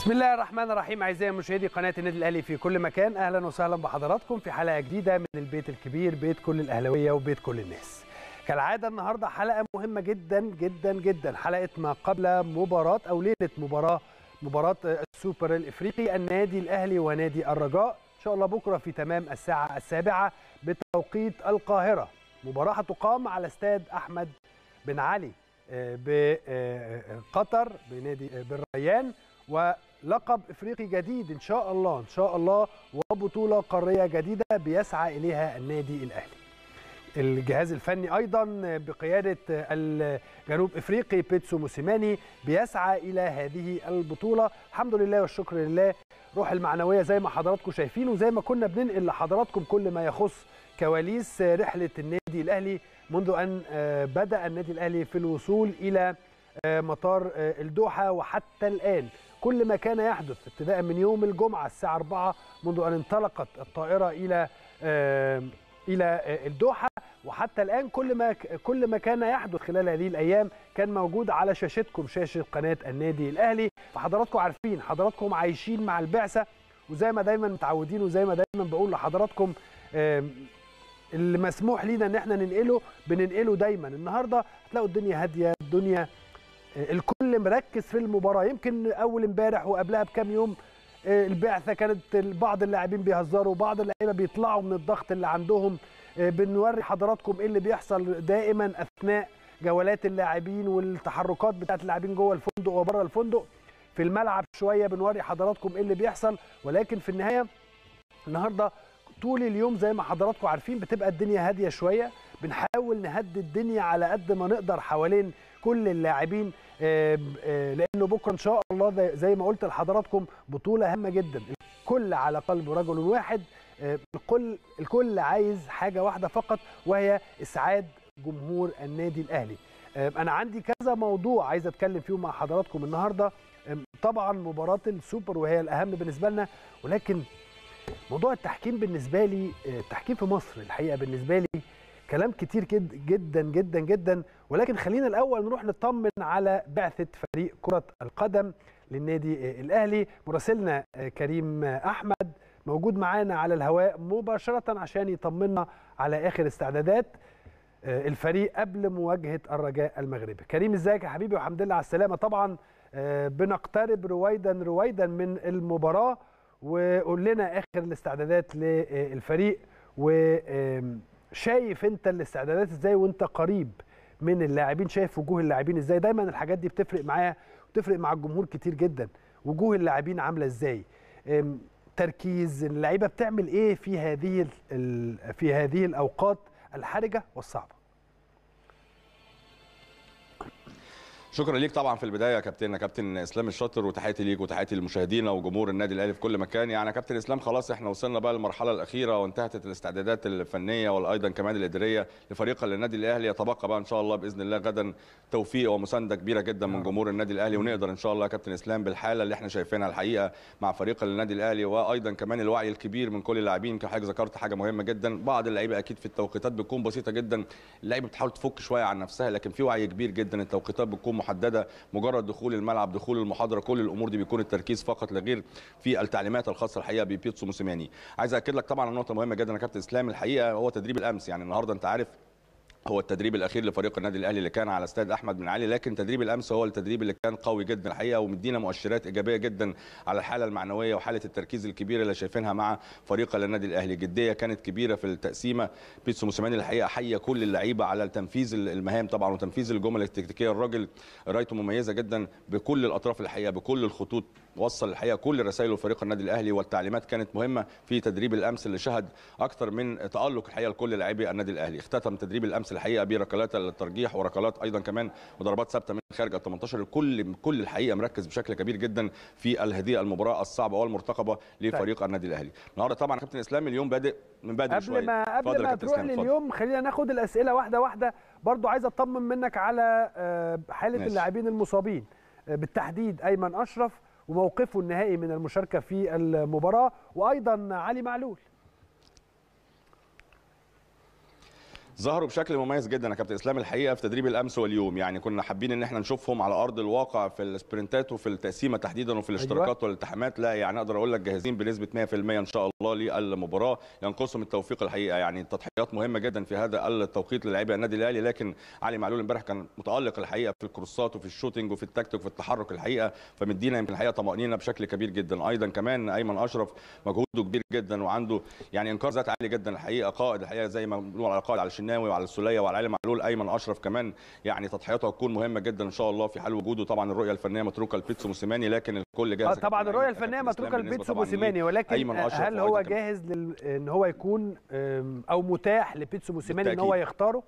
بسم الله الرحمن الرحيم اعزائي مشاهدي قناه النادي الاهلي في كل مكان اهلا وسهلا بحضراتكم في حلقه جديده من البيت الكبير بيت كل الاهلاويه وبيت كل الناس كالعاده النهارده حلقه مهمه جدا جدا جدا حلقه ما قبل مباراه او ليله مباراه مباراه السوبر الافريقي النادي الاهلي ونادي الرجاء ان شاء الله بكره في تمام الساعه السابعه بتوقيت القاهره مباراه هتقام على استاد احمد بن علي بقطر بنادي بالريان ولقب افريقي جديد ان شاء الله ان شاء الله وبطوله قاريه جديده بيسعى اليها النادي الاهلي. الجهاز الفني ايضا بقياده الجنوب افريقي بيتسو موسيماني بيسعى الى هذه البطوله الحمد لله والشكر لله روح المعنويه زي ما حضراتكم شايفين وزي ما كنا بننقل لحضراتكم كل ما يخص كواليس رحله النادي الاهلي منذ ان بدا النادي الاهلي في الوصول الى مطار الدوحه وحتى الان كل ما كان يحدث ابتداء من يوم الجمعه الساعه 4 منذ ان انطلقت الطائره الى الى الدوحه وحتى الان كل ما كل ما كان يحدث خلال هذه الايام كان موجود على شاشتكم شاشه قناه النادي الاهلي فحضراتكم عارفين حضراتكم عايشين مع البعثه وزي ما دايما متعودين وزي ما دايما بقول لحضراتكم اللي مسموح لينا ان احنا ننقله بننقله دايما النهارده هتلاقوا الدنيا هاديه الدنيا الكل مركز في المباراه يمكن اول امبارح وقبلها بكام يوم البعثه كانت بعض اللاعبين بيهزروا بعض اللعيبه بيطلعوا من الضغط اللي عندهم بنوري حضراتكم ايه اللي بيحصل دائما اثناء جولات اللاعبين والتحركات بتاعت اللاعبين جوه الفندق وبره الفندق في الملعب شويه بنوري حضراتكم ايه اللي بيحصل ولكن في النهايه النهارده طول اليوم زي ما حضراتكم عارفين بتبقى الدنيا هاديه شويه بنحاول نهدي الدنيا على قد ما نقدر حوالين كل اللاعبين لانه بكره ان شاء الله زي ما قلت لحضراتكم بطوله هامه جدا الكل على قلب رجل واحد الكل الكل عايز حاجه واحده فقط وهي اسعاد جمهور النادي الاهلي انا عندي كذا موضوع عايز اتكلم فيهم مع حضراتكم النهارده طبعا مباراه السوبر وهي الاهم بالنسبه لنا ولكن موضوع التحكيم بالنسبه لي التحكيم في مصر الحقيقه بالنسبه لي كلام كتير جدا جدا جدا ولكن خلينا الاول نروح نطمن على بعثه فريق كره القدم للنادي الاهلي مراسلنا كريم احمد موجود معانا على الهواء مباشره عشان يطمنا على اخر استعدادات الفريق قبل مواجهه الرجاء المغربي كريم ازيك يا حبيبي والحمد لله على السلامه طبعا بنقترب رويدا رويدا من المباراه وقول لنا اخر الاستعدادات للفريق وشايف انت الاستعدادات ازاي وانت قريب من اللاعبين شايف وجوه اللاعبين ازاي دايما الحاجات دي بتفرق معايا وتفرق مع الجمهور كتير جدا وجوه اللاعبين عامله ازاي تركيز اللعيبه بتعمل ايه في هذه في هذه الاوقات الحرجه والصعبه شكرا ليك طبعا في البدايه يا كابتن كابتن اسلام الشاطر وتحياتي ليك وتحياتي لمشاهدينا وجمهور النادي الاهلي في كل مكان يعني كابتن اسلام خلاص احنا وصلنا بقى للمرحله الاخيره وانتهت الاستعدادات الفنيه وايضا كمان الاداريه لفريق النادي الاهلي يتبقى بقى ان شاء الله باذن الله غدا توفيق ومسانده كبيره جدا من جمهور النادي الاهلي ونقدر ان شاء الله يا كابتن اسلام بالحاله اللي احنا شايفينها الحقيقه مع فريق النادي الاهلي وايضا كمان الوعي الكبير من كل اللاعبين كحضرتك ذكرت حاجه مهمه جدا بعض اللعيبه اكيد في التوقيتات بتكون بسيطه جدا اللعيبه بتحاول تفك شويه عن نفسها لكن في وعي كبير جدا التوقيتات بتكون محدده مجرد دخول الملعب دخول المحاضره كل الامور دي بيكون التركيز فقط لا غير في التعليمات الخاصه الحقيقه ببيتسو موسيماني عايز اكد لك طبعا نقطه مهمه جدا يا كابتن اسلام الحقيقه هو تدريب الامس يعني النهارده انت عارف هو التدريب الاخير لفريق النادي الاهلي اللي كان على استاد احمد بن علي لكن تدريب الامس هو التدريب اللي كان قوي جدا الحقيقه ومدينا مؤشرات ايجابيه جدا على الحاله المعنويه وحاله التركيز الكبيره اللي شايفينها مع فريق النادي الاهلي جديه كانت كبيره في التقسيمه بيتسو موسيماني الحقيقه حيا كل اللعيبه على تنفيذ المهام طبعا وتنفيذ الجمل التكتيكيه الراجل رايته مميزه جدا بكل الاطراف الحقيقه بكل الخطوط وصل الحقيقه كل رسائله لفريق النادي الاهلي والتعليمات كانت مهمه في تدريب الامس اللي شهد اكثر من تالق الحقيقه لكل لاعبي النادي الاهلي اختتم تدريب الامس الحقيقه بركلات الترجيح وركلات ايضا كمان وضربات ثابته من خارج ال 18 الكل كل الحقيقه مركز بشكل كبير جدا في هذه المباراه الصعبه والمرتقبه لفريق طيب. النادي الاهلي النهارده طبعا كابتن اسلام اليوم بادئ من بدري قبل شويه ما قبل ما تروح لليوم خلينا ناخد الاسئله واحده واحده برضو عايز اطمن منك على حاله اللاعبين المصابين بالتحديد ايمن اشرف وموقفه النهائي من المشاركه في المباراه وايضا علي معلول ظهروا بشكل مميز جدا يا كابتن اسلام الحقيقه في تدريب الامس واليوم يعني كنا حابين ان احنا نشوفهم على ارض الواقع في السبرنتات وفي التقسيمه تحديدا وفي الاشتراكات أيوة. والالتحامات لا يعني اقدر اقول لك جاهزين بنسبه 100% ان شاء الله للمباراه ينقصهم التوفيق الحقيقه يعني التضحيات مهمه جدا في هذا التوقيت للاعيبه النادي الاهلي لكن علي معلول امبارح كان متالق الحقيقه في الكروسات وفي الشوتنج وفي التكتيك وفي التحرك الحقيقه فمدينا يمكن الحقيقه طمانينه بشكل كبير جدا ايضا كمان ايمن اشرف مجهوده كبير جدا وعنده يعني انكار ذات عالي جدا الحقيقه قائد الحقيقه زي ما بنقول على قائد على الشناوي وعلى السوليه وعلى علي معلول ايمن اشرف كمان يعني تضحياته هتكون مهمه جدا ان شاء الله في حال وجوده طبعا الرؤيه الفنيه متروكه لبيتسو موسيماني لكن الكل جاهز آه طبعا الرؤيه الفنيه متروكه لبيتسو موسيماني ولكن هل هو جاهز لل... ان هو يكون او متاح لبيتسو موسيماني ان هو يختاره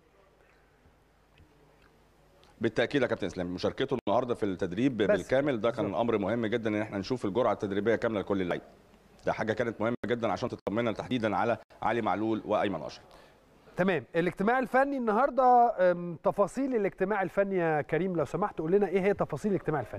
بالتاكيد يا كابتن اسلام مشاركته النهارده في التدريب بس. بالكامل ده كان امر مهم جدا ان احنا نشوف الجرعه التدريبيه كامله لكل اللعيبه ده حاجه كانت مهمه جدا عشان تطمنا تحديدا على علي معلول وايمن اشرف تمام الاجتماع الفني النهارده تفاصيل الاجتماع الفني يا كريم لو سمحت قول لنا ايه هي تفاصيل الاجتماع الفني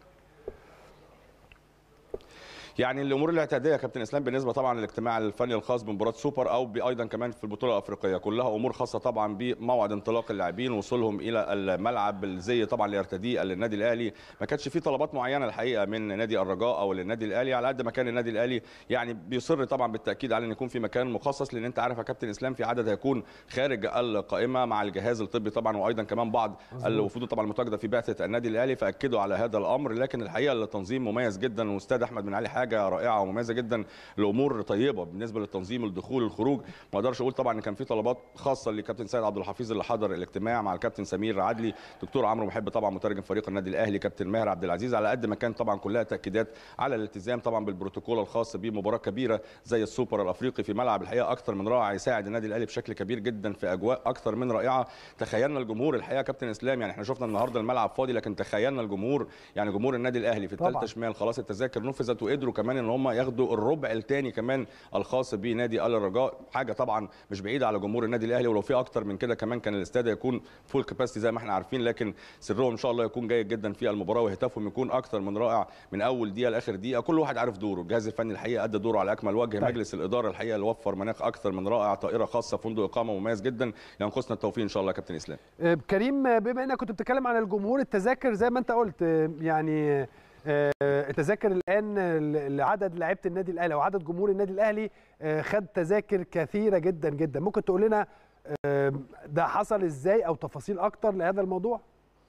يعني الامور الاعتياديه يا كابتن اسلام بالنسبه طبعا للاجتماع الفني الخاص بمباراه سوبر او ايضا كمان في البطوله الافريقيه كلها امور خاصه طبعا بموعد انطلاق اللاعبين وصولهم الى الملعب الزي طبعا اللي يرتديه النادي الاهلي ما كانش في طلبات معينه الحقيقه من نادي الرجاء او للنادي الاهلي على قد ما كان النادي الاهلي يعني بيصر طبعا بالتاكيد على ان يكون في مكان مخصص لان انت عارف يا كابتن اسلام في عدد هيكون خارج القائمه مع الجهاز الطبي طبعا وايضا كمان بعض الوفود طبعا المتواجده في بعثه النادي الاهلي فاكدوا على هذا الامر لكن الحقيقه التنظيم مميز جدا واستاذ احمد بن علي حاجه رائعه ومميزه مميزه جدا الامور طيبه بالنسبه للتنظيم الدخول الخروج ما اقدرش اقول طبعا ان كان في طلبات خاصه لكابتن سيد عبد الحفيظ اللي حضر الاجتماع مع الكابتن سمير عدلي دكتور عمرو محب طبعا مترجم فريق النادي الاهلي كابتن ماهر عبد العزيز على قد ما كان طبعا كلها تاكيدات على الالتزام طبعا بالبروتوكول الخاص بمباراه كبيره زي السوبر الافريقي في ملعب الحقيقه اكثر من رائع يساعد النادي الاهلي بشكل كبير جدا في اجواء اكثر من رائعه تخيلنا الجمهور الحقيقه كابتن اسلام يعني احنا شفنا النهارده الملعب فاضي لكن تخيلنا الجمهور يعني جمهور النادي الاهلي في الثالثه شمال خلاص التذاكر نفذت وقدروا كمان ان هم ياخدوا الربع الثاني كمان الخاص بنادي الرجاء حاجه طبعا مش بعيده على جمهور النادي الاهلي ولو في اكتر من كده كمان كان الاستاد يكون فول كاباسيتي زي ما احنا عارفين لكن سرهم ان شاء الله يكون جيد جدا في المباراه وهتافهم يكون اكتر من رائع من اول دقيقه لاخر دقيقه كل واحد عارف دوره الجهاز الفني الحقيقه ادى دوره على اكمل وجه طيب. مجلس الاداره الحقيقه اللي وفر مناخ اكتر من رائع طائره خاصه فندق اقامه مميز جدا ينقصنا التوفيق ان شاء الله يا كابتن اسلام كريم بما انك كنت بتتكلم عن الجمهور التذاكر زي ما انت قلت يعني التذاكر الان لعدد لعيبه النادي الاهلي او عدد جمهور النادي الاهلي خد تذاكر كثيره جدا جدا ممكن تقول لنا ده حصل ازاي او تفاصيل اكتر لهذا الموضوع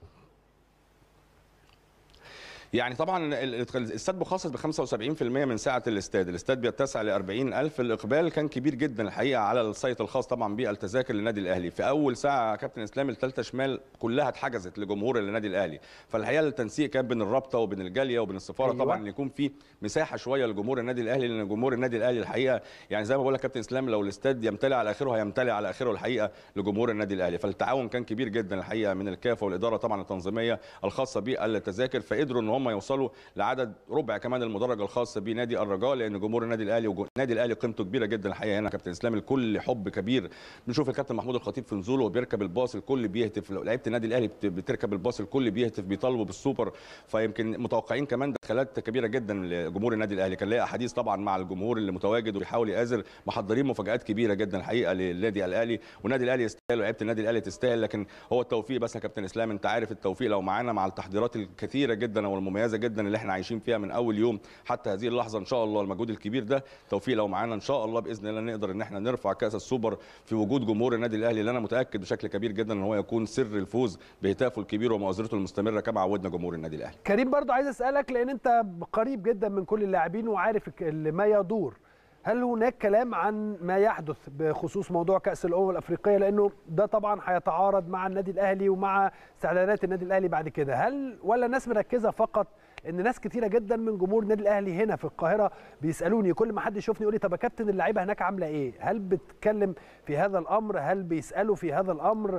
يعني طبعا الاستاد مخصص ب 75% من سعه الاستاد، الاستاد بيتسع ل 40000 الاقبال كان كبير جدا الحقيقه على السايت الخاص طبعا بالتذاكر للنادي الاهلي، في اول ساعه كابتن اسلام الثالثه شمال كلها اتحجزت لجمهور النادي الاهلي، فالحقيقه التنسيق كان بين الرابطه وبين الجاليه وبين السفاره أيوة. طبعا ان يكون في مساحه شويه لجمهور النادي الاهلي لان جمهور النادي الاهلي الحقيقه يعني زي ما بقول لك كابتن اسلام لو الاستاد يمتلئ على اخره هيمتلئ على اخره الحقيقه لجمهور النادي الاهلي، فالتعاون كان كبير جدا الحقيقه من الكافه والاداره طبعا التنظيميه الخاصه بالتذاكر فقدروا ان هم يوصلوا لعدد ربع كمان المدرج الخاص بنادي الرجاء لان جمهور النادي الاهلي والنادي الاهلي قيمته كبيره جدا الحقيقه هنا كابتن اسلام الكل حب كبير بنشوف الكابتن محمود الخطيب في نزوله وبيركب الباص الكل بيهتف لعيبه النادي الاهلي بتركب الباص الكل بيهتف بيطالبوا بالسوبر فيمكن متوقعين كمان دخلات كبيره جدا لجمهور النادي الاهلي كان ليا احاديث طبعا مع الجمهور اللي متواجد وبيحاول يآزر محضرين مفاجات كبيره جدا الحقيقه للنادي الاهلي والنادي الاهلي يستاهل ولعيبه النادي الاهلي تستاهل لكن هو التوفيق بس يا كابتن اسلام انت عارف التوفيق لو معانا مع التحضيرات الكثيره جدا والمميزه جدا اللي احنا عايشين فيها من اول يوم حتى هذه اللحظه ان شاء الله المجهود الكبير ده توفيق لو معانا ان شاء الله باذن الله نقدر ان احنا نرفع كاس السوبر في وجود جمهور النادي الاهلي اللي انا متاكد بشكل كبير جدا ان هو يكون سر الفوز بهتافه الكبير ومؤازرته المستمره كما عودنا جمهور النادي الاهلي. كريم برضو عايز اسالك لان انت قريب جدا من كل اللاعبين وعارف ما يدور هل هناك كلام عن ما يحدث بخصوص موضوع كأس الأمم الأفريقية لأنه ده طبعا هيتعارض مع النادي الأهلي ومع استعدادات النادي الأهلي بعد كده هل ولا الناس مركزة فقط ان ناس كتيره جدا من جمهور النادي الاهلي هنا في القاهره بيسالوني كل ما حد يشوفني يقول لي طب يا كابتن اللعيبه هناك عامله ايه هل بتتكلم في هذا الامر هل بيسالوا في هذا الامر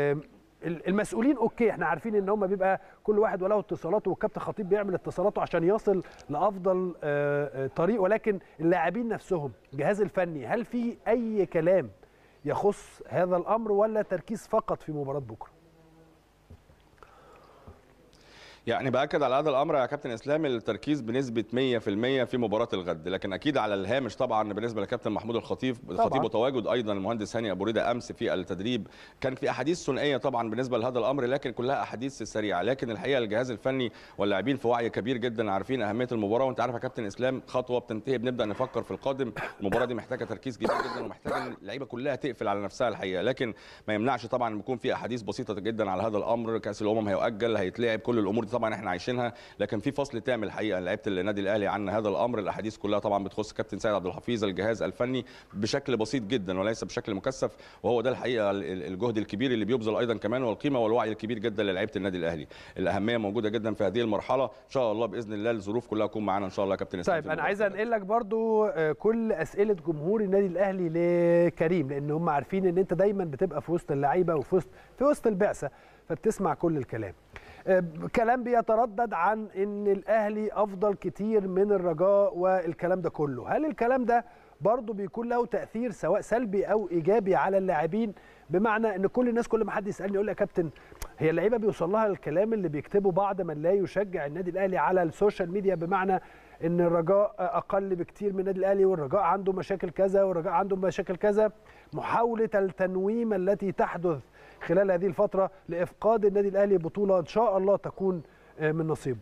المسؤولين اوكي احنا عارفين ان هم بيبقى كل واحد وله اتصالاته والكابتن خطيب بيعمل اتصالاته عشان يصل لافضل طريق ولكن اللاعبين نفسهم الجهاز الفني هل في اي كلام يخص هذا الامر ولا تركيز فقط في مباراه بكره يعني باكد على هذا الامر يا كابتن اسلام التركيز بنسبه 100% في مباراه الغد لكن اكيد على الهامش طبعا بالنسبه لكابتن محمود الخطيب الخطيب وتواجد ايضا المهندس هاني ابو ريده امس في التدريب كان في احاديث ثنائيه طبعا بالنسبه لهذا الامر لكن كلها احاديث سريعه لكن الحقيقه الجهاز الفني واللاعبين في وعي كبير جدا عارفين اهميه المباراه وانت عارف يا كابتن اسلام خطوه بتنتهي بنبدا نفكر في القادم المباراه دي محتاجه تركيز كبير جدا ومحتاجه اللعيبه كلها تقفل على نفسها الحقيقه لكن ما يمنعش طبعا يكون في احاديث بسيطه جدا على هذا الامر كاس الامم هيؤجل هيتلعب كل الامور دي طبعا احنا عايشينها لكن في فصل تام الحقيقه لعيبه النادي الاهلي عن هذا الامر الاحاديث كلها طبعا بتخص كابتن سيد عبد الحفيظ الجهاز الفني بشكل بسيط جدا وليس بشكل مكثف وهو ده الحقيقه الجهد الكبير اللي بيبذل ايضا كمان والقيمه والوعي الكبير جدا للعيبه النادي الاهلي الاهميه موجوده جدا في هذه المرحله ان شاء الله باذن الله الظروف كلها تكون معانا ان شاء الله يا كابتن طيب انا عايز انقل لك برضو كل اسئله جمهور النادي الاهلي لكريم لان هم عارفين ان انت دايما بتبقى في وسط اللعيبه وفي وسط في وسط البعثه فبتسمع كل الكلام كلام بيتردد عن ان الاهلي افضل كتير من الرجاء والكلام ده كله هل الكلام ده برضه بيكون له تاثير سواء سلبي او ايجابي على اللاعبين بمعنى ان كل الناس كل ما حد يسالني يقول لي يا كابتن هي اللعيبه بيوصل لها الكلام اللي بيكتبه بعض من لا يشجع النادي الاهلي على السوشيال ميديا بمعنى ان الرجاء اقل بكتير من النادي الاهلي والرجاء عنده مشاكل كذا والرجاء عنده مشاكل كذا محاوله التنويم التي تحدث خلال هذه الفتره لافقاد النادي الاهلي بطوله ان شاء الله تكون من نصيبه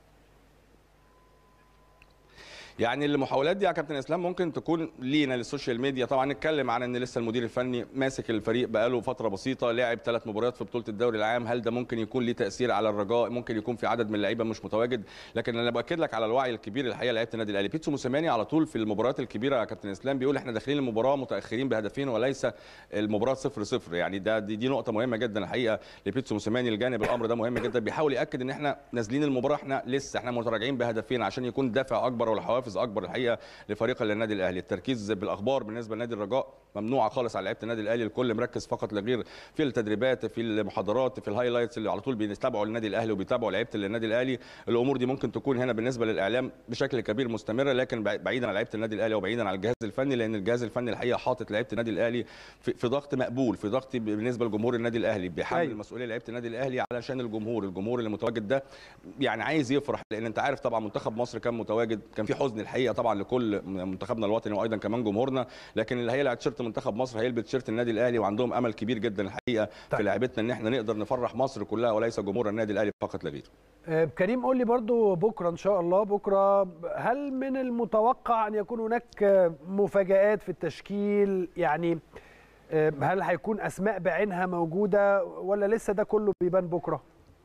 يعني المحاولات دي يا كابتن اسلام ممكن تكون لينا للسوشيال ميديا طبعا نتكلم عن ان لسه المدير الفني ماسك الفريق بقاله فتره بسيطه لاعب ثلاث مباريات في بطوله الدوري العام هل ده ممكن يكون ليه تاثير على الرجاء ممكن يكون في عدد من اللعيبه مش متواجد لكن انا باكد لك على الوعي الكبير الحقيقه لعيبه النادي الاهلي بيتسو موسيماني على طول في المباريات الكبيره يا كابتن اسلام بيقول احنا داخلين المباراه متاخرين بهدفين وليس المباراه 0 0 يعني ده دي, دي نقطه مهمه جدا الحقيقه لبيتسو موسيماني الجانب الامر ده مهم جدا بيحاول ياكد ان احنا نازلين المباراه احنا لسه احنا متراجعين بهدفين عشان يكون دافع اكبر والحوافز اكبر الحقيقه لفريق النادي الاهلي التركيز بالاخبار بالنسبه لنادي الرجاء ممنوعه خالص على لعيبه النادي الاهلي الكل مركز فقط لغير في التدريبات في المحاضرات في الهايلايتس اللي على طول بيتابعوا النادي الاهلي وبيتابعوا لعيبه النادي الاهلي الامور دي ممكن تكون هنا بالنسبه للاعلام بشكل كبير مستمره لكن بعيدا عن لعيبه النادي الاهلي وبعيدا عن الجهاز الفني لان الجهاز الفني الحقيقه حاطط لعيبه النادي الاهلي في, في ضغط مقبول في ضغط بالنسبه لجمهور النادي الاهلي بيحمل أيوة. المسؤوليه لعيبه النادي الاهلي علشان الجمهور الجمهور اللي متواجد ده يعني عايز يفرح لان انت عارف طبعا منتخب مصر كان متواجد كان في حزن الحقيقه طبعا لكل منتخبنا الوطني وايضا كمان جمهورنا لكن اللي هيلعب تيشيرت منتخب مصر هيلبس تيشيرت النادي الاهلي وعندهم امل كبير جدا الحقيقه طيب. في لعيبتنا ان احنا نقدر نفرح مصر كلها وليس جمهور النادي الاهلي فقط لا غير أه كريم قول لي برضو بكره ان شاء الله بكره هل من المتوقع ان يكون هناك مفاجات في التشكيل يعني هل هيكون اسماء بعينها موجوده ولا لسه ده كله بيبان بكره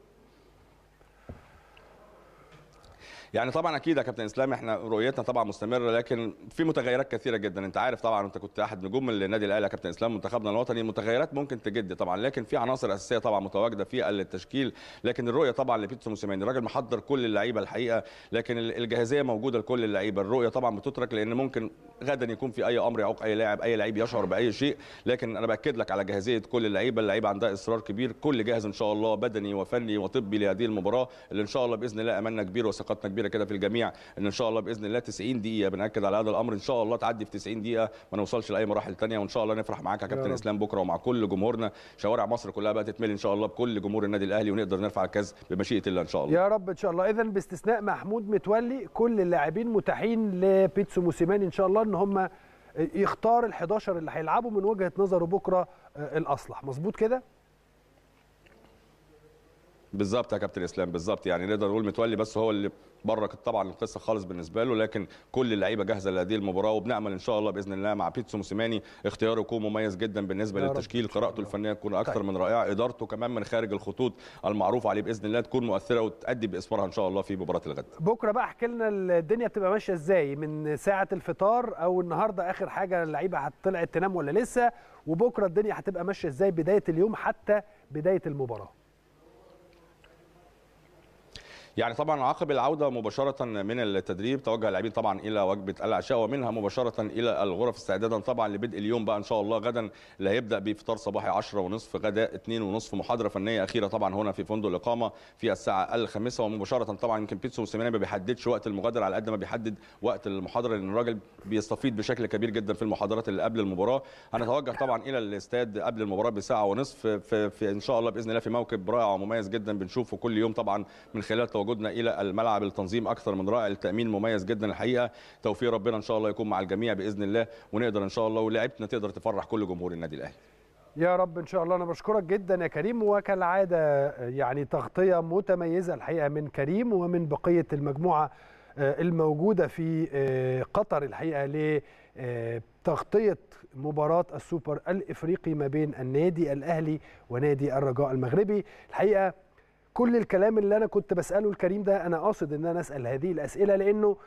يعني طبعا اكيد يا كابتن اسلام احنا رؤيتنا طبعا مستمره لكن في متغيرات كثيره جدا انت عارف طبعا انت كنت احد نجوم النادي الاهلي يا كابتن اسلام منتخبنا الوطني متغيرات ممكن تجد طبعا لكن في عناصر اساسيه طبعا متواجده في التشكيل لكن الرؤيه طبعا لبيتسو موسيماني الراجل محضر كل اللعيبه الحقيقه لكن الجاهزيه موجوده لكل اللعيبه الرؤيه طبعا بتترك لان ممكن غدا يكون في اي امر يعوق اي لاعب اي لعيب يشعر باي شيء لكن انا باكد لك على جاهزيه كل اللعيبه اللعيبه عندها اصرار كبير كل جاهز ان شاء الله بدني وفني وطبي لهذه المباراه اللي ان شاء الله باذن الله املنا كبير وثقتنا كبيره كده في الجميع ان ان شاء الله باذن الله 90 دقيقه بناكد على هذا الامر ان شاء الله تعدي في 90 دقيقه ما نوصلش لاي مراحل ثانيه وان شاء الله نفرح معاك يا كابتن اسلام بكره ومع كل جمهورنا شوارع مصر كلها بقى تتملي ان شاء الله بكل جمهور النادي الاهلي ونقدر نرفع الكاس بمشيئه الله ان شاء الله يا رب ان شاء الله اذا باستثناء محمود متولي كل اللاعبين متاحين لبيتسو موسيماني ان شاء الله ان هم يختار ال11 اللي هيلعبوا من وجهه نظره بكره الاصلح مظبوط كده بالظبط يا كابتن اسلام بالظبط يعني نقدر نقول متولي بس هو اللي بره طبعا القصه خالص بالنسبه له لكن كل اللعيبه جاهزه لهذه المباراه وبنامل ان شاء الله باذن الله مع بيتسو موسيماني اختياره يكون مميز جدا بالنسبه للتشكيل قراءته الفنيه تكون اكثر طيب. من رائعه ادارته كمان من خارج الخطوط المعروف عليه باذن الله تكون مؤثره وتادي باسمارها ان شاء الله في مباراه الغد بكره بقى احكي لنا الدنيا بتبقى ماشيه ازاي من ساعه الفطار او النهارده اخر حاجه اللعيبه طلعت تنام ولا لسه وبكره الدنيا هتبقى ماشيه ازاي بدايه اليوم حتى بدايه المباراه يعني طبعا عقب العوده مباشره من التدريب توجه اللاعبين طبعا الى وجبه العشاء ومنها مباشره الى الغرف استعدادا طبعا لبدء اليوم بقى ان شاء الله غدا اللي هيبدا بفطار صباحي 10 ونصف غداء 2 ونصف محاضره فنيه اخيره طبعا هنا في فندق الاقامه في الساعه الخامسه ومباشره طبعا يمكن بيتسو موسيماني ما بيحددش وقت المغادره على قد ما بيحدد وقت المحاضره لان الراجل بيستفيد بشكل كبير جدا في المحاضرات اللي قبل المباراه هنتوجه طبعا الى الاستاد قبل المباراه بساعه ونصف في, في ان شاء الله باذن الله في موكب رائع ومميز جدا بنشوفه كل يوم طبعا من خلال تواجدنا الى الملعب التنظيم اكثر من رائع التامين مميز جدا الحقيقه توفيق ربنا ان شاء الله يكون مع الجميع باذن الله ونقدر ان شاء الله ولاعيبتنا تقدر تفرح كل جمهور النادي الاهلي يا رب ان شاء الله انا بشكرك جدا يا كريم وكالعاده يعني تغطيه متميزه الحقيقه من كريم ومن بقيه المجموعه الموجوده في قطر الحقيقه لتغطيه مباراه السوبر الافريقي ما بين النادي الاهلي ونادي الرجاء المغربي الحقيقه كل الكلام اللي انا كنت بساله الكريم ده انا قاصد ان انا اسال هذه الاسئله لانه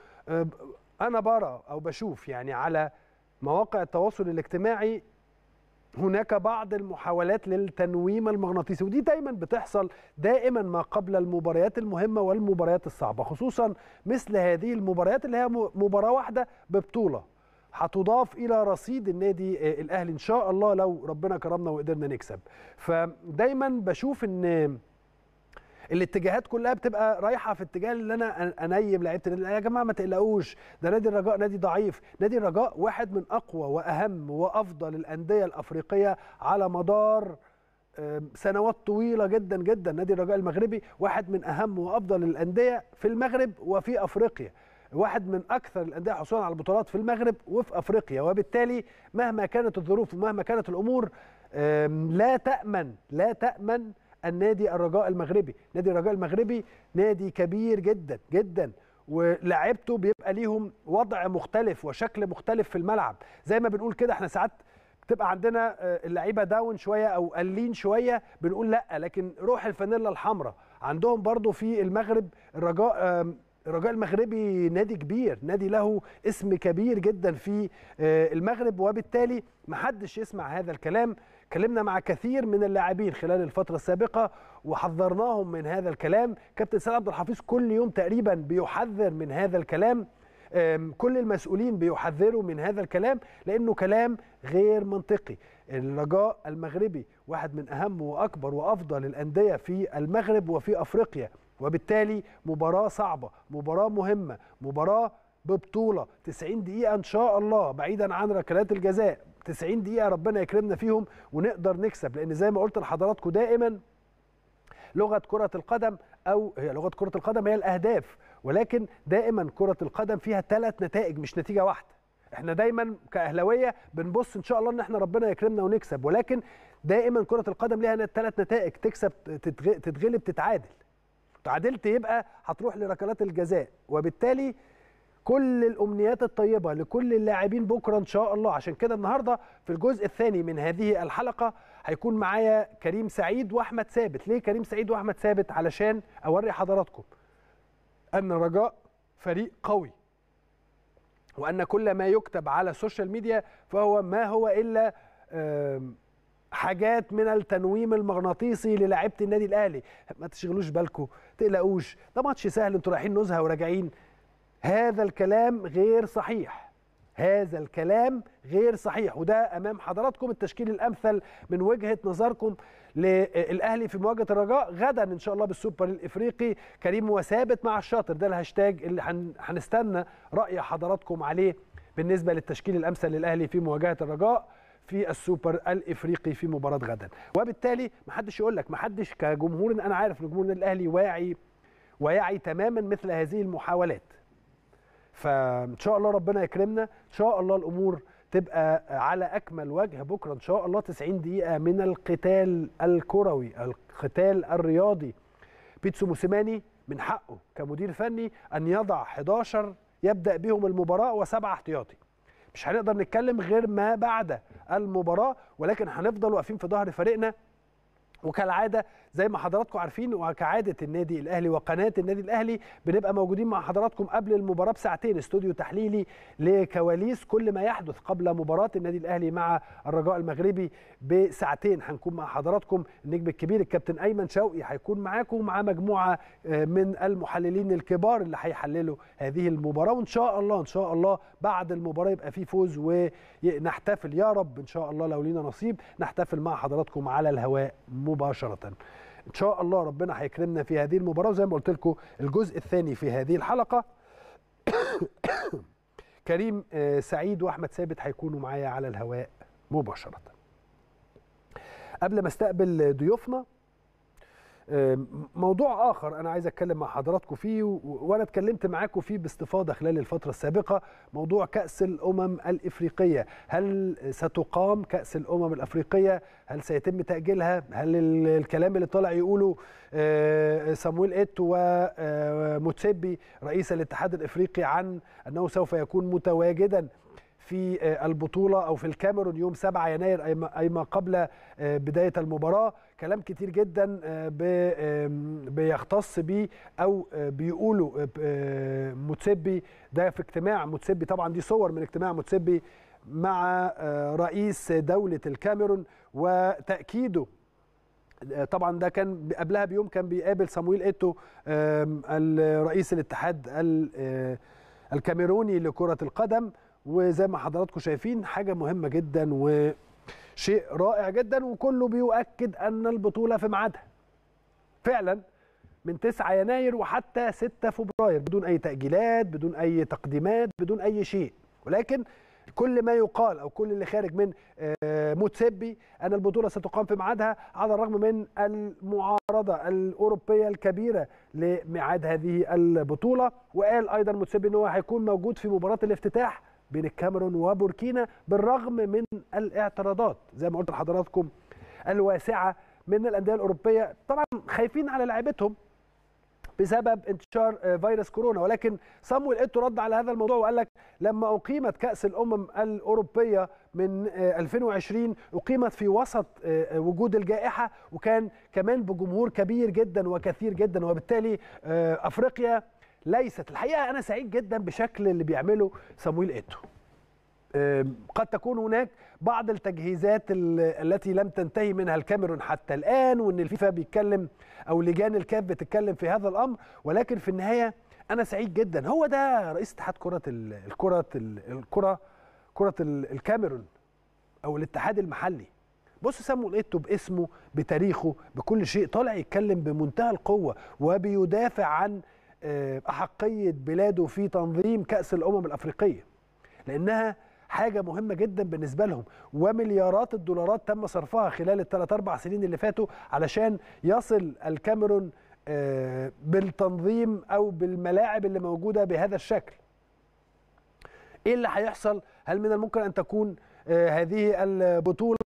انا برى او بشوف يعني على مواقع التواصل الاجتماعي هناك بعض المحاولات للتنويم المغناطيسي ودي دايما بتحصل دائما ما قبل المباريات المهمه والمباريات الصعبه خصوصا مثل هذه المباريات اللي هي مباراه واحده ببطوله هتضاف الى رصيد النادي الاهلي ان شاء الله لو ربنا كرمنا وقدرنا نكسب فدايما بشوف ان الاتجاهات كلها بتبقى رايحه في اتجاه اللي انا انيم لعيبه النادي يا جماعه ما تقلقوش ده نادي الرجاء نادي ضعيف نادي الرجاء واحد من اقوى واهم وافضل الانديه الافريقيه على مدار سنوات طويله جدا جدا نادي الرجاء المغربي واحد من اهم وافضل الانديه في المغرب وفي افريقيا واحد من اكثر الانديه حصولا على البطولات في المغرب وفي افريقيا وبالتالي مهما كانت الظروف ومهما كانت الامور لا تامن لا تامن النادي الرجاء المغربي نادي الرجاء المغربي نادي كبير جدا جدا ولاعيبته بيبقى ليهم وضع مختلف وشكل مختلف في الملعب زي ما بنقول كده احنا ساعات بتبقى عندنا اللعيبه داون شويه او قلين شويه بنقول لا لكن روح الفانيلا الحمراء عندهم برضو في المغرب الرجاء الرجاء المغربي نادي كبير نادي له اسم كبير جدا في المغرب وبالتالي محدش يسمع هذا الكلام اتكلمنا مع كثير من اللاعبين خلال الفترة السابقة وحذرناهم من هذا الكلام كابتن سيد عبد الحفيظ كل يوم تقريبا بيحذر من هذا الكلام كل المسؤولين بيحذروا من هذا الكلام لأنه كلام غير منطقي الرجاء المغربي واحد من أهم وأكبر وأفضل الأندية في المغرب وفي أفريقيا وبالتالي مباراة صعبة مباراة مهمة مباراة ببطولة 90 دقيقة إن شاء الله بعيدا عن ركلات الجزاء 90 دقيقة ربنا يكرمنا فيهم ونقدر نكسب لأن زي ما قلت لحضراتكم دائما لغة كرة القدم أو هي لغة كرة القدم هي الأهداف ولكن دائما كرة القدم فيها ثلاث نتائج مش نتيجة واحدة احنا دايما كأهلاوية بنبص إن شاء الله إن احنا ربنا يكرمنا ونكسب ولكن دائما كرة القدم ليها ثلاث نتائج تكسب تتغلب تتعادل تعادلت يبقى هتروح لركلات الجزاء وبالتالي كل الامنيات الطيبه لكل اللاعبين بكره ان شاء الله عشان كده النهارده في الجزء الثاني من هذه الحلقه هيكون معايا كريم سعيد واحمد ثابت ليه كريم سعيد واحمد ثابت علشان اوري حضراتكم ان الرجاء فريق قوي وان كل ما يكتب على السوشيال ميديا فهو ما هو الا حاجات من التنويم المغناطيسي للاعيبه النادي الاهلي ما تشغلوش بالكم تقلقوش ده ماتش سهل انتوا رايحين نزهه وراجعين هذا الكلام غير صحيح هذا الكلام غير صحيح وده امام حضراتكم التشكيل الامثل من وجهه نظركم للاهلي في مواجهه الرجاء غدا ان شاء الله بالسوبر الافريقي كريم وثابت مع الشاطر ده الهاشتاج اللي هنستنى راي حضراتكم عليه بالنسبه للتشكيل الامثل للاهلي في مواجهه الرجاء في السوبر الافريقي في مباراه غدا وبالتالي ما حدش يقول لك ما حدش كجمهور انا عارف ان جمهور النادي الاهلي واعي ويعي تماما مثل هذه المحاولات فان شاء الله ربنا يكرمنا ان شاء الله الامور تبقى على اكمل وجه بكره ان شاء الله 90 دقيقه من القتال الكروي القتال الرياضي بيتسو موسيماني من حقه كمدير فني ان يضع 11 يبدا بهم المباراه وسبعه احتياطي مش هنقدر نتكلم غير ما بعد المباراه ولكن هنفضل واقفين في ظهر فريقنا وكالعاده زي ما حضراتكم عارفين وكعاده النادي الاهلي وقناه النادي الاهلي بنبقى موجودين مع حضراتكم قبل المباراه بساعتين استوديو تحليلي لكواليس كل ما يحدث قبل مباراه النادي الاهلي مع الرجاء المغربي بساعتين هنكون مع حضراتكم النجم الكبير الكابتن ايمن شوقي هيكون معاكم مع مجموعه من المحللين الكبار اللي هيحللوا هذه المباراه وان شاء الله ان شاء الله بعد المباراه يبقى في فوز ونحتفل يا رب ان شاء الله لو لينا نصيب نحتفل مع حضراتكم على الهواء مباشره ان شاء الله ربنا هيكرمنا في هذه المباراه وزي ما قلت لكم الجزء الثاني في هذه الحلقه كريم سعيد واحمد ثابت هيكونوا معايا على الهواء مباشره قبل ما استقبل ضيوفنا موضوع اخر انا عايز اتكلم مع حضراتكم فيه وانا اتكلمت معاكم فيه باستفاضه خلال الفتره السابقه موضوع كاس الامم الافريقيه هل ستقام كاس الامم الافريقيه هل سيتم تاجيلها هل الكلام اللي طالع يقوله صامويل ايتو وموتسيبي رئيس الاتحاد الافريقي عن انه سوف يكون متواجدا في البطولة أو في الكاميرون يوم 7 يناير أي ما قبل بداية المباراة كلام كتير جدا بيختص بيه أو بيقولوا موتسيبي ده في اجتماع موتسيبي طبعا دي صور من اجتماع موتسيبي مع رئيس دولة الكاميرون وتأكيده طبعا ده كان قبلها بيوم كان بيقابل صامويل ايتو رئيس الاتحاد الكاميروني لكرة القدم وزي ما حضراتكم شايفين حاجه مهمه جدا وشيء رائع جدا وكله بيؤكد ان البطوله في ميعادها فعلا من 9 يناير وحتى 6 فبراير بدون اي تاجيلات بدون اي تقديمات بدون اي شيء ولكن كل ما يقال او كل اللي خارج من موتسيبي ان البطوله ستقام في ميعادها على الرغم من المعارضه الاوروبيه الكبيره لميعاد هذه البطوله وقال ايضا موتسيبي ان هو هيكون موجود في مباراه الافتتاح بين الكاميرون وبوركينا بالرغم من الاعتراضات زي ما قلت لحضراتكم الواسعه من الانديه الاوروبيه طبعا خايفين على لعيبتهم بسبب انتشار فيروس كورونا ولكن صامويل ايتو رد على هذا الموضوع وقال لك لما اقيمت كاس الامم الاوروبيه من 2020 اقيمت في وسط وجود الجائحه وكان كمان بجمهور كبير جدا وكثير جدا وبالتالي افريقيا ليست الحقيقه انا سعيد جدا بشكل اللي بيعمله صامويل ايتو قد تكون هناك بعض التجهيزات التي لم تنتهي منها الكاميرون حتى الان وان الفيفا بيتكلم او لجان الكاف بتتكلم في هذا الامر ولكن في النهايه انا سعيد جدا هو ده رئيس اتحاد كره الكره الكره كره الكاميرون او الاتحاد المحلي بص سامويل ايتو باسمه بتاريخه بكل شيء طالع يتكلم بمنتهى القوه وبيدافع عن احقيه بلاده في تنظيم كاس الامم الافريقيه لانها حاجه مهمه جدا بالنسبه لهم ومليارات الدولارات تم صرفها خلال الثلاث اربع سنين اللي فاتوا علشان يصل الكاميرون بالتنظيم او بالملاعب اللي موجوده بهذا الشكل ايه اللي هيحصل هل من الممكن ان تكون هذه البطوله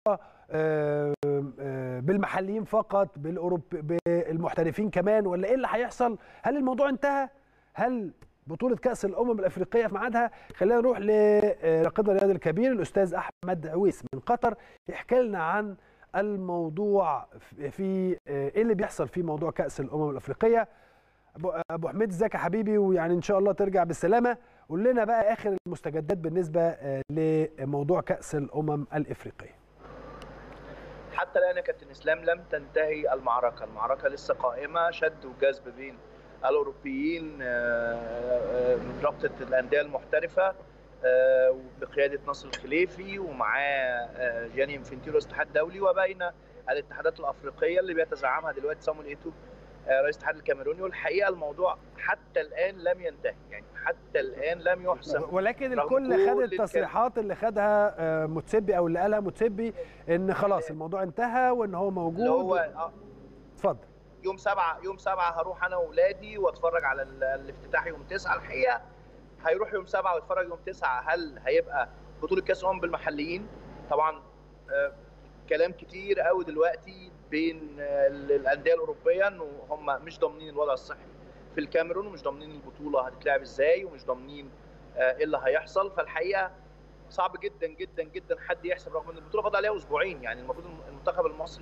بالمحليين فقط بالاوروب بالمحترفين كمان ولا ايه اللي هيحصل هل الموضوع انتهى هل بطوله كاس الامم الافريقيه في ميعادها خلينا نروح لناقد الرياضي الكبير الاستاذ احمد عويس من قطر يحكي لنا عن الموضوع في ايه اللي بيحصل في موضوع كاس الامم الافريقيه ابو حميد ازيك يا حبيبي ويعني ان شاء الله ترجع بالسلامه قول لنا بقى اخر المستجدات بالنسبه لموضوع كاس الامم الافريقيه حتى الان يا كابتن اسلام لم تنتهي المعركه المعركه لسه قائمه شد وجذب بين الاوروبيين رابطه الانديه المحترفه بقياده نصر الخليفي ومعاه جاني انفنتيرو الاتحاد الدولي وبين الاتحادات الافريقيه اللي بيتزعمها دلوقتي صامويل ايتو رئيس الاتحاد الكاميروني والحقيقه الموضوع حتى الان لم ينتهي يعني حتى الان لم يحسم ولكن الكل خد التصريحات اللي خدها موتسيبي او اللي قالها موتسيبي ان خلاص الموضوع انتهى وان هو موجود اللي هو اتفضل يوم سبعة يوم سبعة هروح انا واولادي واتفرج على الافتتاح يوم تسعة الحقيقه هيروح يوم سبعة ويتفرج يوم تسعة هل هيبقى بطوله كاس امم بالمحليين طبعا آه كلام كتير قوي دلوقتي بين الانديه الاوروبيه انه هم مش ضامنين الوضع الصحي في الكاميرون ومش ضامنين البطوله هتتلعب ازاي ومش ضامنين ايه اللي هيحصل فالحقيقه صعب جدا جدا جدا حد يحسب رغم ان البطوله فاضل عليها اسبوعين يعني المفروض المنتخب المصري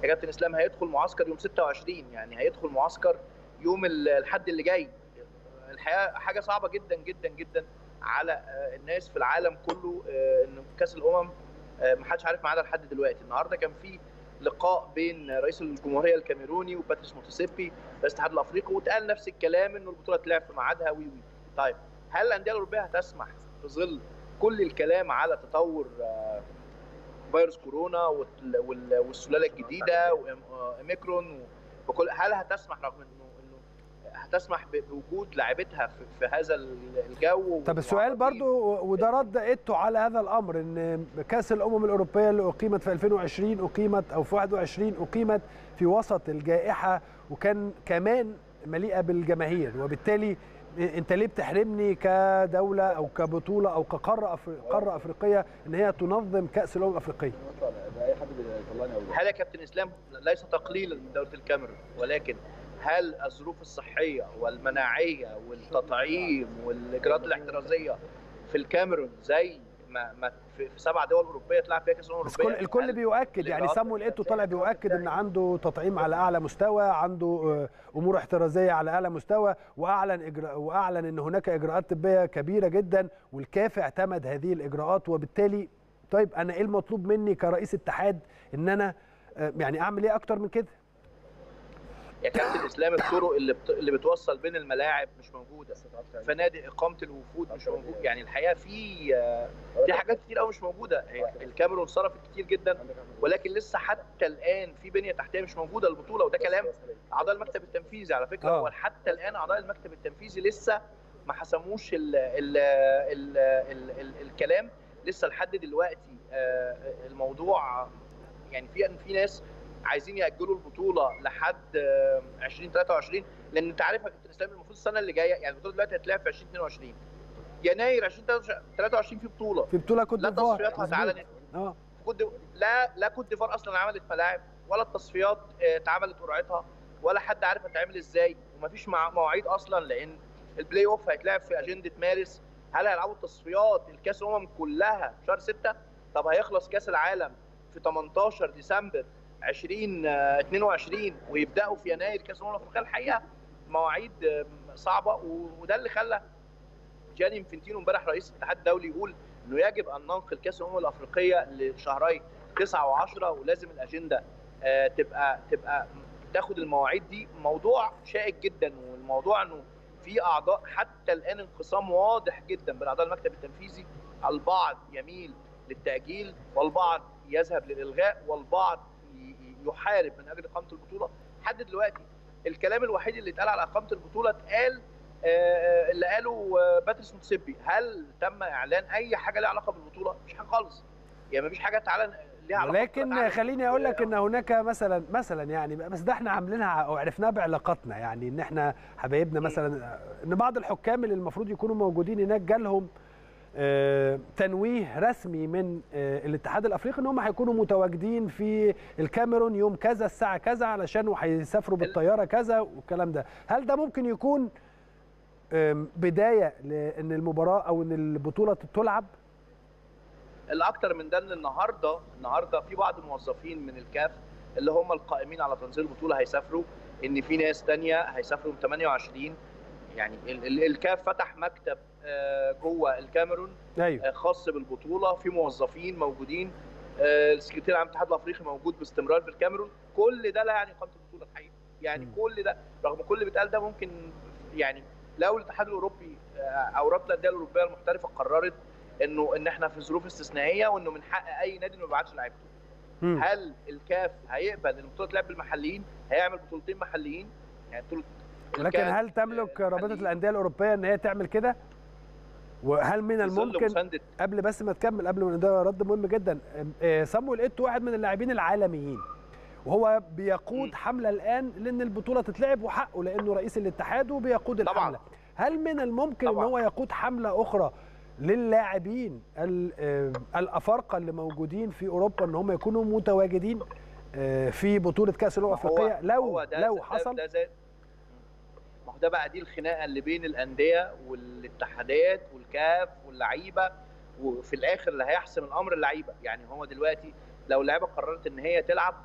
يا كابتن اسلام هيدخل معسكر يوم 26 يعني هيدخل معسكر يوم الحد اللي جاي الحقيقه حاجه صعبه جدا جدا جدا على الناس في العالم كله ان كاس الامم ما حدش عارف ميعادها لحد دلوقتي النهارده كان في لقاء بين رئيس الجمهوريه الكاميروني وباتريس موتسيبي رئيس الاتحاد الافريقي واتقال نفس الكلام انه البطوله تلعب في ميعادها وي وي طيب هل الانديه الاوروبيه هتسمح في ظل كل الكلام على تطور فيروس كورونا والسلاله الجديده واوميكرون وكل هل هتسمح رغم انه انه هتسمح بوجود لاعبتها في, في هذا الجو طب السؤال برضو وده رد ايتو على هذا الامر ان كاس الامم الاوروبيه اللي اقيمت في 2020 اقيمت او في 21 اقيمت في وسط الجائحه وكان كمان مليئه بالجماهير وبالتالي انت ليه بتحرمني كدوله او كبطوله او كقاره أفريق قاره افريقيه ان هي تنظم كاس الامم الافريقيه هل يا كابتن اسلام ليس تقليلا من دوله الكاميرون ولكن هل الظروف الصحيه والمناعيه والتطعيم والاجراءات الاحترازيه في الكاميرون زي ما ما في سبع دول اوروبيه تلعب فيها كاس الامم بس كل الكل بيؤكد يعني سامويل ايتو طالع بيؤكد ان عنده تطعيم على اعلى مستوى عنده امور احترازيه على اعلى مستوى واعلن إجراء واعلن ان هناك اجراءات طبيه كبيره جدا والكاف اعتمد هذه الاجراءات وبالتالي طيب انا ايه المطلوب مني كرئيس اتحاد ان انا يعني اعمل ايه اكتر من كده يا كابتن اسلام الطرق اللي بت... اللي بتوصل بين الملاعب مش موجوده فنادق اقامه الوفود مش موجود يعني الحقيقه في في حاجات كتير قوي مش موجوده الكاميرون صرفت كتير جدا ولكن لسه حتى الان في بنيه تحتيه مش موجوده البطوله وده كلام اعضاء المكتب التنفيذي على فكره هو حتى الان اعضاء المكتب التنفيذي لسه ما حسموش ال ال ال ال ال الكلام لسه لحد دلوقتي الموضوع يعني في في ناس عايزين ياجلوا البطوله لحد 2023 لان انت عارف يا كابتن اسلام المفروض السنه اللي جايه يعني البطوله دلوقتي هتلعب في 2022 يناير 2023 في بطوله في بطوله كوت لا تصفياتها اتعلنت اه لا لا كوت ديفوار اصلا عملت ملاعب ولا التصفيات اتعملت قرعتها ولا حد عارف هتعمل ازاي ومفيش مواعيد اصلا لان البلاي اوف هيتلعب في اجنده مارس هل هيلعبوا التصفيات الكاس الامم كلها شهر 6 طب هيخلص كاس العالم في 18 ديسمبر 2022 ويبداوا في يناير كاس الامم الافريقيه الحقيقه مواعيد صعبه وده اللي خلى جاني انفنتينو امبارح رئيس الاتحاد الدولي يقول انه يجب ان ننقل كاس الامم الافريقيه لشهرين 9 و10 ولازم الاجنده تبقى تبقى تاخد المواعيد دي موضوع شائك جدا والموضوع انه في اعضاء حتى الان انقسام واضح جدا بين اعضاء المكتب التنفيذي البعض يميل للتاجيل والبعض يذهب للالغاء والبعض يحارب من اجل اقامه البطوله لحد دلوقتي الكلام الوحيد اللي اتقال على اقامه البطوله اتقال اللي قاله باتريس موتسيبي هل تم اعلان اي حاجه ليها علاقه بالبطوله مش حاجه خالص يعني مفيش حاجه تعلن ليها علاقه لكن خليني اقول لك ان هناك مثلا مثلا يعني بس ده احنا عاملينها او عرفناها بعلاقاتنا يعني ان احنا حبايبنا مثلا ان بعض الحكام اللي المفروض يكونوا موجودين هناك جالهم آه تنويه رسمي من آه الاتحاد الافريقي ان هم هيكونوا متواجدين في الكاميرون يوم كذا الساعه كذا علشان هيسافروا بالطياره كذا والكلام ده هل ده ممكن يكون آه بدايه لان المباراه او ان البطوله تلعب الاكثر من ده ان النهارده النهارده في بعض الموظفين من الكاف اللي هم القائمين على تنظيم البطوله هيسافروا ان في ناس ثانيه هيسافروا 28 يعني الكاف فتح مكتب جوه الكاميرون أيوة. خاص بالبطوله في موظفين موجودين السكرتير العام الاتحاد الافريقي موجود باستمرار في الكاميرون كل ده لا يعني اقامه البطوله الحقيقه يعني م. كل ده رغم كل اللي بيتقال ده ممكن يعني لو الاتحاد الاوروبي او رابطه الانديه الاوروبيه المحترفه قررت انه ان احنا في ظروف استثنائيه وانه من حق اي نادي انه ما يبعتش لعيبته هل الكاف هيقبل ان البطوله تلعب بالمحليين هيعمل بطولتين محليين يعني بطوله لكن هل تملك رابطه الانديه الاوروبيه ان هي تعمل كده وهل من الممكن قبل بس ما تكمل قبل ما ده رد مهم جدا صامويل ايتو واحد من اللاعبين العالميين وهو بيقود م. حمله الان لان البطوله تتلعب وحقه لانه رئيس الاتحاد وبيقود الحمله طبعا. هل من الممكن طبعا. ان هو يقود حمله اخرى للاعبين الافارقه اللي موجودين في اوروبا ان هم يكونوا متواجدين في بطوله كاس الامم الافريقيه لو لو حصل ده زي ما هو ده بقى دي الخناقه اللي بين الانديه والاتحادات والكاف واللعيبه وفي الاخر اللي هيحسم الامر اللعيبه يعني هو دلوقتي لو اللعيبه قررت ان هي تلعب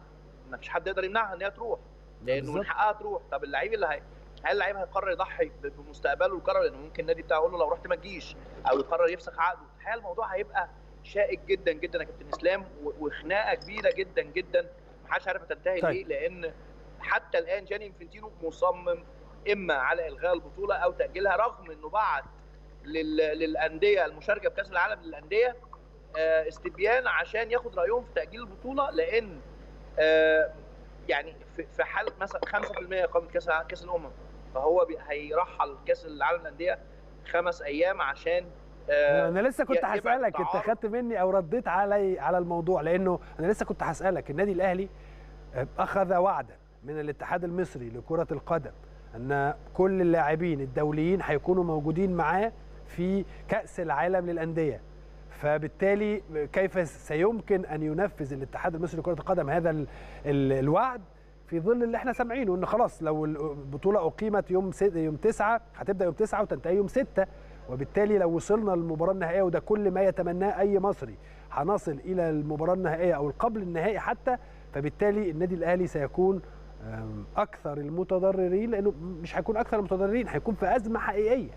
ما فيش حد يقدر يمنعها ان هي تروح لانه من بالظبط. حقها تروح طب اللعيب اللي هي هل اللعيب هيقرر يضحي ب- بمستقبله ويقرر لانه ممكن النادي بتاعه يقول له لو رحت ما تجيش او يقرر يفسخ عقده الحقيقه الموضوع هيبقى شائك جدا جدا يا كابتن اسلام و- وخناقه كبيره جدا جدا محدش عارف هتنتهي طيب. ليه لان حتى الان جاني انفنتينو مصمم اما على الغاء البطوله او تاجيلها رغم انه بعت لل- للانديه المشاركه بكاس العالم للانديه آه، استبيان عشان ياخد رايهم في تاجيل البطوله لان آه، يعني في- في حاله مثلا 5% اقامه كاس الع- كاس الامم فهو بي- هيرحل كاس العالم للانديه خمس ايام عشان آه، انا لسه كنت يبقى هسالك انت تعارض. خدت مني او رديت علي على الموضوع لانه انا لسه كنت هسالك النادي الاهلي اخذ وعدا من الاتحاد المصري لكره القدم ان كل اللاعبين الدوليين هيكونوا موجودين معاه في كاس العالم للانديه فبالتالي كيف سيمكن ان ينفذ الاتحاد المصري لكره القدم هذا ال- ال- الوعد في ظل اللي احنا سامعينه ان خلاص لو البطوله اقيمت يوم ست يوم 9 هتبدا يوم 9 وتنتهي يوم 6 وبالتالي لو وصلنا للمباراه النهائيه وده كل ما يتمناه اي مصري هنصل الى المباراه النهائيه او القبل النهائي حتى فبالتالي النادي الاهلي سيكون أم، اكثر المتضررين لانه مش هيكون اكثر المتضررين هيكون في ازمه حقيقيه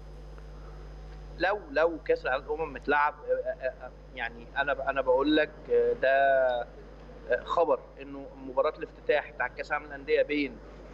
لو لو كاس العالم الامم متلعب آه، آه، آه، يعني انا انا بقول لك آه، ده آه، خبر انه مباراه الافتتاح بتاع كاس العالم للانديه بين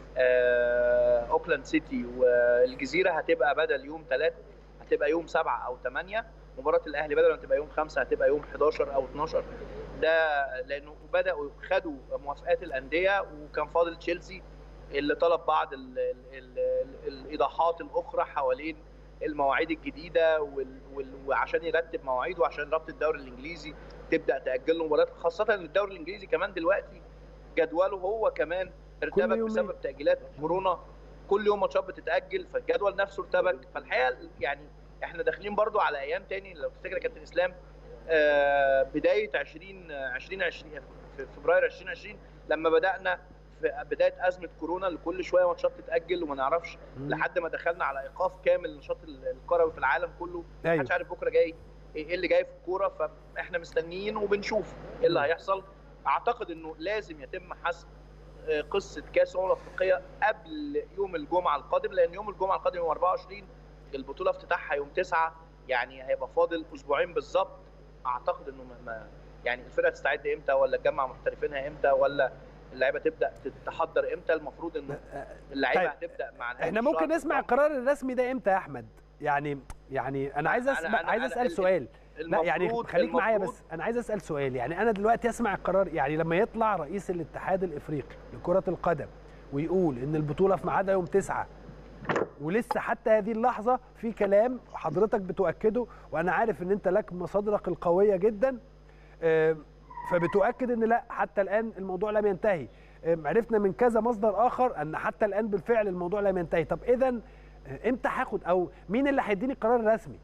آه، اوكلاند سيتي والجزيره هتبقى بدل يوم 3 هتبقى يوم 7 او 8 مباراه الاهلي بدل ما تبقى يوم 5 هتبقى يوم 11 او 12 ده لانه بداوا خدوا موافقات الانديه وكان فاضل تشيلسي اللي طلب بعض ال ال ال ال الايضاحات الاخرى حوالين المواعيد الجديده وال... وال... وعشان يرتب مواعيده وعشان رابطه الدوري الانجليزي تبدا تاجل له مباريات خاصه ان الدوري الانجليزي كمان دلوقتي جدوله هو كمان ارتبك يومين. بسبب تاجيلات كورونا كل يوم ماتشات بتتاجل فالجدول نفسه ارتبك فالحقيقه يعني احنا داخلين برضو على ايام تاني لو تفتكر يا كابتن اسلام آه، بدايه 20 2020 في فبراير 2020 لما بدانا في بدايه ازمه كورونا اللي كل شويه ماتشات تتاجل وما نعرفش لحد ما دخلنا على ايقاف كامل النشاط الكروي في العالم كله ايوه محدش عارف بكره جاي ايه اللي جاي في الكوره فاحنا مستنيين وبنشوف ايه اللي هيحصل اعتقد انه لازم يتم حسم آه، قصه كاس الامم الافريقيه قبل يوم الجمعه القادم لان يوم الجمعه القادم يوم 24 البطوله افتتاحها يوم 9 يعني هيبقى فاضل اسبوعين بالظبط اعتقد انه ما- ما يعني الفرقه تستعد امتى ولا تجمع محترفينها امتى ولا اللعيبه تبدا تتحضر امتى المفروض انه اللعيبه طيب، هتبدا مع نهاية احنا الشهر ممكن نسمع بالظبط. القرار الرسمي ده امتى يا احمد يعني يعني انا عايز أنا- اسمع أنا- عايز أنا اسال ال- سؤال لا يعني المفروض- خليك معايا المفروض- بس انا عايز اسال سؤال يعني انا دلوقتي اسمع القرار يعني لما يطلع رئيس الاتحاد الافريقي لكره القدم ويقول ان البطوله في ميعادها يوم 9 ولسه حتى هذه اللحظه في كلام حضرتك بتؤكده وانا عارف ان انت لك مصادرك القويه جدا آه، فبتؤكد ان لا حتى الان الموضوع لم ينتهي آه، عرفنا من كذا مصدر اخر ان حتى الان بالفعل الموضوع لم ينتهي طب اذا امتى هاخد او مين اللي هيديني القرار الرسمي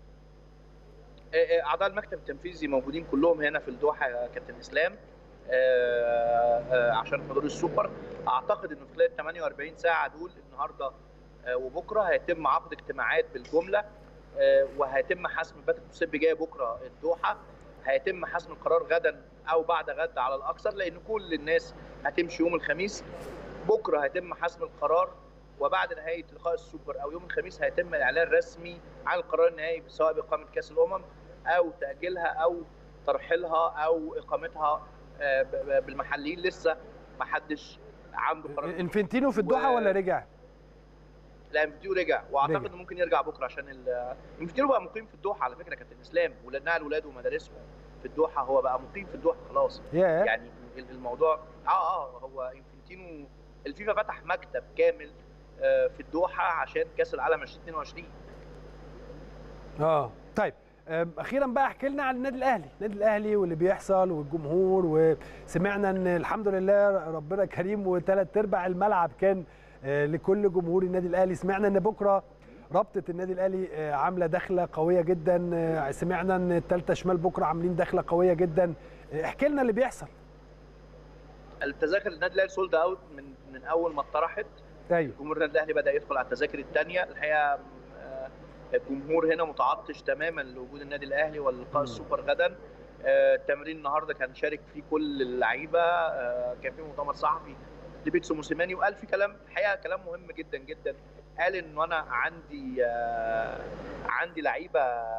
اعضاء المكتب التنفيذي موجودين كلهم هنا في الدوحه يا كابتن اسلام آه، آه، عشان حضور السوبر اعتقد انه خلال 48 ساعه دول النهارده آه، وبكره هيتم عقد اجتماعات بالجمله آه، وهيتم حسم باتريك موسيبي جاي بكره الدوحه هيتم حسم القرار غدا او بعد غد على الاكثر لان كل الناس هتمشي يوم الخميس بكره هيتم حسم القرار وبعد نهايه لقاء السوبر او يوم الخميس هيتم الاعلان الرسمي عن القرار النهائي سواء باقامه كاس الامم او تاجيلها او ترحيلها او اقامتها آه، ب- ب- بالمحليين لسه ما حدش عنده قرار انفنتينو في الدوحه و- ولا رجع لا انفنتينو رجع واعتقد رجع. انه ممكن يرجع بكره عشان ال- انفنتينو بقى مقيم في الدوحه على فكره كابتن اسلام ولاد نقل ولاده ومدارسهم في الدوحه هو بقى مقيم في الدوحه خلاص ياه يعني ال- الموضوع اه اه هو انفنتينو الفيفا فتح مكتب كامل آه، في الدوحه عشان كاس العالم 2022 اه طيب أم، اخيرا بقى احكي لنا عن النادي الاهلي النادي الاهلي واللي بيحصل والجمهور وسمعنا ان الحمد لله ربنا كريم وثلاث ارباع الملعب كان آه، لكل جمهور النادي الاهلي سمعنا ان بكره رابطه النادي الاهلي آه، عامله دخله قويه جدا آه، سمعنا ان الثالثه شمال بكره عاملين دخله قويه جدا آه، احكي لنا اللي بيحصل التذاكر النادي الاهلي سولد اوت من من اول ما اتطرحت ايوه جمهور النادي الاهلي بدا يدخل على التذاكر الثانيه الحقيقه آه، الجمهور هنا متعطش تماما لوجود النادي الاهلي واللقاء مم. السوبر غدا آه، التمرين النهارده كان شارك فيه كل اللعيبه آه، كان في مؤتمر صحفي لبيتسو موسيماني وقال في كلام الحقيقه كلام مهم جدا جدا قال انه انا عندي آه، عندي لعيبه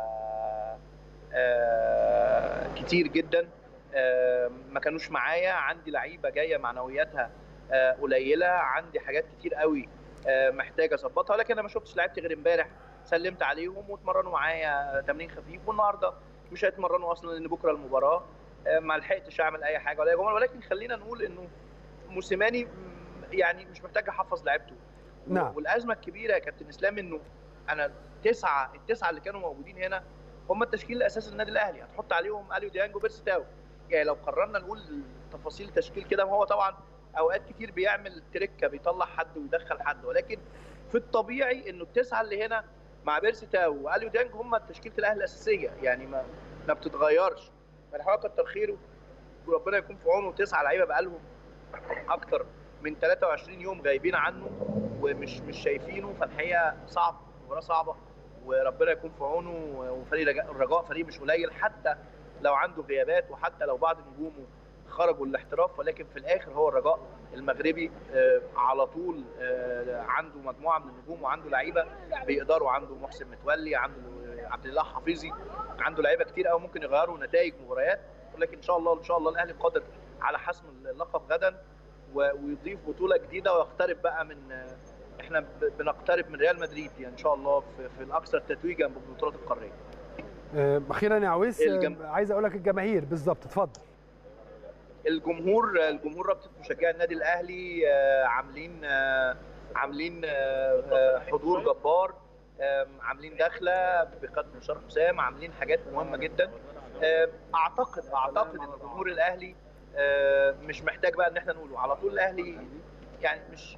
آه، كتير جدا آه، ما كانوش معايا عندي لعيبه جايه معنوياتها آه، قليله عندي حاجات كتير قوي آه، محتاج اظبطها ولكن انا ما شفتش لعيبتي غير امبارح سلمت عليهم واتمرنوا معايا تمرين خفيف والنهارده مش هيتمرنوا اصلا لان بكره المباراه آه، ما لحقتش اعمل اي حاجه ولا يا جماعه ولكن خلينا نقول انه موسيماني م- يعني مش محتاج احفظ لعيبته نعم. والازمه الكبيره يا كابتن اسلام انه انا تسعه التسعه اللي كانوا موجودين هنا هم التشكيل الاساسي للنادي الاهلي هتحط عليهم اليو ديانج وبيرسي تاو يعني لو قررنا نقول تفاصيل تشكيل كده هو طبعا اوقات كتير بيعمل تركه بيطلع حد ويدخل حد ولكن في الطبيعي انه التسعه اللي هنا مع بيرسي تاو واليو ديانج هم تشكيله الاهلي الاساسيه يعني ما ما بتتغيرش فالحقيقه كتر خيره وربنا يكون في عونه تسعه لعيبه بقالهم اكتر من 23 يوم غايبين عنه ومش مش شايفينه فالحقيقه صعب مباراه صعبه وربنا يكون في عونه وفريق رجاء الرجاء فريق مش قليل حتى لو عنده غيابات وحتى لو بعض نجومه خرجوا الاحتراف ولكن في الاخر هو الرجاء المغربي آه، على طول آه، عنده مجموعه من النجوم وعنده لعيبه بيقدروا عنده محسن متولي عنده عبد الله حفيظي عنده لعيبه كتير قوي ممكن يغيروا نتائج مباريات ولكن ان شاء الله ان شاء الله الاهلي قادر على حسم اللقب غدا و- ويضيف بطوله جديده ويقترب بقى من آه، احنا ب- بنقترب من ريال مدريد يعني ان شاء الله في, في الاكثر تتويجا بالبطولات القاريه آه، اخيرا يا عويس آه، الجم- عايز اقول لك الجماهير بالظبط اتفضل الجمهور الجمهور رابطه مشجعي النادي الاهلي آه، عاملين آه، عاملين آه، آه، حضور جبار آم، عاملين دخله بقدر شرف حسام عاملين حاجات مهمه جدا آم، اعتقد اعتقد ان جمهور الاهلي آه، مش محتاج بقى ان احنا نقوله على طول الاهلي يعني مش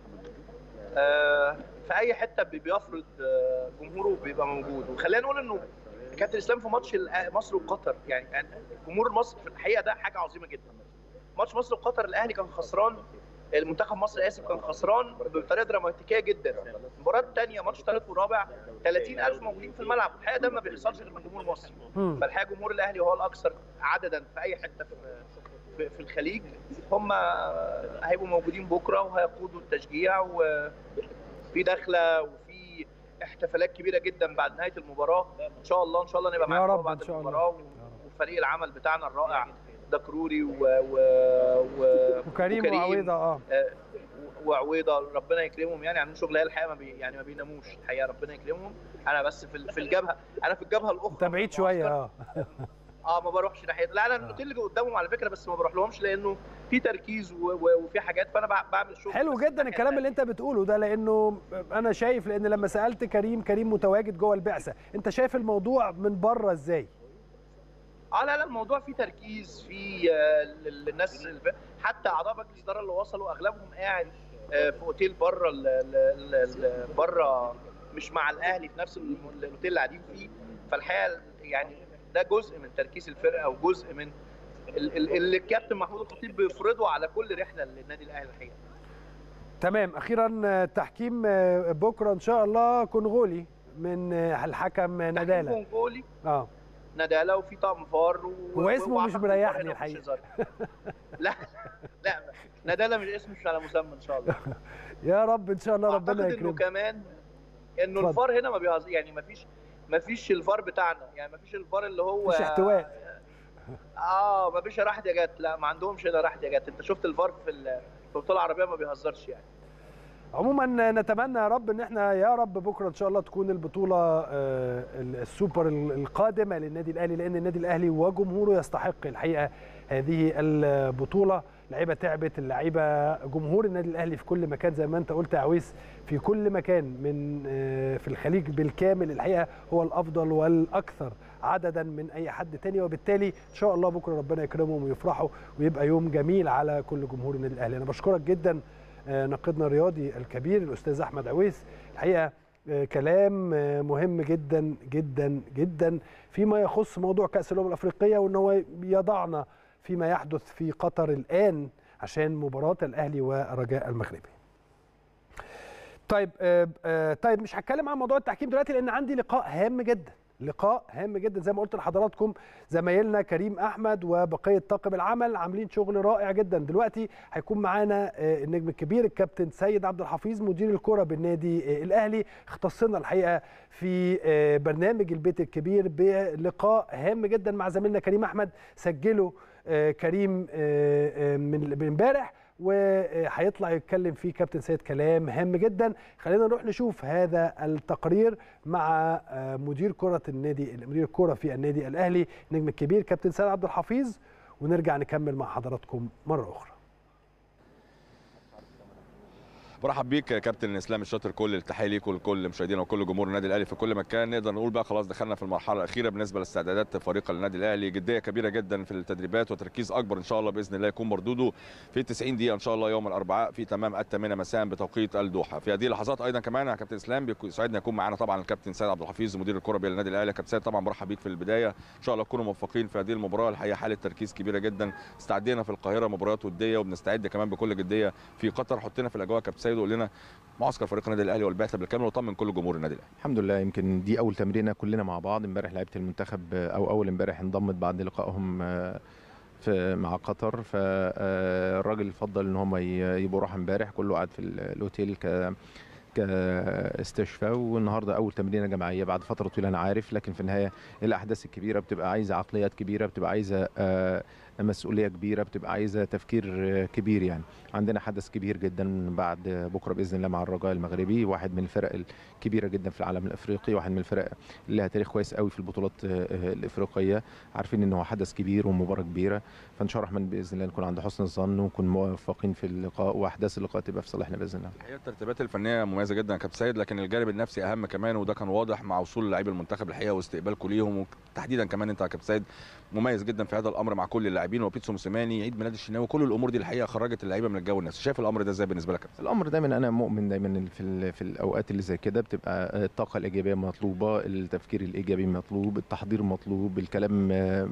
آه، في اي حته بي- بيفرض آه، جمهوره بيبقى موجود وخلينا نقول انه كابتن اسلام في ماتش الأ- مصر وقطر يعني يعني جمهور مصر في الحقيقه ده حاجه عظيمه جدا ماتش مصر وقطر الاهلي كان خسران المنتخب مصر اسف كان خسران بطريقه دراماتيكيه جدا المباراه الثانيه ماتش ثالث ورابع 30000 موجودين في الملعب الحقيقه ده ما بيحصلش غير من جمهور مصر مم. فالحقيقه جمهور الاهلي هو الاكثر عددا في اي حته في في- في الخليج هم هيبقوا موجودين بكره وهيقودوا التشجيع وفي دخله وفي احتفالات كبيره جدا بعد نهايه المباراه ان شاء الله ان شاء الله نبقى يا معاكم رب بعد إن شاء الله. المباراه وفريق العمل بتاعنا الرائع دكروري و, و... و... وكريم وعويضه اه آه، وعويضه ربنا يكرمهم يعني عاملين شغل هي الحقيقه ما بي يعني ما بيناموش الحقيقه ربنا يكرمهم انا بس في ال- في الجبهه انا في الجبهه الاخرى انت بعيد شويه اه اه ما بروحش ناحيه لا انا الاوتيل اللي قدامهم على فكره بس ما بروح لهمش لانه في تركيز و... و... وفي حاجات فانا بع- بعمل شغل حلو بس جدا الناحية الكلام اللي انت بتقوله ده لانه انا شايف لان لما سالت كريم كريم متواجد جوه البعثه انت شايف الموضوع من بره ازاي اه لا لا الموضوع فيه تركيز في آه، ال- الناس الف- حتى اعضاء مجلس الاداره اللي وصلوا اغلبهم قاعد آه، في اوتيل بره ال- ال- ال- بره مش مع الاهلي في نفس الم- الاوتيل اللي قاعدين فيه فالحقيقه يعني ده جزء من تركيز الفرقه وجزء من ال- ال- اللي الكابتن محمود الخطيب بيفرضه على كل رحله للنادي الاهلي الحقيقه تمام اخيرا آه، تحكيم آه، بكره ان شاء الله كونغولي من آه، الحكم نداله كونغولي اه نداله وفي طقم فار و... هو اسمه وأعتقد مش مريحني الفار هنا الحقيقة. مش هزار. لا لا نداله مش اسمه مش على مسمى ان شاء الله يا رب ان شاء الله اعتقد ربنا انه يكرمك كمان انه اتفضل. الفار هنا ما بيهزر يعني ما فيش ما فيش الفار بتاعنا يعني ما فيش الفار اللي هو مفيش احتواء. اه ما فيش راحت يا جت لا ما عندهمش هنا راحت يا جت انت شفت الفار في ال- في البطوله العربيه ما بيهزرش يعني عموما نتمنى يا رب ان احنا يا رب بكره ان شاء الله تكون البطوله آه، السوبر القادمه للنادي الاهلي لان النادي الاهلي وجمهوره يستحق الحقيقه هذه البطوله لعيبه تعبت اللعيبه جمهور النادي الاهلي في كل مكان زي ما انت قلت يا عويس في كل مكان من آه، في الخليج بالكامل الحقيقه هو الافضل والاكثر عددا من اي حد تاني وبالتالي ان شاء الله بكره ربنا يكرمهم ويفرحوا ويبقى يوم جميل على كل جمهور النادي الاهلي انا بشكرك جدا آه، ناقدنا الرياضي الكبير الاستاذ احمد عويس الحقيقه آه، كلام آه، مهم جدا جدا جدا فيما يخص موضوع كاس الامم الافريقيه وان هو يضعنا فيما يحدث في قطر الان عشان مباراه الاهلي ورجاء المغربي. طيب آه، آه، طيب مش هتكلم عن موضوع التحكيم دلوقتي لان عندي لقاء هام جدا لقاء هام جدا زي ما قلت لحضراتكم زمايلنا كريم احمد وبقيه طاقم العمل عاملين شغل رائع جدا دلوقتي هيكون معانا النجم الكبير الكابتن سيد عبد الحفيظ مدير الكره بالنادي الاهلي اختصنا الحقيقه في برنامج البيت الكبير بلقاء هام جدا مع زميلنا كريم احمد سجله كريم من امبارح وهيطلع يتكلم فيه كابتن سيد كلام هام جدا خلينا نروح نشوف هذا التقرير مع مدير كره النادي مدير الكره في النادي الاهلي النجم الكبير كابتن سيد عبد الحفيظ ونرجع نكمل مع حضراتكم مره اخرى برحب بيك يا كابتن اسلام الشاطر كل التحيه ليك ولكل مشاهدينا وكل جمهور النادي الاهلي في كل مكان نقدر نقول بقى خلاص دخلنا في المرحله الاخيره بالنسبه لاستعدادات فريق النادي الاهلي جديه كبيره جدا في التدريبات وتركيز اكبر ان شاء الله باذن الله يكون مردوده في 90 دقيقه ان شاء الله يوم الاربعاء في تمام الثامنه مساء بتوقيت الدوحه في هذه اللحظات ايضا كمان يا كابتن اسلام يسعدنا يكون معنا طبعا الكابتن سيد عبد الحفيظ مدير الكره بالنادي الاهلي كابتن سيد طبعا برحب بيك في البدايه ان شاء الله تكونوا موفقين في هذه المباراه الحقيقه حاله تركيز كبيره جدا استعدينا في القاهره مباريات وديه وبنستعد كمان بكل جديه في قطر حطينا في الاجواء كابتن سيد وقول لنا معسكر فريق النادي الاهلي والبعثه بالكامل وطمن كل جمهور النادي الاهلي الحمد لله يمكن دي اول تمرينه كلنا مع بعض امبارح لعيبه المنتخب او اول امبارح انضمت بعد لقائهم في مع قطر فالراجل فضل ان هم يبقوا راحه امبارح كله قاعد في الاوتيل ك كاستشفاء والنهارده اول تمرينه جماعيه بعد فتره طويله انا عارف لكن في النهايه الاحداث الكبيره بتبقى عايزه عقليات كبيره بتبقى عايزه مسؤوليه كبيره بتبقى عايزه تفكير كبير يعني عندنا حدث كبير جدا بعد بكره باذن الله مع الرجاء المغربي واحد من الفرق الكبيره جدا في العالم الافريقي واحد من الفرق اللي لها تاريخ كويس قوي في البطولات الافريقيه عارفين ان هو حدث كبير ومباراه كبيره فان شاء الله الرحمن باذن الله نكون عند حسن الظن ونكون موفقين في اللقاء واحداث اللقاء تبقى في صالحنا باذن الله الحقيقه الترتيبات الفنيه مميزه جدا يا كابتن سيد لكن الجانب النفسي اهم كمان وده كان واضح مع وصول لاعبي المنتخب الحقيقه واستقبالكم ليهم وتحديدا كمان انت يا كابتن سيد مميز جدا في هذا الامر مع كل اللاعبين وبيتسو موسيماني عيد ميلاد الشناوي كل الامور دي الحقيقه خرجت اللعيبه من الجو النفسي شايف الامر ده ازاي بالنسبه لك الامر دايما انا مؤمن دايما في في الاوقات اللي زي كده بتبقى الطاقه الايجابيه مطلوبه التفكير الايجابي مطلوب التحضير مطلوب الكلام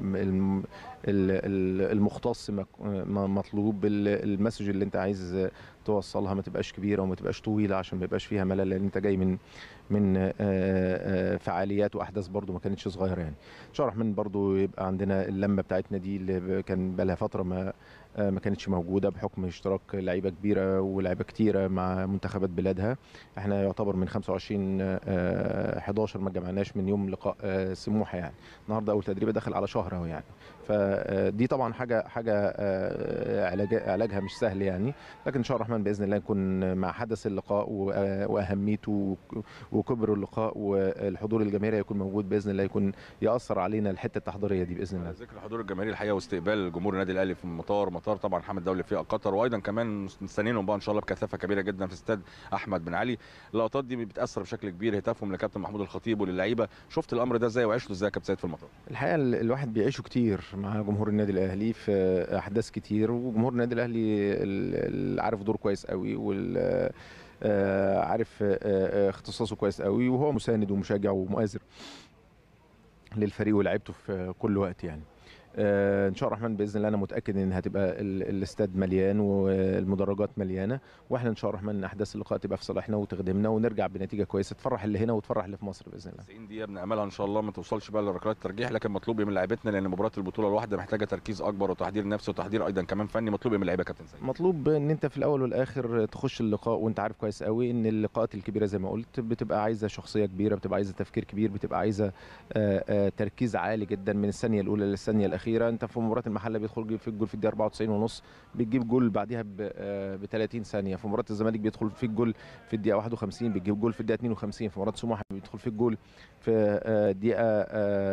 المختص مطلوب المسج اللي انت عايز توصلها ما تبقاش كبيره وما تبقاش طويله عشان ما يبقاش فيها ملل لان انت جاي من من فعاليات واحداث برده ما كانتش صغيره يعني ان شاء الله الرحمن برده يبقى عندنا اللمه بتاعتنا دي اللي كان بقى لها فتره ما ما كانتش موجوده بحكم اشتراك لعيبه كبيره ولاعيبه كتيره مع منتخبات بلادها احنا يعتبر من 25 11 ما جمعناش من يوم لقاء سموحه يعني النهارده اول تدريب داخل على شهر اهو يعني فدي طبعا حاجه حاجه علاج علاجها مش سهل يعني لكن ان شاء الله الرحمن باذن الله نكون مع حدث اللقاء واهميته وكبر اللقاء والحضور الجماهيري يكون موجود باذن الله يكون ياثر علينا الحته التحضيريه دي باذن الله ذكر الحضور الجماهيري الحقيقه واستقبال جمهور النادي الاهلي في المطار مطار طبعا حمد دولي في قطر وايضا كمان مستنيينهم بقى ان شاء الله بكثافه كبيره جدا في استاد احمد بن علي اللقطات دي بتاثر بشكل كبير هتافهم لكابتن محمود الخطيب وللعيبه شفت الامر ده ازاي وعشته ازاي يا كابتن سيد في المطار الحقيقه الواحد بيعيشه كتير مع جمهور النادي الاهلي في احداث كتير وجمهور النادي الاهلي عارف دور كويس قوي وال عارف اختصاصه كويس قوي وهو مساند ومشجع ومؤازر للفريق ولعيبته في كل وقت يعني آه ان شاء الله الرحمن باذن الله انا متاكد ان هتبقى الاستاد مليان والمدرجات مليانه واحنا ان شاء الله الرحمن احداث اللقاء تبقى في صالحنا وتخدمنا ونرجع بنتيجه كويسه تفرح اللي هنا وتفرح اللي في مصر باذن الله 90 دقيقه بناملها ان شاء الله ما توصلش بقى لركلات الترجيح لكن مطلوب من لعيبتنا لان مباراه البطوله الواحده محتاجه تركيز اكبر وتحضير نفسي وتحضير ايضا كمان فني مطلوب من اللعيبه كابتن سيد مطلوب ان انت في الاول والاخر تخش اللقاء وانت عارف كويس قوي ان اللقاءات الكبيره زي ما قلت بتبقى عايزه شخصيه كبيره بتبقى عايزه تفكير كبير بتبقى عايزه آآ آآ تركيز عالي جدا من الثانيه الاولى للثانيه الاخيره انت في مباراه المحله بيدخل في الجول في الدقيقه 94 ونص بتجيب جول بعديها ب 30 ثانيه في مباراه الزمالك بيدخل في الجول في الدقيقه 51 بتجيب جول في الدقيقه 52 في مباراه سموحه بيدخل في الجول في الدقيقه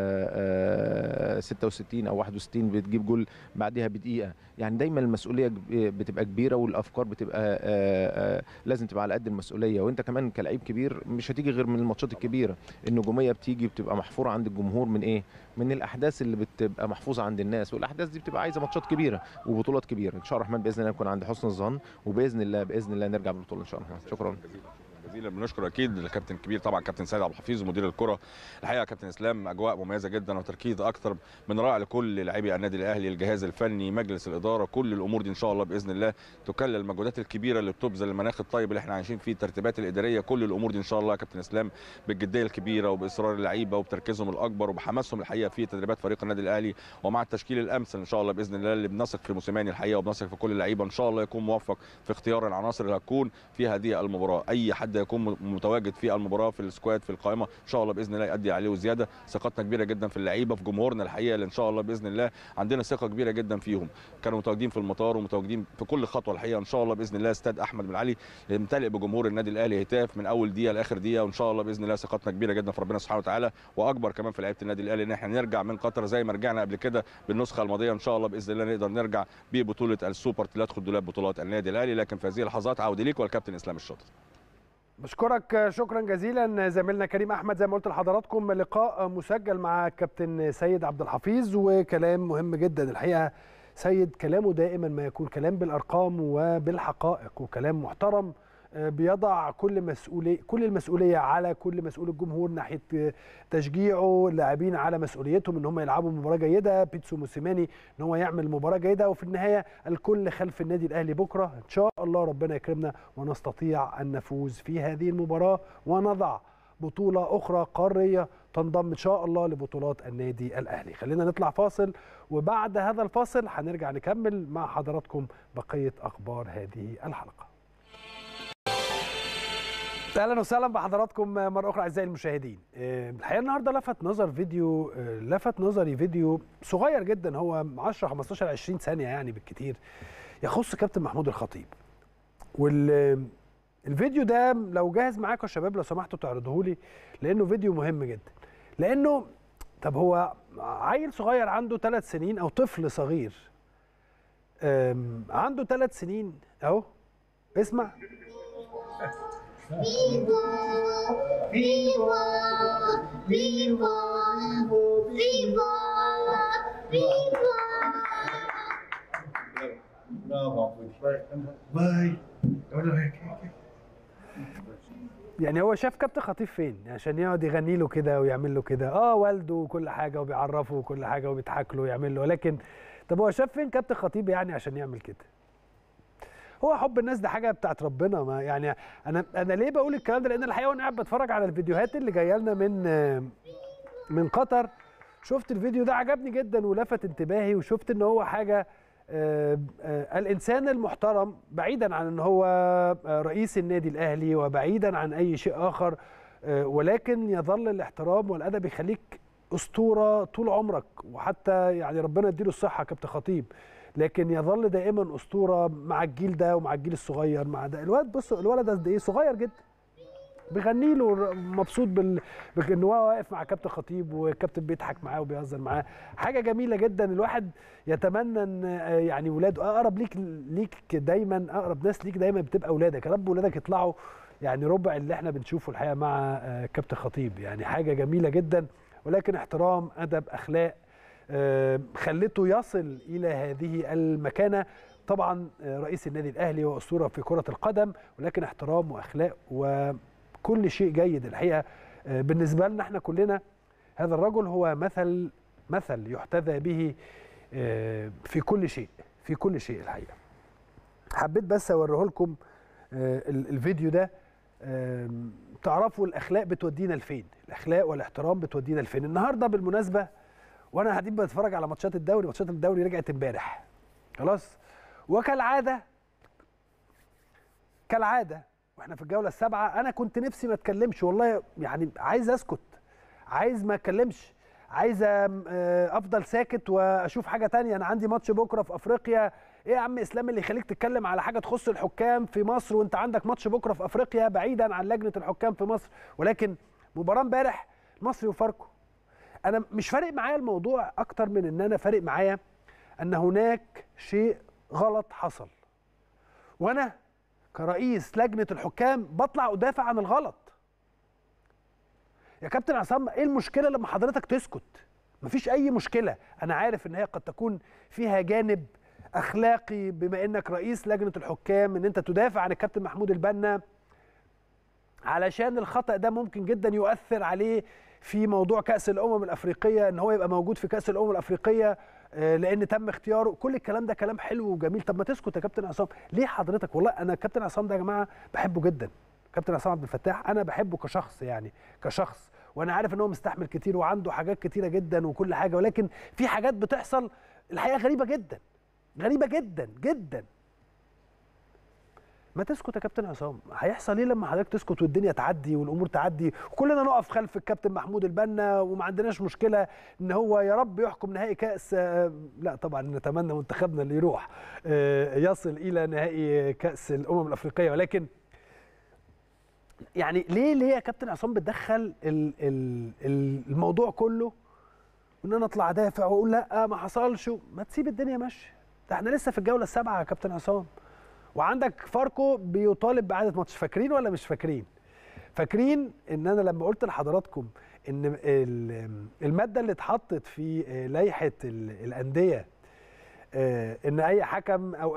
66 او 61 بتجيب جول بعديها بدقيقه يعني دايما المسؤوليه بتبقى كبيره والافكار بتبقى لازم تبقى على قد المسؤوليه وانت كمان كلاعب كبير مش هتيجي غير من الماتشات الكبيره النجوميه بتيجي بتبقى محفوره عند الجمهور من ايه من الاحداث اللي بتبقى محفوظه عند الناس والاحداث دي بتبقى عايزه ماتشات كبيره وبطولات كبيره ان شاء الله الرحمن باذن الله نكون عند حسن الظن وباذن الله باذن الله نرجع بالبطوله ان شاء الله شكرا جزيلا بنشكر اكيد الكابتن الكبير طبعا كابتن سيد عبد الحفيظ مدير الكره الحقيقه كابتن اسلام اجواء مميزه جدا وتركيز اكتر من رائع لكل لاعبي النادي الاهلي الجهاز الفني مجلس الاداره كل الامور دي ان شاء الله باذن الله تكلل المجهودات الكبيره اللي بتبذل المناخ الطيب اللي احنا عايشين فيه الترتيبات الاداريه كل الامور دي ان شاء الله يا كابتن اسلام بالجديه الكبيره وباصرار اللعيبه وبتركيزهم الاكبر وبحماسهم الحقيقه في تدريبات فريق النادي الاهلي ومع التشكيل الامثل ان شاء الله باذن الله اللي بنثق في موسيماني الحقيقه وبنثق في كل اللعيبه ان شاء الله يكون موفق في اختيار العناصر اللي هتكون في هذه المباراه اي حد يكون متواجد في المباراه في السكواد في القائمه ان شاء الله باذن الله يؤدي عليه وزياده ثقتنا كبيره جدا في اللعيبه في جمهورنا الحقيقه اللي ان شاء الله باذن الله عندنا ثقه كبيره جدا فيهم كانوا متواجدين في المطار ومتواجدين في كل خطوه الحقيقه ان شاء الله باذن الله استاد احمد بن علي يمتلئ بجمهور النادي الاهلي هتاف من اول دقيقه لاخر دقيقه وان شاء الله باذن الله ثقتنا كبيره جدا في ربنا سبحانه وتعالى واكبر كمان في لعيبه النادي الاهلي ان احنا نرجع من قطر زي ما رجعنا قبل كده بالنسخه الماضيه ان شاء الله باذن الله نقدر نرجع ببطوله السوبر تدخل دولاب بطولات النادي الاهلي لكن في هذه اللحظات عودي ليك والكابتن اسلام الشاطر بشكرك شكرا جزيلا زميلنا كريم احمد زي ما قلت لحضراتكم لقاء مسجل مع كابتن سيد عبد الحفيظ وكلام مهم جدا الحقيقه سيد كلامه دائما ما يكون كلام بالارقام وبالحقائق وكلام محترم بيضع كل مسؤوليه كل المسؤوليه على كل مسؤول الجمهور ناحيه تشجيعه اللاعبين على مسؤوليتهم ان هم يلعبوا مباراه جيده بيتسو موسيماني ان هو يعمل مباراه جيده وفي النهايه الكل خلف النادي الاهلي بكره ان شاء الله ربنا يكرمنا ونستطيع ان نفوز في هذه المباراه ونضع بطولة أخرى قارية تنضم إن شاء الله لبطولات النادي الأهلي خلينا نطلع فاصل وبعد هذا الفاصل هنرجع نكمل مع حضراتكم بقية أخبار هذه الحلقة اهلا وسهلا بحضراتكم مره اخرى اعزائي المشاهدين الحقيقه النهارده لفت نظر فيديو لفت نظري فيديو صغير جدا هو 10 15 20 ثانيه يعني بالكثير يخص كابتن محمود الخطيب والفيديو ده لو جاهز معاكم يا شباب لو سمحتوا تعرضوه لي لانه فيديو مهم جدا لانه طب هو عيل صغير عنده ثلاث سنين او طفل صغير عنده ثلاث سنين اهو اسمع Viva! Viva! Viva! Viva! Viva! Bravo, باي اقول له هيك هيك يعني هو شاف كابتن خطيب فين عشان يقعد يغني له كده ويعمل له كده اه والده وكل حاجه وبيعرفه وكل حاجه وبيضحك له ويعمل له ولكن طب هو شاف فين كابتن خطيب يعني عشان يعمل كده هو حب الناس ده حاجه بتاعت ربنا ما يعني انا انا ليه بقول الكلام ده لان الحقيقه وانا قاعد بتفرج على الفيديوهات اللي جايه لنا من من قطر شفت الفيديو ده عجبني جدا ولفت انتباهي وشفت ان هو حاجه آه، آه، الانسان المحترم بعيدا عن ان هو آه، رئيس النادي الاهلي وبعيدا عن اي شيء اخر آه، ولكن يظل الاحترام والادب يخليك اسطوره طول عمرك وحتى يعني ربنا يديله الصحه كابتن خطيب لكن يظل دائما اسطوره مع الجيل ده ومع الجيل الصغير مع ده الولد بصوا الولد قد ايه صغير جدا بيغني له مبسوط بال بان هو واقف مع كابتن خطيب والكابتن بيضحك معاه وبيهزر معاه حاجه جميله جدا الواحد يتمنى ان آه، يعني ولاده اقرب ليك ليك دايما اقرب ناس ليك دايما بتبقى اولادك يا رب ولادك يطلعوا يعني ربع اللي احنا بنشوفه الحقيقه مع آه، كابتن خطيب يعني حاجه جميله جدا ولكن احترام ادب اخلاق آه، خلته يصل الى هذه المكانه طبعا آه، رئيس النادي الاهلي واسطوره في كره القدم ولكن احترام واخلاق وكل شيء جيد الحقيقه آه، بالنسبه لنا احنا كلنا هذا الرجل هو مثل مثل يحتذى به آه، في كل شيء في كل شيء الحقيقه حبيت بس اوريه لكم آه، ال- الفيديو ده آم، تعرفوا الاخلاق بتودينا لفين الاخلاق والاحترام بتودينا لفين النهارده بالمناسبه وانا قاعدين بتفرج على ماتشات الدوري ماتشات الدوري رجعت امبارح خلاص وكالعاده كالعاده واحنا في الجوله السابعه انا كنت نفسي ما اتكلمش والله يعني عايز اسكت عايز ما اتكلمش عايز أم، آه، افضل ساكت واشوف حاجه تانية انا عندي ماتش بكره في افريقيا ايه يا عم اسلام اللي يخليك تتكلم على حاجه تخص الحكام في مصر وانت عندك ماتش بكره في افريقيا بعيدا عن لجنه الحكام في مصر ولكن مباراه امبارح المصري وفاركو انا مش فارق معايا الموضوع اكتر من ان انا فارق معايا ان هناك شيء غلط حصل وانا كرئيس لجنه الحكام بطلع ادافع عن الغلط يا كابتن عصام ايه المشكله لما حضرتك تسكت مفيش اي مشكله انا عارف ان هي قد تكون فيها جانب اخلاقي بما انك رئيس لجنه الحكام ان انت تدافع عن الكابتن محمود البنا علشان الخطا ده ممكن جدا يؤثر عليه في موضوع كاس الامم الافريقيه ان هو يبقى موجود في كاس الامم الافريقيه آه، لان تم اختياره كل الكلام ده كلام حلو وجميل طب ما تسكت يا كابتن عصام ليه حضرتك والله انا كابتن عصام ده يا جماعه بحبه جدا كابتن عصام عبد الفتاح انا بحبه كشخص يعني كشخص وانا عارف ان هو مستحمل كتير وعنده حاجات كتيره جدا وكل حاجه ولكن في حاجات بتحصل الحقيقه غريبه جدا غريبه جدا جدا ما تسكت يا كابتن عصام هيحصل ايه لما حضرتك تسكت والدنيا تعدي والامور تعدي وكلنا نقف خلف الكابتن محمود البنا وما عندناش مشكله ان هو يا رب يحكم نهائي كاس آه، لا طبعا نتمنى منتخبنا اللي يروح آه، يصل الى نهائي كاس الامم الافريقيه ولكن يعني ليه ليه يا كابتن عصام بتدخل ال- ال- ال- الموضوع كله وان انا اطلع دافع واقول لا ما حصلش ما تسيب الدنيا ماشيه ده احنا لسه في الجوله السابعه يا كابتن عصام وعندك فاركو بيطالب باعاده ماتش فاكرين ولا مش فاكرين فاكرين ان انا لما قلت لحضراتكم ان ال- الماده اللي اتحطت في آه، لائحه ال- الانديه آه، ان اي حكم او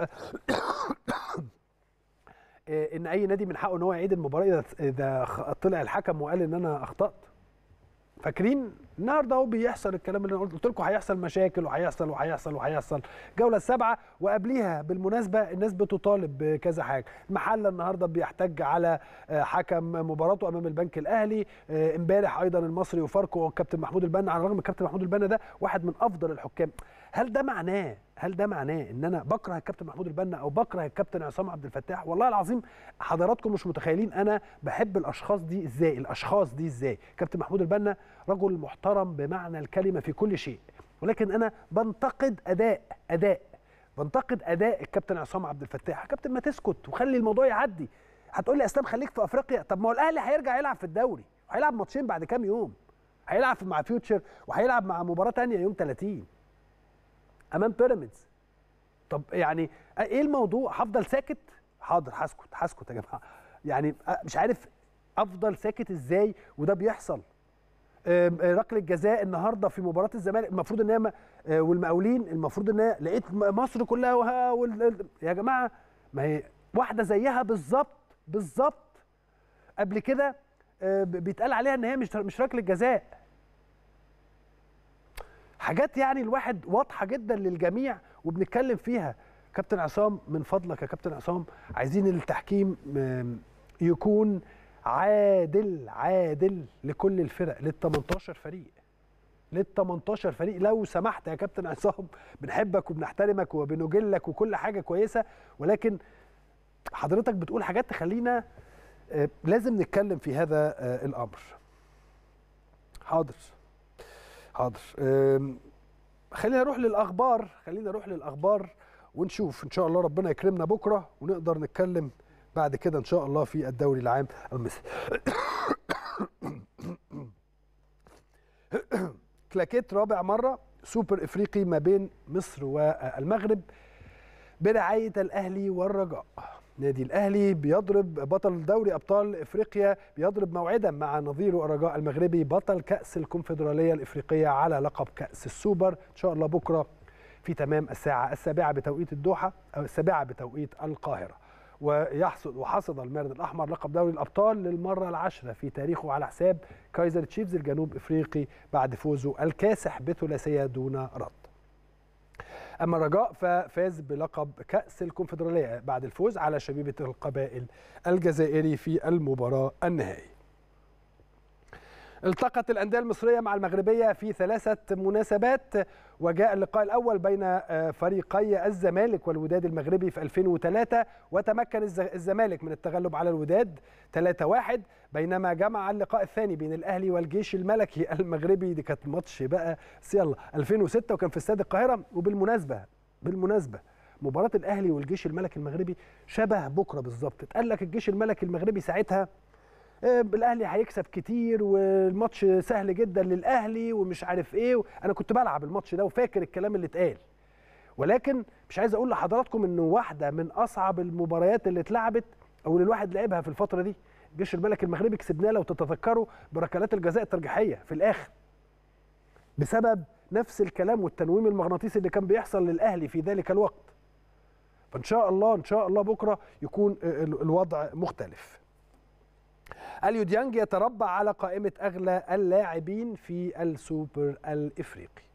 آه، ان اي نادي من حقه ان هو يعيد المباراه اذا اذا خ- طلع الحكم وقال ان انا اخطات فاكرين النهارده اهو بيحصل الكلام اللي انا قلت قلت لكم هيحصل مشاكل وهيحصل وهيحصل وهيحصل الجوله السابعه وقبليها بالمناسبه الناس بتطالب بكذا حاجه المحله النهارده بيحتج على آه، حكم مباراته امام البنك الاهلي آه، امبارح ايضا المصري وفاركو والكابتن محمود البنا على الرغم الكابتن محمود البنا ده واحد من افضل الحكام هل ده معناه هل ده معناه ان انا بكره الكابتن محمود البنا او بكره الكابتن عصام عبد الفتاح والله العظيم حضراتكم مش متخيلين انا بحب الاشخاص دي ازاي الاشخاص دي ازاي كابتن محمود البنا رجل محترم بمعنى الكلمه في كل شيء ولكن انا بنتقد اداء اداء بنتقد اداء الكابتن عصام عبد الفتاح يا كابتن ما تسكت وخلي الموضوع يعدي هتقول لي اسلام خليك في افريقيا طب ما هو الاهلي هيرجع يلعب في الدوري وهيلعب ماتشين بعد كام يوم هيلعب مع فيوتشر وهيلعب مع مباراه تانية يوم 30 امام بيراميدز طب يعني ايه الموضوع هفضل ساكت حاضر هسكت هسكت يا جماعه يعني مش عارف افضل ساكت ازاي وده بيحصل آم، آه، ركله جزاء النهارده في مباراه الزمالك المفروض ان هي م- آه، والمقاولين المفروض ان هي لقيت م- مصر كلها وها وال... يا جماعه ما هي واحده زيها بالظبط بالظبط قبل كده آه، ب- بيتقال عليها ان هي مش مش ركله جزاء حاجات يعني الواحد واضحه جدا للجميع وبنتكلم فيها كابتن عصام من فضلك يا كابتن عصام عايزين التحكيم آم، يكون عادل عادل لكل الفرق لل 18 فريق لل 18 فريق لو سمحت يا كابتن عصام بنحبك وبنحترمك وبنجلك وكل حاجه كويسه ولكن حضرتك بتقول حاجات تخلينا آه، لازم نتكلم في هذا آه، الامر حاضر حاضر أم، خلينا نروح للاخبار خلينا نروح للاخبار ونشوف ان شاء الله ربنا يكرمنا بكره ونقدر نتكلم بعد كده ان شاء الله في الدوري العام المصري كلاكيت رابع مره سوبر افريقي ما بين مصر والمغرب برعايه الاهلي والرجاء نادي الاهلي بيضرب بطل دوري ابطال افريقيا بيضرب موعدا مع نظيره الرجاء المغربي بطل كاس الكونفدراليه الافريقيه على لقب كاس السوبر ان شاء الله بكره في تمام الساعه السابعه بتوقيت الدوحه او السابعه بتوقيت القاهره ويحصد وحصد المارد الاحمر لقب دوري الابطال للمره العاشره في تاريخه على حساب كايزر تشيفز الجنوب افريقي بعد فوزه الكاسح بثلاثيه دون رد اما الرجاء ففاز بلقب كاس الكونفدراليه بعد الفوز على شبيبه القبائل الجزائري في المباراه النهائيه التقت الأندية المصرية مع المغربية في ثلاثة مناسبات وجاء اللقاء الأول بين آه، فريقي الزمالك والوداد المغربي في 2003 وتمكن الز- الزمالك من التغلب على الوداد 3-1 بينما جمع اللقاء الثاني بين الأهلي والجيش الملكي المغربي دي كانت ماتش بقى بس يلا 2006 وكان في استاد القاهرة وبالمناسبة بالمناسبة مباراة الأهلي والجيش الملكي المغربي شبه بكرة بالظبط اتقال لك الجيش الملكي المغربي ساعتها آه، الاهلي هيكسب كتير والماتش سهل جدا للاهلي ومش عارف ايه انا كنت بلعب الماتش ده وفاكر الكلام اللي اتقال ولكن مش عايز اقول لحضراتكم انه واحده من اصعب المباريات اللي اتلعبت او اللي الواحد لعبها في الفتره دي جيش الملك المغربي كسبناه لو تتذكروا بركلات الجزاء الترجيحيه في الاخر بسبب نفس الكلام والتنويم المغناطيسي اللي كان بيحصل للاهلي في ذلك الوقت فان شاء الله ان شاء الله بكره يكون ال- الوضع مختلف اليو ديانج يتربع على قائمة أغلى اللاعبين في السوبر الإفريقي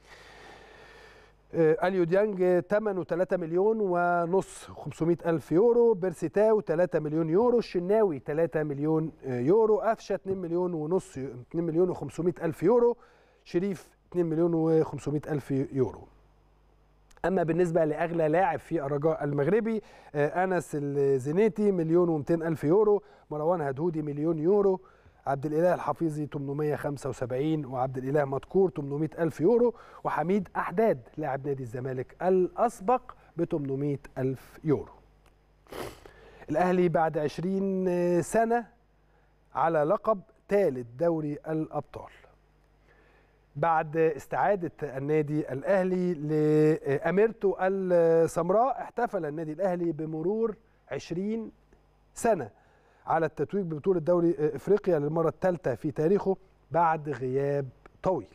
آه، اليو ديانج ثمنه 3 مليون ونص 500 ألف يورو بيرسيتاو 3 مليون يورو الشناوي 3 مليون آه، يورو أفشة 2 مليون ونص 2 مليون و500 ألف يورو شريف 2 مليون و500 ألف يورو اما بالنسبه لاغلى لاعب في الرجاء المغربي آه، انس الزنيتي مليون و200 الف يورو مروان هدهودي مليون يورو عبد الاله الحفيظي 875 وعبد الاله مدكور 800 الف يورو وحميد احداد لاعب نادي الزمالك الاسبق ب 800 الف يورو الاهلي بعد 20 سنه على لقب ثالث دوري الابطال بعد استعادة النادي الأهلي لأميرته السمراء احتفل النادي الأهلي بمرور 20 سنة على التتويج ببطولة دوري إفريقيا للمرة الثالثة في تاريخه بعد غياب طويل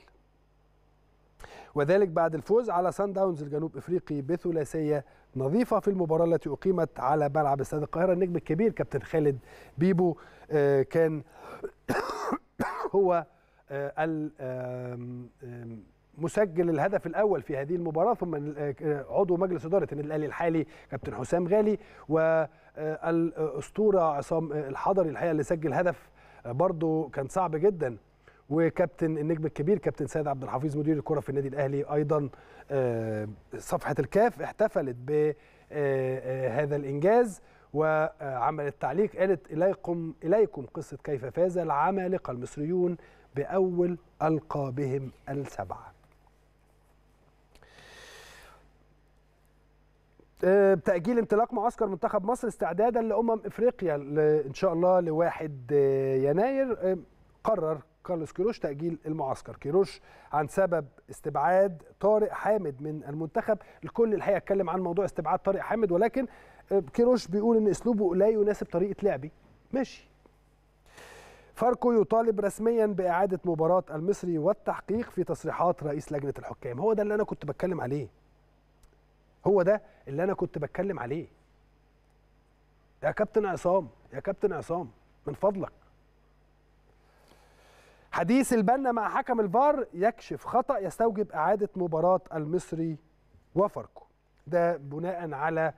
وذلك بعد الفوز على سان داونز الجنوب افريقي بثلاثيه نظيفه في المباراه التي اقيمت على ملعب استاد القاهره النجم الكبير كابتن خالد بيبو آه، كان هو آه، ال- آم، آم، مسجل الهدف الاول في هذه المباراه ثم ال- آه، عضو مجلس اداره النادي الاهلي الحالي كابتن حسام غالي والاسطوره عصام آه، الحضري الحقيقه اللي سجل هدف آه، برضه كان صعب جدا وكابتن النجم الكبير كابتن سيد عبد الحفيظ مدير الكره في النادي الاهلي ايضا آه، صفحه الكاف احتفلت بهذا الانجاز وعملت تعليق قالت اليكم اليكم قصه كيف فاز العمالقه المصريون باول القابهم السبعه. آه، تأجيل انطلاق معسكر منتخب مصر استعدادا لأمم إفريقيا ل- إن شاء الله لواحد آه، يناير آه، قرر كارلوس كيروش تأجيل المعسكر كيروش عن سبب استبعاد طارق حامد من المنتخب الكل الحقيقة اتكلم عن موضوع استبعاد طارق حامد ولكن آه، كيروش بيقول إن أسلوبه لا يناسب طريقة لعبي ماشي فاركو يطالب رسميا بإعادة مباراة المصري والتحقيق في تصريحات رئيس لجنة الحكام هو ده اللي أنا كنت بتكلم عليه هو ده اللي انا كنت بتكلم عليه يا كابتن عصام يا كابتن عصام من فضلك حديث البنا مع حكم الفار يكشف خطأ يستوجب إعادة مباراة المصري وفاركو ده بناء على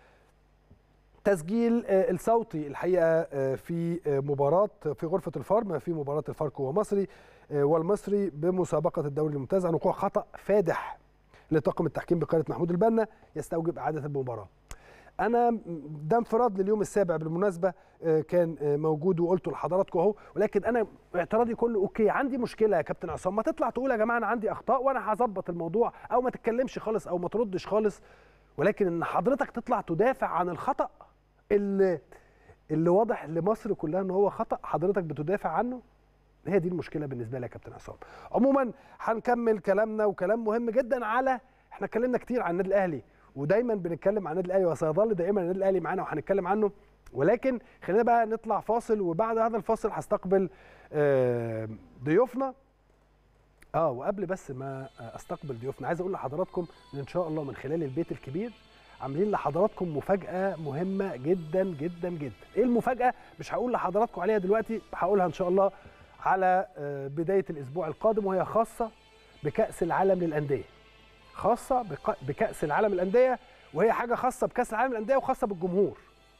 تسجيل آه، الصوتي الحقيقه آه، في آه، مباراه في غرفه الفارما في مباراه الفاركو ومصري آه، والمصري بمسابقه الدوري الممتاز عن وقوع خطا فادح لطاقم التحكيم بقياده محمود البنا يستوجب اعاده المباراه. انا ده انفراد لليوم السابع بالمناسبه آه، كان آه، موجود وقلته لحضراتكم اهو ولكن انا اعتراضي كله اوكي عندي مشكله يا كابتن عصام ما تطلع تقول يا جماعه انا عندي اخطاء وانا هظبط الموضوع او ما تتكلمش خالص او ما تردش خالص ولكن ان حضرتك تطلع تدافع عن الخطا اللي اللي واضح لمصر كلها ان هو خطا حضرتك بتدافع عنه هي دي المشكله بالنسبه لي يا كابتن عصام عموما هنكمل كلامنا وكلام مهم جدا على احنا اتكلمنا كتير عن النادي الاهلي ودايما بنتكلم عن النادي الاهلي وسيظل دائما النادي الاهلي معانا وهنتكلم عنه ولكن خلينا بقى نطلع فاصل وبعد هذا الفاصل هستقبل آه، ضيوفنا اه وقبل بس ما استقبل ضيوفنا عايز اقول لحضراتكم ان ان شاء الله من خلال البيت الكبير عاملين لحضراتكم مفاجاه مهمه جدا جدا جدا ايه المفاجاه مش هقول لحضراتكم عليها دلوقتي هقولها ان شاء الله على آه، بدايه الاسبوع القادم وهي خاصه بكاس العالم للانديه خاصه بق- بكاس العالم للانديه وهي حاجه خاصه بكاس العالم للانديه وخاصه بالجمهور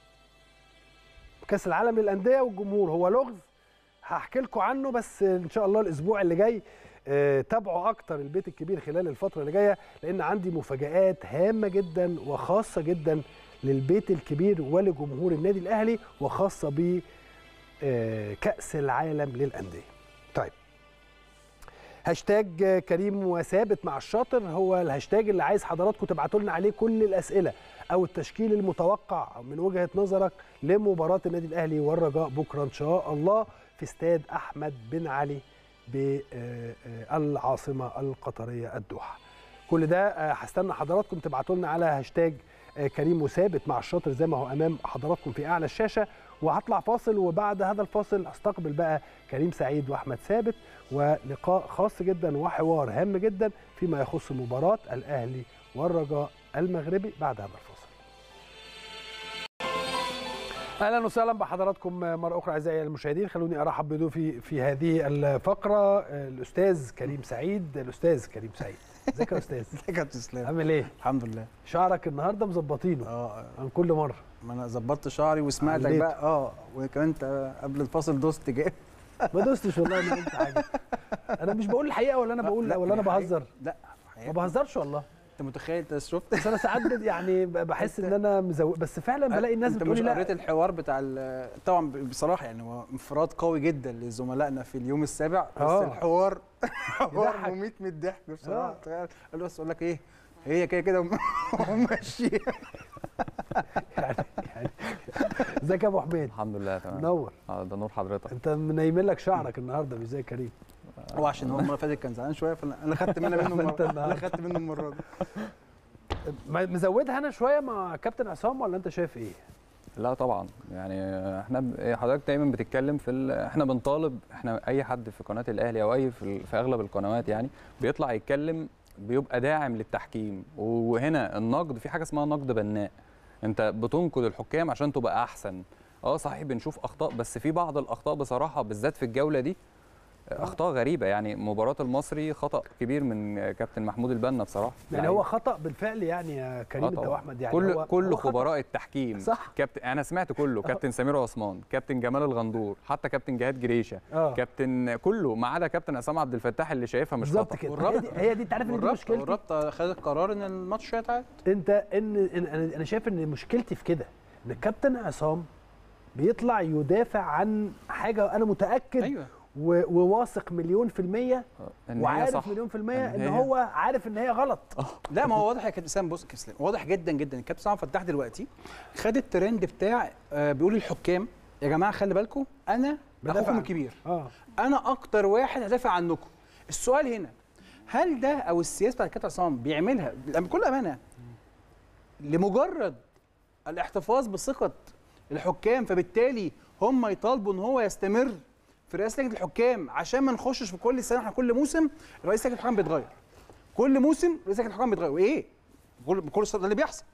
كاس العالم للانديه والجمهور هو لغز هحكي لكم عنه بس ان شاء الله الاسبوع اللي جاي آه، تابعوا اكتر البيت الكبير خلال الفتره اللي جايه لان عندي مفاجات هامه جدا وخاصه جدا للبيت الكبير ولجمهور النادي الاهلي وخاصه ب آه، كاس العالم للانديه طيب هاشتاج آه، كريم وثابت مع الشاطر هو الهاشتاج اللي عايز حضراتكم تبعتوا لنا عليه كل الاسئله او التشكيل المتوقع من وجهه نظرك لمباراه النادي الاهلي والرجاء بكره ان شاء الله في استاد احمد بن علي بالعاصمه القطريه الدوحه. كل ده آه، هستنى حضراتكم تبعتوا لنا على هاشتاج آه، كريم وثابت مع الشاطر زي ما هو امام حضراتكم في اعلى الشاشه وهطلع فاصل وبعد هذا الفاصل هستقبل بقى كريم سعيد واحمد ثابت ولقاء خاص جدا وحوار هام جدا فيما يخص مباراه الاهلي والرجاء المغربي بعد هذا الفاصل. اهلا وسهلا بحضراتكم مره اخرى اعزائي المشاهدين خلوني ارحب بضيوفي في هذه الفقره الاستاذ كريم سعيد الاستاذ كريم سعيد ازيك يا استاذ ازيك يا كابتن اسلام عامل ايه الحمد لله شعرك النهارده مظبطينه اه عن كل مره ما انا ظبطت شعري وسمعتك عليت. بقى اه وكمان انت قبل الفاصل دوست جامد ما دوستش والله ما قلت حاجه انا مش بقول الحقيقه ولا انا بقول لا، ولا انا دي حقيقة. بهزر لا ما بهزرش والله انت متخيل انت شفت بس انا ساعات بد- يعني ب- بحس ان انا مزوق بس فعلا بلاقي الناس انت بتقول مش لي قريت لا الحوار بتاع ال- طبعا بصراحه يعني هو انفراد قوي جدا لزملائنا في اليوم السابع بس آه. الحوار حوار يضحك. مميت من الضحك بصراحه آه. تخيل قال له بس اقول لك ايه هي كده كده وماشيه يعني يعني ازيك يا ابو حميد الحمد لله تمام منور آه، ده نور حضرتك انت منيمين لك شعرك النهارده مش زي كريم هو عشان هو المره اللي فاتت كان زعلان شويه فانا انا خدت منه منه عملت المرة- انا النهاردة. خدت منه المره دي م- مزودها انا شويه مع كابتن عصام ولا انت شايف ايه؟ لا طبعا يعني احنا ب- إيه، حضرتك دايما بتتكلم في ال... احنا بنطالب احنا اي حد في قناه الاهلي او اي في, ال... في اغلب القنوات يعني بيطلع يتكلم بيبقى داعم للتحكيم وهنا النقد في حاجه اسمها نقد بناء انت بتنقد الحكام عشان تبقى احسن اه صحيح بنشوف اخطاء بس في بعض الاخطاء بصراحه بالذات في الجوله دي اخطاء غريبه يعني مباراه المصري خطا كبير من كابتن محمود البنا بصراحه يعني لعيب. هو خطا بالفعل يعني يا كريم آه انت طبعاً. واحمد يعني كل هو كل هو خطأ. خبراء التحكيم صح. كابتن انا سمعت كله كابتن سمير عثمان كابتن جمال الغندور حتى كابتن جهاد جريشه اه كابتن كله ما عدا كابتن عصام عبد الفتاح اللي شايفها مش بالظبط خطا كده هي والرابطة- دي, هي دي انت عارف ان دي والرابطه مشكلتي والرابطه خدت قرار ان الماتش هيتعاد انت ان إن- انا انا شايف ان مشكلتي في كده ان الكابتن عصام بيطلع يدافع عن حاجه انا متاكد ايوه و- وواثق مليون في المية إن هي وعارف صح. مليون في المية إن ان هي- هو عارف ان هي غلط لا ما هو واضح يا كابتن اسلام بص يا كابتن اسلام واضح جدا جدا الكابتن سامع فتاح دلوقتي خد الترند بتاع آه، بيقول للحكام يا جماعه خلي بالكم انا بدافع اخوكم عن- الكبير اه انا اكتر واحد هدافع عنكم السؤال هنا هل ده او السياسه بتاعت الكابتن عصام بيعملها بكل امانه لمجرد الاحتفاظ بثقه الحكام فبالتالي هم يطالبوا ان هو يستمر في رئاسه لجنه الحكام عشان ما نخشش في كل سنه احنا كل موسم رئيس لجنه الحكام بيتغير كل موسم رئيس لجنه الحكام بيتغير وايه كل كل سنه ده اللي بيحصل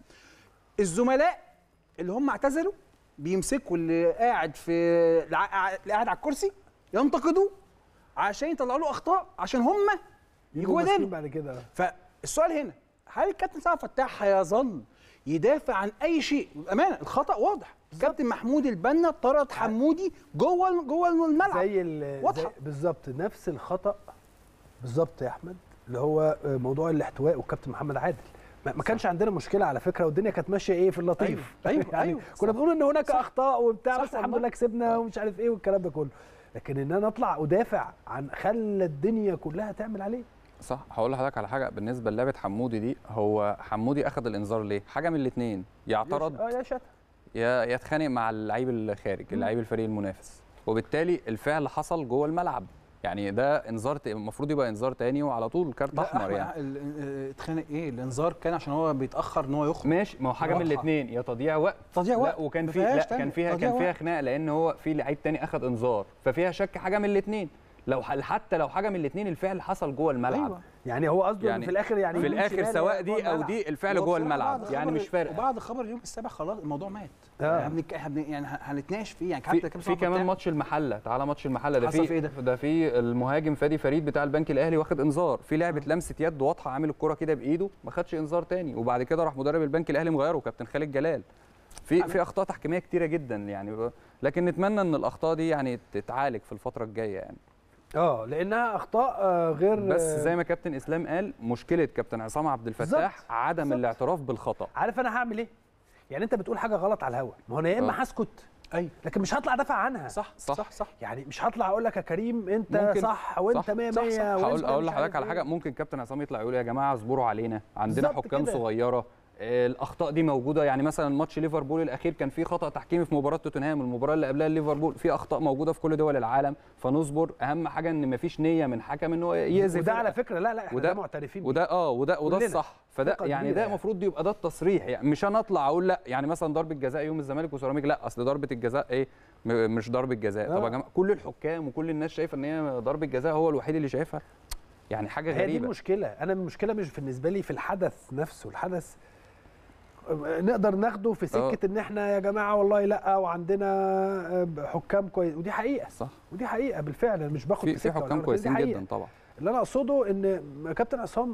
الزملاء اللي هم اعتزلوا بيمسكوا اللي قاعد في الع- اللي قاعد على الكرسي ينتقدوه عشان يطلعوا له اخطاء عشان هم يجوا ماسكين بداله بعد كده فالسؤال هنا هل الكابتن سعد فتاح هيظل يدافع عن اي شيء بامانه الخطا واضح كابتن محمود البنا طرد حمودي جوه جوه الملعب زي ال- واضحة. زي بالظبط نفس الخطا بالظبط يا احمد اللي هو موضوع الاحتواء والكابتن محمد عادل ما ما كانش عندنا مشكله على فكره والدنيا كانت ماشيه ايه في اللطيف أيوة، أيوة، يعني أيوة، كنا صح. بنقول ان هناك صح. اخطاء وبتاع صح بس الحمد والله. لله كسبنا ومش عارف ايه والكلام ده كله لكن ان انا اطلع ادافع عن خلى الدنيا كلها تعمل عليه صح هقول لحضرتك على حاجه بالنسبه للعبه حمودي دي هو حمودي اخذ الانذار ليه حاجه من الاثنين يعترض اه يا شتا يا يتخانق مع اللعيب الخارج اللعيب الفريق المنافس وبالتالي الفعل حصل جوه الملعب يعني ده انذار ت- المفروض يبقى انذار تاني وعلى طول كارت لا، احمر أحمد، يعني ال- ال- اتخانق ايه الانذار كان عشان هو بيتاخر ان هو يخرج ماشي ما هو حاجه من واضحة. الاثنين يا تضييع وقت تضييع لا وقت وكان ما في فيهاش لا تاني. كان فيها تضييع كان فيها وقت. خناقه لان هو في لعيب تاني اخذ انذار ففيها شك حاجه من الاثنين لو ح- حتى لو حاجه من الاثنين الفعل حصل جوه الملعب أيوة. يعني هو قصده يعني يعني في الاخر يعني في يمين الاخر شمال سواء جوه دي او الملعب. دي الفعل هو جوه بصراحة الملعب بعد يعني خبر- مش فارقه وبعد خبر اليوم السابع خلاص الموضوع مات آه. هنك- هن- يعني هنتناقش فيه يعني في, حتى كابتن في سعد كمان فتاح- ماتش المحله تعالى ماتش المحله ده حصل في في إيه ده؟ ده في المهاجم فادي فريد بتاع البنك الاهلي واخد انذار في لعبه لمسه يد واضحه عامل الكره كده بايده ما خدش انذار تاني وبعد كده راح مدرب البنك الاهلي مغيره كابتن خالد جلال في في اخطاء تحكيميه كتيره جدا يعني ب- لكن نتمنى ان الاخطاء دي يعني تتعالج في الفتره الجايه يعني اه لانها اخطاء آه، غير بس آه، زي ما كابتن اسلام قال مشكله كابتن عصام عبد الفتاح بالظبط. عدم بالظبط. الاعتراف بالخطا عارف انا هعمل ايه يعني انت بتقول حاجه غلط على الهوا ما هو انا يا اما آه. هسكت ايوه لكن مش هطلع ادافع عنها صح صح. صح صح يعني مش هطلع اقول لك يا كريم انت ممكن. صح وانت صح، 100 صح، 100 صح. وانت هقول اقول مش لحضرتك عارف على حاجه إيه. ممكن كابتن عصام يطلع يقول يا جماعه اصبروا علينا عندنا بالظبط حكام كده. صغيره آه، الاخطاء دي موجوده يعني مثلا ماتش ليفربول الاخير كان في خطا تحكيمي في مباراه توتنهام المباراه اللي قبلها ليفربول في اخطاء موجوده في كل دول العالم فنصبر اهم حاجه ان مفيش نيه من حكم ان هو يأذي وده فرقة. على فكره لا لا احنا وده- ده معترفين بيه. وده اه وده وده كلنا. الصح فده ثقة يعني كبيرة ده يعني. المفروض يبقى ده التصريح يعني مش انا اطلع اقول لا يعني مثلا ضربه جزاء يوم الزمالك وسيراميك لا اصل ضربه الجزاء ايه م- مش ضربه جزاء طب آه. يا جماعه كل الحكام وكل الناس شايفه ان هي ضربه جزاء هو الوحيد اللي شايفها يعني حاجه هي دي غريبه المشكله انا المشكله مش بالنسبه لي في الحدث نفسه الحدث نقدر ناخده في سكه ان احنا يا جماعه والله لا وعندنا آه، حكام كويس ودي حقيقه صح ودي حقيقه بالفعل أنا مش باخد في في في سكة ولا حكام غير، كويسين دي حقيقة. جدا طبعا اللي انا اقصده ان كابتن عصام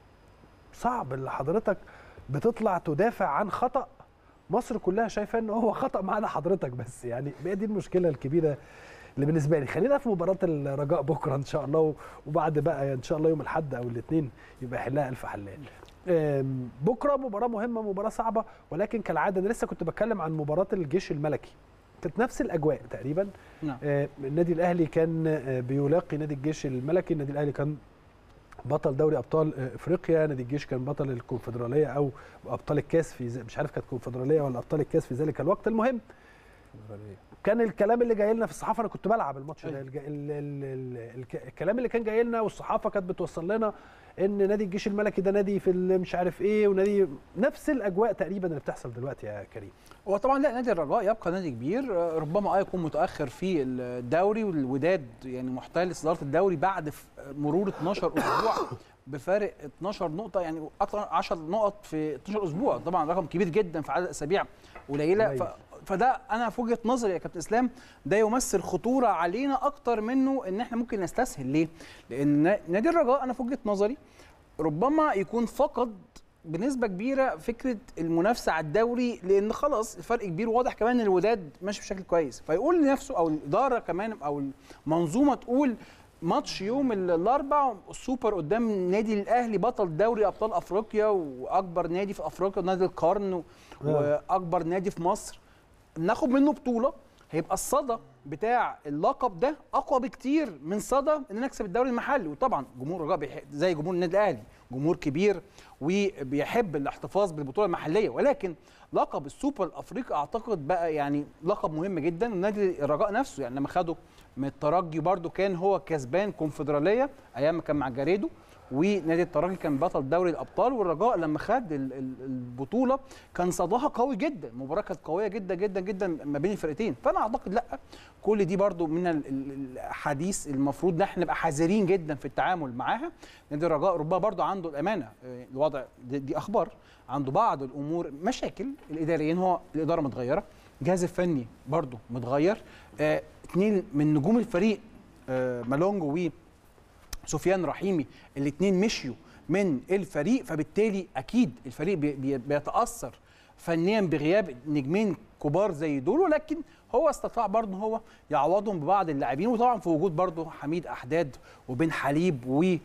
صعب اللي حضرتك بتطلع تدافع عن خطا مصر كلها شايفه ان هو خطا ما عدا حضرتك بس يعني هي دي المشكله الكبيره اللي بالنسبه لي خلينا في مباراه الرجاء بكره ان شاء الله وبعد بقى ان شاء الله يوم الاحد او الاثنين يبقى يحلها الف حلال أم، بكره مباراه مهمه مباراه صعبه ولكن كالعاده انا لسه كنت بتكلم عن مباراه الجيش الملكي كانت نفس الاجواء تقريبا نعم. آه، النادي الاهلي كان آه، بيلاقي نادي الجيش الملكي النادي الاهلي كان بطل دوري ابطال آه، افريقيا نادي الجيش كان بطل الكونفدراليه او ابطال الكاس في ز- مش عارف كانت كونفدراليه ولا ابطال الكاس في ذلك الوقت المهم كان الكلام اللي جاي لنا في الصحافه انا كنت بلعب الماتش ده أيوة. الج- ال- ال- ال- الك- الكلام اللي كان جاي لنا والصحافه كانت بتوصل لنا ان نادي الجيش الملكي ده نادي في ال- مش عارف ايه ونادي نفس الاجواء تقريبا اللي بتحصل دلوقتي يا كريم هو طبعا لا نادي الرجاء يبقى نادي كبير آه، ربما اه يكون متاخر في الدوري والوداد يعني محتل صداره الدوري بعد ف- مرور 12 اسبوع بفارق 12 نقطه يعني اكثر 10 نقط في 12 اسبوع طبعا رقم كبير جدا في عدد اسابيع قليله قليل. ف فده انا في وجهه نظري يا كابتن اسلام ده يمثل خطوره علينا اكتر منه ان احنا ممكن نستسهل ليه؟ لان نادي الرجاء انا في وجهه نظري ربما يكون فقد بنسبه كبيره فكره المنافسه على الدوري لان خلاص الفرق كبير واضح كمان ان الوداد ماشي بشكل كويس فيقول لنفسه او الاداره كمان او المنظومه تقول ماتش يوم ال- الاربع السوبر قدام النادي الاهلي بطل دوري ابطال افريقيا واكبر نادي في افريقيا نادي القرن و- واكبر نادي في مصر ناخد منه بطوله هيبقى الصدى بتاع اللقب ده اقوى بكتير من صدى ان نكسب الدوري المحلي وطبعا جمهور الرجاء بيح- زي جمهور النادي الاهلي جمهور كبير وبيحب الاحتفاظ بالبطوله المحليه ولكن لقب السوبر الافريقي اعتقد بقى يعني لقب مهم جدا ونادي الرجاء نفسه يعني لما خده من الترجي برده كان هو كسبان كونفدراليه ايام ما كان مع جاريدو ونادي الترجي كان بطل دوري الابطال والرجاء لما خد ال- ال- البطوله كان صداها قوي جدا المباراه كانت قويه جدا جدا جدا ما بين الفرقتين فانا اعتقد لا كل دي برضو من ال- ال- الحديث المفروض ان احنا نبقى حذرين جدا في التعامل معاها نادي الرجاء ربما برضو عنده الامانه آه، الوضع دي, دي اخبار عنده بعض الامور مشاكل الاداريين هو الاداره متغيره الجهاز الفني برضو متغير آه، اتنين من نجوم الفريق آه، مالونجو و سفيان رحيمي الاثنين مشيوا من الفريق فبالتالي اكيد الفريق بي بي بيتاثر فنيا بغياب نجمين كبار زي دول ولكن هو استطاع برضه إن هو يعوضهم ببعض اللاعبين وطبعا في وجود برضه حميد احداد وبن حليب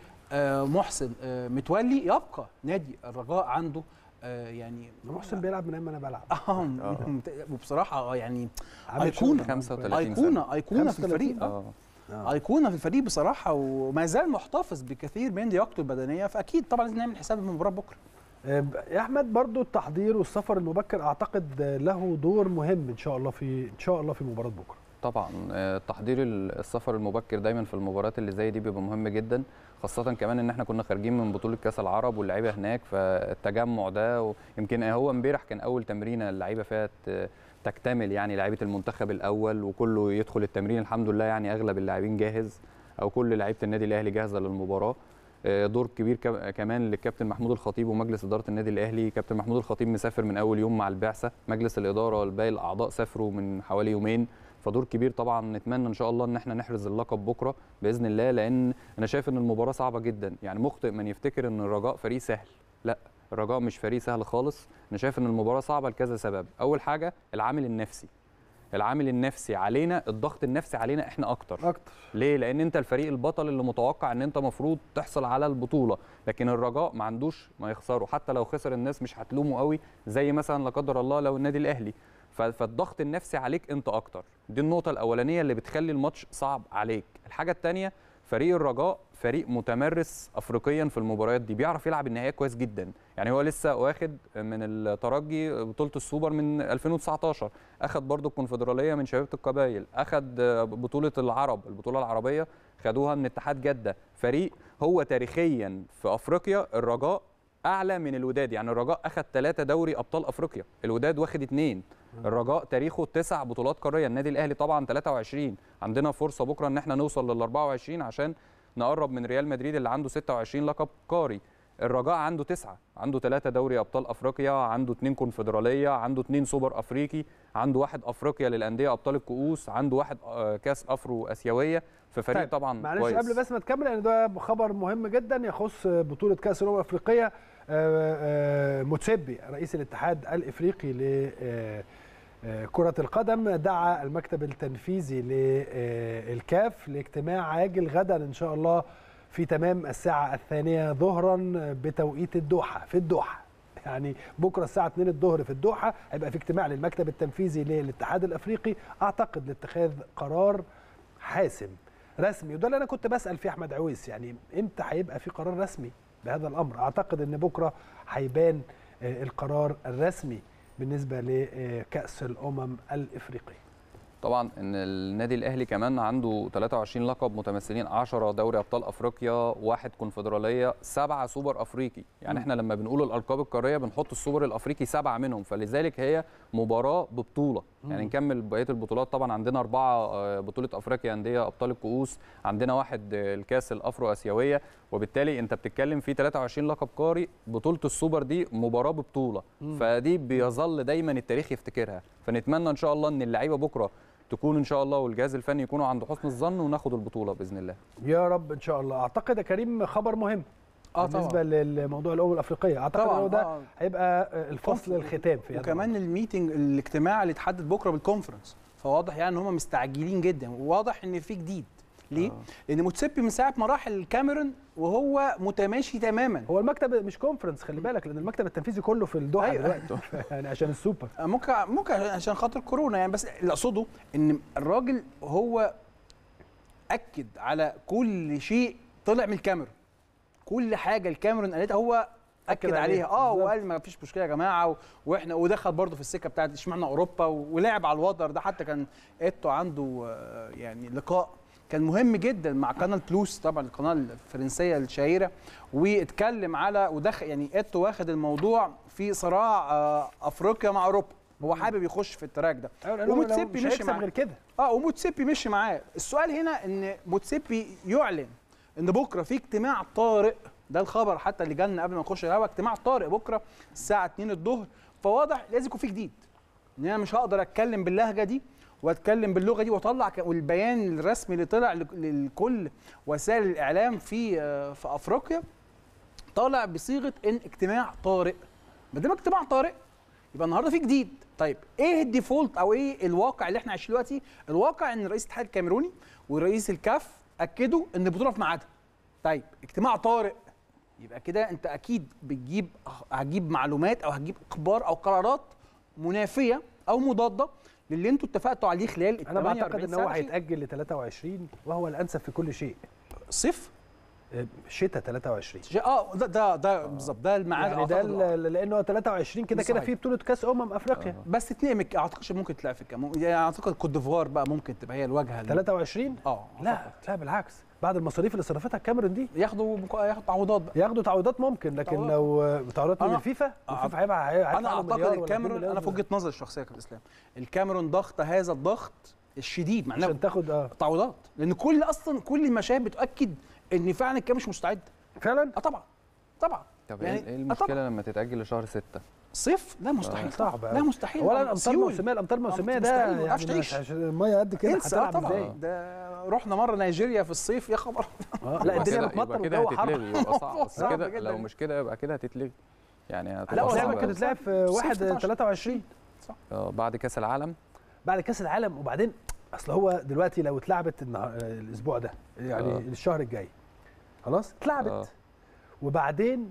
ومحسن متولي يبقى نادي الرجاء عنده آه، يعني محسن بيلعب من ايام ما انا بلعب اه وبصراحه آه، يعني عامل ايقونه شغل. 35 ايقونه ايقونه في 35 الفريق اه ايقونه في الفريق بصراحه وما زال محتفظ بكثير من لياقته البدنيه فاكيد طبعا لازم نعمل حساب المباراه بكره آه، يا احمد برضو التحضير والسفر المبكر اعتقد آه، له دور مهم ان شاء الله في ان شاء الله في مباراه بكره طبعا آه، تحضير ال- السفر المبكر دايما في المباريات اللي زي دي بيبقى مهم جدا خاصة كمان ان احنا كنا خارجين من بطولة كأس العرب واللعيبة هناك فالتجمع ده يمكن هو امبارح كان اول تمرينة اللعيبة فيها ت- تكتمل يعني لعيبة المنتخب الاول وكله يدخل التمرين الحمد لله يعني اغلب اللاعبين جاهز او كل لعيبة النادي الاهلي جاهزة للمباراة آه، دور كبير كم- كمان للكابتن محمود الخطيب ومجلس اداره النادي الاهلي كابتن محمود الخطيب مسافر من اول يوم مع البعثه مجلس الاداره والباقي الاعضاء سافروا من حوالي يومين فدور كبير طبعا نتمنى ان شاء الله ان احنا نحرز اللقب بكره باذن الله لان انا شايف ان المباراه صعبه جدا يعني مخطئ من يفتكر ان الرجاء فريق سهل لا الرجاء مش فريق سهل خالص انا شايف ان المباراه صعبه لكذا سبب اول حاجه العامل النفسي العامل النفسي علينا الضغط النفسي علينا احنا اكتر اكتر ليه؟ لأن أنت الفريق البطل اللي متوقع إن أنت مفروض تحصل على البطولة، لكن الرجاء ما عندوش ما يخسره، حتى لو خسر الناس مش هتلومه قوي زي مثلا لا قدر الله لو النادي الأهلي. ف- فالضغط النفسي عليك أنت أكتر، دي النقطة الأولانية اللي بتخلي الماتش صعب عليك. الحاجة التانية فريق الرجاء فريق متمرس افريقيا في المباريات دي بيعرف يلعب النهائيات كويس جدا يعني هو لسه واخد من الترجي بطوله السوبر من 2019 اخد برضو الكونفدراليه من شبيبه القبائل اخد بطوله العرب البطوله العربيه خدوها من اتحاد جده فريق هو تاريخيا في افريقيا الرجاء اعلى من الوداد يعني الرجاء اخد ثلاثة دوري ابطال افريقيا الوداد واخد اثنين الرجاء تاريخه تسع بطولات قاريه النادي الاهلي طبعا 23 عندنا فرصه بكره ان احنا نوصل لل 24 عشان نقرب من ريال مدريد اللي عنده 26 لقب قاري الرجاء عنده تسعة عنده ثلاثة دوري أبطال أفريقيا عنده اتنين كونفدرالية عنده اتنين سوبر أفريقي عنده واحد أفريقيا للأندية أبطال الكؤوس عنده واحد آه، كأس أفرو آسيوية في فريق طيب، طبعا معلش كويس قبل بس ما تكمل لان ده خبر مهم جدا يخص بطوله كاس الامم الافريقيه آه، آه، موتسيبي رئيس الاتحاد الافريقي ل آه، آه، كرة القدم دعا المكتب التنفيذي للكاف لاجتماع عاجل غدا ان شاء الله في تمام الساعة الثانية ظهرا بتوقيت الدوحة في الدوحة يعني بكرة الساعة 2 الظهر في الدوحة هيبقى في اجتماع للمكتب التنفيذي للاتحاد الافريقي اعتقد لاتخاذ قرار حاسم رسمي وده اللي انا كنت بسال فيه احمد عويس يعني امتى هيبقى في قرار رسمي بهذا الامر اعتقد ان بكره هيبان آه، القرار الرسمي بالنسبه لكاس الامم الافريقيه طبعا ان النادي الاهلي كمان عنده 23 لقب متمثلين 10 دوري ابطال افريقيا واحد كونفدراليه سبعه سوبر افريقي يعني مم. احنا لما بنقول الالقاب القاريه بنحط السوبر الافريقي سبعه منهم فلذلك هي مباراه ببطوله يعني مم. نكمل بقيه البطولات طبعا عندنا اربعه آه، بطوله افريقيا انديه ابطال الكؤوس عندنا واحد آه، الكاس الافرو اسيويه وبالتالي انت بتتكلم في 23 لقب قاري بطوله السوبر دي مباراه ببطوله مم. فدي بيظل دايما التاريخ يفتكرها فنتمنى ان شاء الله ان اللعيبه بكره تكون ان شاء الله والجهاز الفني يكونوا عند حسن الظن وناخد البطوله باذن الله يا رب ان شاء الله اعتقد يا كريم خبر مهم اه بالنسبه طبعا للموضوع الامم الافريقيه اعتقد طبعا انه ده آه. هيبقى آه، الفصل كونف- الختام في هذا وكمان الميتنج الاجتماع اللي اتحدد بكره بالكونفرنس فواضح يعني ان هم مستعجلين جدا وواضح ان في جديد ليه؟ آه. لان موتسيبي من ساعه ما راح الكاميرون وهو متماشي تماما هو المكتب مش كونفرنس خلي بالك لان المكتب التنفيذي كله في الدوحه أيوة. دلوقتي يعني عشان السوبر ممكن ممكن عشان خاطر كورونا يعني بس اللي اقصده ان الراجل هو اكد على كل شيء طلع من الكاميرون كل حاجه الكاميرون قالتها هو اكد عليها. عليها اه بالظبط. وقال ما فيش مشكله يا جماعه و- واحنا ودخل برضه في السكه بتاعت اشمعنى اوروبا و- ولعب على الوتر ده حتى كان ايتو عنده آه، يعني لقاء كان مهم جدا مع قناه بلوس طبعا القناه الفرنسيه الشهيره واتكلم على ودخل يعني ايتو واخد الموضوع في صراع آه، افريقيا مع اوروبا هو حابب يخش في التراك ده أيوة، لأنه لو وموتسيبي مش مشي هيكسب معاه. غير كده اه وموتسيبي مشي معاه السؤال هنا ان موتسيبي يعلن ان بكره في اجتماع طارئ ده الخبر حتى اللي جالنا قبل ما نخش الهوا اجتماع طارئ بكره الساعه 2 الظهر فواضح لازم يكون في جديد ان انا مش هقدر اتكلم باللهجه دي واتكلم باللغه دي واطلع ك- والبيان الرسمي اللي طلع لك- لكل وسائل الاعلام في آه، في افريقيا طالع بصيغه ان اجتماع طارئ ما دام اجتماع طارئ يبقى النهارده في جديد طيب ايه الديفولت او ايه الواقع اللي احنا عايشين دلوقتي الواقع ان رئيس الاتحاد الكاميروني ورئيس الكاف اكدوا ان البطوله في ميعادها طيب اجتماع طارئ يبقى كده انت اكيد بتجيب هتجيب معلومات او هتجيب اخبار او قرارات منافيه او مضاده للي انتوا اتفقتوا عليه خلال ال انا بعتقد 48 ان هو ساعة عشان- هيتاجل ل 23 وهو الانسب في كل شيء صيف آه، شتاء 23 شيء- اه ده ده, ده بالظبط ده الميعاد يعني ده أعتقد آه. ال- لانه 23 كده كده صحيح. في بطوله كاس امم افريقيا بس اتنين مك- اعتقدش ممكن تلاقي في كام يعني اعتقد كوت ديفوار بقى ممكن تبقى هي الواجهه اللي- 23 اه لا لا بالعكس بعد المصاريف اللي صرفتها الكاميرون دي ياخدوا مك- ياخدوا تعويضات بقى ياخدوا تعويضات ممكن لكن تعويضات. لو آه، تعويضات من أنا- الفيفا آه، الفيفا هيبقى هيدفع انا له اعتقد مليار ولا الكاميرون اتنين انا في مليار وجهه نظري الشخصيه يا كابتن اسلام الكاميرون ضغط هذا الضغط الشديد معناه عشان تاخد اه تعويضات لان كل اصلا كل المشاهد بتاكد ان فعلا الكاميرون مش مستعد فعلا اه طبعا طبعا طب يعني- ايه إيه آه المشكله لما تتاجل لشهر 6 صيف لا مستحيل صعب لا أوي. مستحيل اولا طبعاً. الامطار سيول. الموسميه الامطار الموسميه مستحيل، ده ما يعني تعرفش مش تعيش. عشان الميه قد كده انسى آه هتلعب طبعا ازاي ده رحنا مره نيجيريا في الصيف يا خبر آه، لا يبقى الدنيا كده- بتمطر يبقى كده والجو حر هتتلغي يبقى صعب بس صعب كده جداً. لو مش كده يبقىكده هتتلغي يعني لا هتبقى اللعبه صعبة كانت أوي. تتلعب في صيف 1 16. 23 آه، بعد كاس العالم بعد كاس العالم وبعدين اصل هو دلوقتي لو اتلعبت النهار- الاسبوع ده يعني آه. الشهر الجاي خلاص اتلعبت آه. وبعدين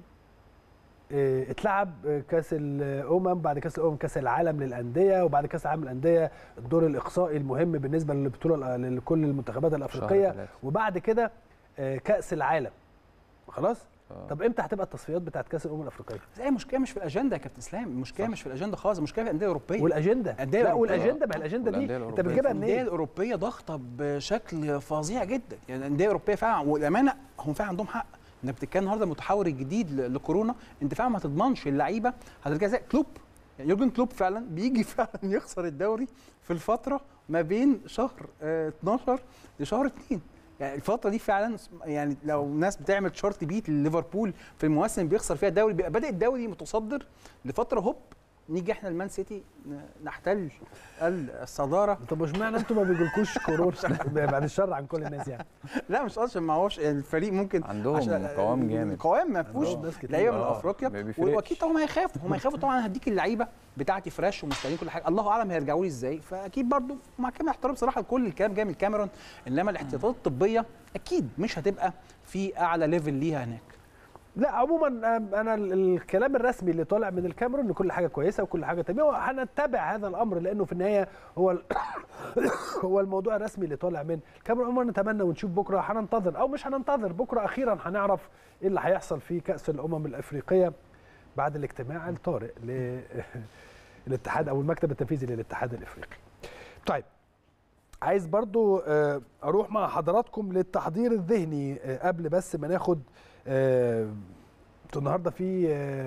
آه، اتلعب آه، كاس الامم بعد كاس الامم كاس العالم للانديه وبعد كاس العالم للانديه الدور الاقصائي المهم بالنسبه للبطوله لكل المنتخبات شهر الافريقيه ثلاثة. وبعد كده آه، كاس العالم خلاص آه. طب امتى هتبقى التصفيات بتاعت كاس الامم الافريقيه زي المشكله مش في الاجنده يا كابتن اسلام المشكله صح. مش في الاجنده خالص المشكله في الانديه الاوروبيه والاجنده الأندية لا الأوروبية. والاجنده ما هي الاجنده دي والأندية انت الأوروبية. بتجيبها الانديه منين الاوروبيه ضاغطه بشكل فظيع جدا يعني الانديه الاوروبيه فعلا والامانه هم فعلا عندهم حق انك بتتكلم النهارده المتحور الجديد ل- لكورونا انت فعلا ما تضمنش اللعيبه هترجع زي كلوب يعني يورجن كلوب فعلا بيجي فعلا يخسر الدوري في الفتره ما بين شهر آه 12 لشهر 2 يعني الفتره دي فعلا يعني لو الناس بتعمل شارت بيت لليفربول في المواسم اللي بيخسر فيها الدوري بيبقى بادئ الدوري متصدر لفتره هوب نيجي احنا المان سيتي ن- نحتل الصداره طب اشمعنى انتوا ما بيجيلكوش كورونا بعد الشر عن كل الناس يعني لا مش قصدي ما هوش الفريق ممكن عندهم عشان- قوام جامد. قوام ما فيهوش عندهم ناس كتير. لعيبه من آه، افريقيا ما بيفرقش. واكيد طبعا هيخافوا هم هيخافوا طبعا هديك اللعيبه بتاعتي فريش ومستنيين كل حاجه الله اعلم هيرجعوا لي ازاي فاكيد برضو مع كامل احترام بصراحه لكل الكلام جاي من الكاميرون انما الاحتياطات الطبيه اكيد مش هتبقى في اعلى ليفل ليها هناك لا عموما آم، انا ال- الكلام الرسمي اللي طالع من الكاميرون ان كل حاجه كويسه وكل حاجه تمام وهنتبع هذا الامر لانه في النهايه هو ال- هو الموضوع الرسمي اللي طالع من الكاميرون عموما نتمنى ونشوف بكره هننتظر او مش هننتظر بكره اخيرا هنعرف ايه اللي هيحصل في كاس الامم الافريقيه بعد الاجتماع الطارئ للاتحاد او المكتب التنفيذي للاتحاد الافريقي. طيب عايز برضو آه، اروح مع حضراتكم للتحضير الذهني آه، قبل بس ما ناخد آه، انتوا النهارده في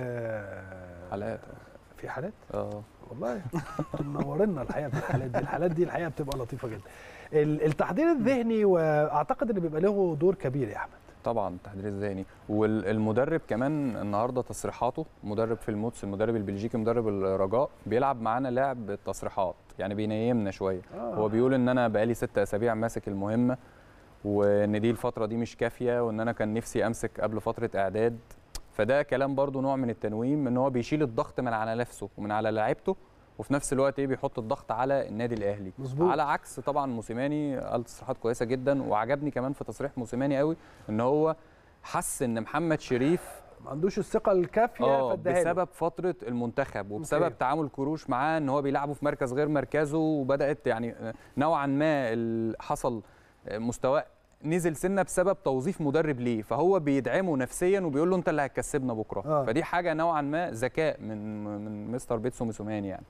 آه، حلقات في حالات اه والله انتوا منورنا الحقيقه في الحالات دي الحالات دي الحقيقه بتبقى لطيفه جدا ال- التحضير الذهني واعتقد ان بيبقى له دور كبير يا احمد طبعا التحضير الذهني والمدرب كمان النهارده تصريحاته مدرب في الموتس المدرب البلجيكي مدرب الرجاء بيلعب معانا لعب تصريحات يعني بينيمنا شويه آه. هو بيقول ان انا بقالي ست اسابيع ماسك المهمه وان دي الفتره دي مش كافيه وان انا كان نفسي امسك قبل فتره اعداد فده كلام برضو نوع من التنويم ان هو بيشيل الضغط من على نفسه ومن على لعيبته وفي نفس الوقت ايه بيحط الضغط على النادي الاهلي مظبوط. على عكس طبعا موسيماني قال تصريحات كويسه جدا وعجبني كمان في تصريح موسيماني قوي ان هو حس ان محمد شريف ما عندوش الثقه الكافيه اه فاداها له. بسبب فتره المنتخب وبسبب أوكي. تعامل كروش معاه ان هو بيلعبه في مركز غير مركزه وبدات يعني نوعا ما ال- حصل مستواه نزل سنه بسبب توظيف مدرب ليه فهو بيدعمه نفسيا وبيقول له انت اللي هتكسبنا بكره آه. فدي حاجه نوعا ما ذكاء من من مستر بيتسو موسوماني يعني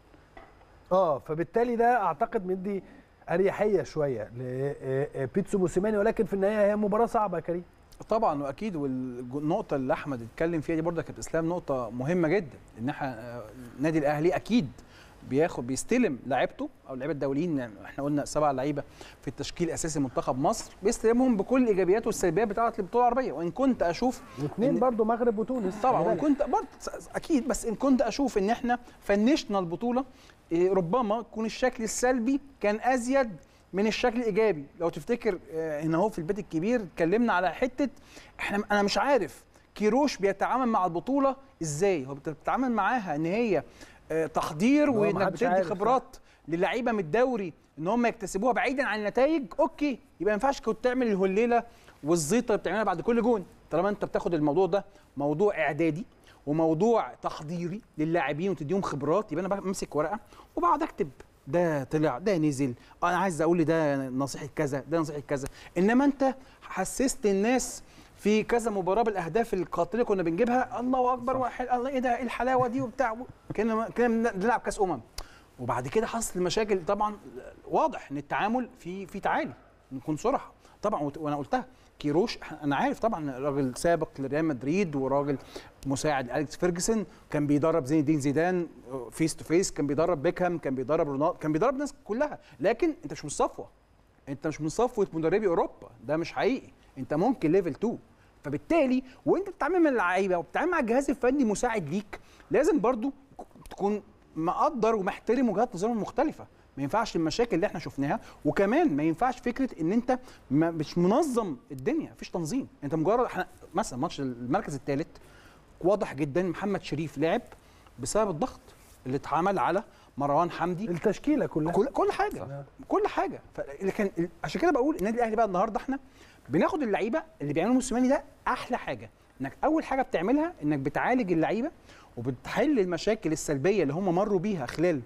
اه فبالتالي ده اعتقد مدي اريحيه شويه لبيتسو موسيماني ولكن في النهايه هي مباراه صعبه يا كريم طبعا واكيد والنقطه اللي احمد اتكلم فيها دي برضه يا كابتن اسلام نقطه مهمه جدا ان احنا آه، النادي الاهلي اكيد بياخد بيستلم لعيبته او اللعيبه الدوليين يعني احنا قلنا سبع لعيبه في التشكيل الاساسي منتخب مصر بيستلمهم بكل الايجابيات والسلبيات بتاعه البطوله العربيه وان كنت اشوف واثنين إن- برضو مغرب وتونس طبعا خلي وان بالك. كنت برضه اكيد بس ان كنت اشوف ان احنا فنشنا البطوله إيه، ربما يكون الشكل السلبي كان ازيد من الشكل الايجابي لو تفتكر آه، هنا اهو في البيت الكبير اتكلمنا على حته احنا انا مش عارف كيروش بيتعامل مع البطوله ازاي هو بتتعامل معاها ان هي آه، تحضير هو وانك محدش بتدي عارف، صح. خبرات للعيبه من الدوري ان هم يكتسبوها بعيدا عن النتائج اوكي يبقى ما ينفعش كنت تعمل الهليله والزيطه اللي بتعملها بعد كل جون طالما انت بتاخد الموضوع ده موضوع اعدادي وموضوع تحضيري للاعبين وتديهم خبرات يبقى انا بمسك ورقه وبقعد اكتب ده طلع ده نزل انا عايز اقول لي ده نصيحه كذا ده نصيحه كذا انما انت حسست الناس في كذا مباراه بالاهداف القاتله كنا بنجيبها الله اكبر وحل الله ايه ده ايه الحلاوه دي وبتاع كنا كنا بنلعب كاس امم وبعد كده حصل المشاكل طبعا واضح ان التعامل في في تعالي نكون صراحه طبعا وت- وانا قلتها كيروش انا عارف طبعا راجل سابق لريال مدريد وراجل مساعد اليكس فيرجسون كان بيدرب زين الدين زيدان فيس تو فيس كان بيدرب بيكهام كان بيدرب رونالدو كان بيدرب الناس كلها لكن انت مش من صفوه انت مش من صفوه مدربي اوروبا ده مش حقيقي انت ممكن ليفل 2 فبالتالي وانت بتتعامل مع اللعيبه وبتتعامل مع الجهاز الفني مساعد ليك لازم برضو تكون مقدر ومحترم وجهات نظرهم المختلفه ما ينفعش المشاكل اللي احنا شفناها وكمان ما ينفعش فكره ان انت ما مش منظم الدنيا مفيش تنظيم انت مجرد احنا مثلا ماتش المركز الثالث واضح جدا محمد شريف لعب بسبب الضغط اللي اتعمل على مروان حمدي التشكيله كلها كل كل حاجه كل حاجه ف- لكن عشان كده بقول النادي الاهلي بقى النهارده احنا بناخد اللعيبه اللي بيعمله موسيماني ده احلى حاجه انك اول حاجه بتعملها انك بتعالج اللعيبه وبتحل المشاكل السلبيه اللي هم مروا بيها خلال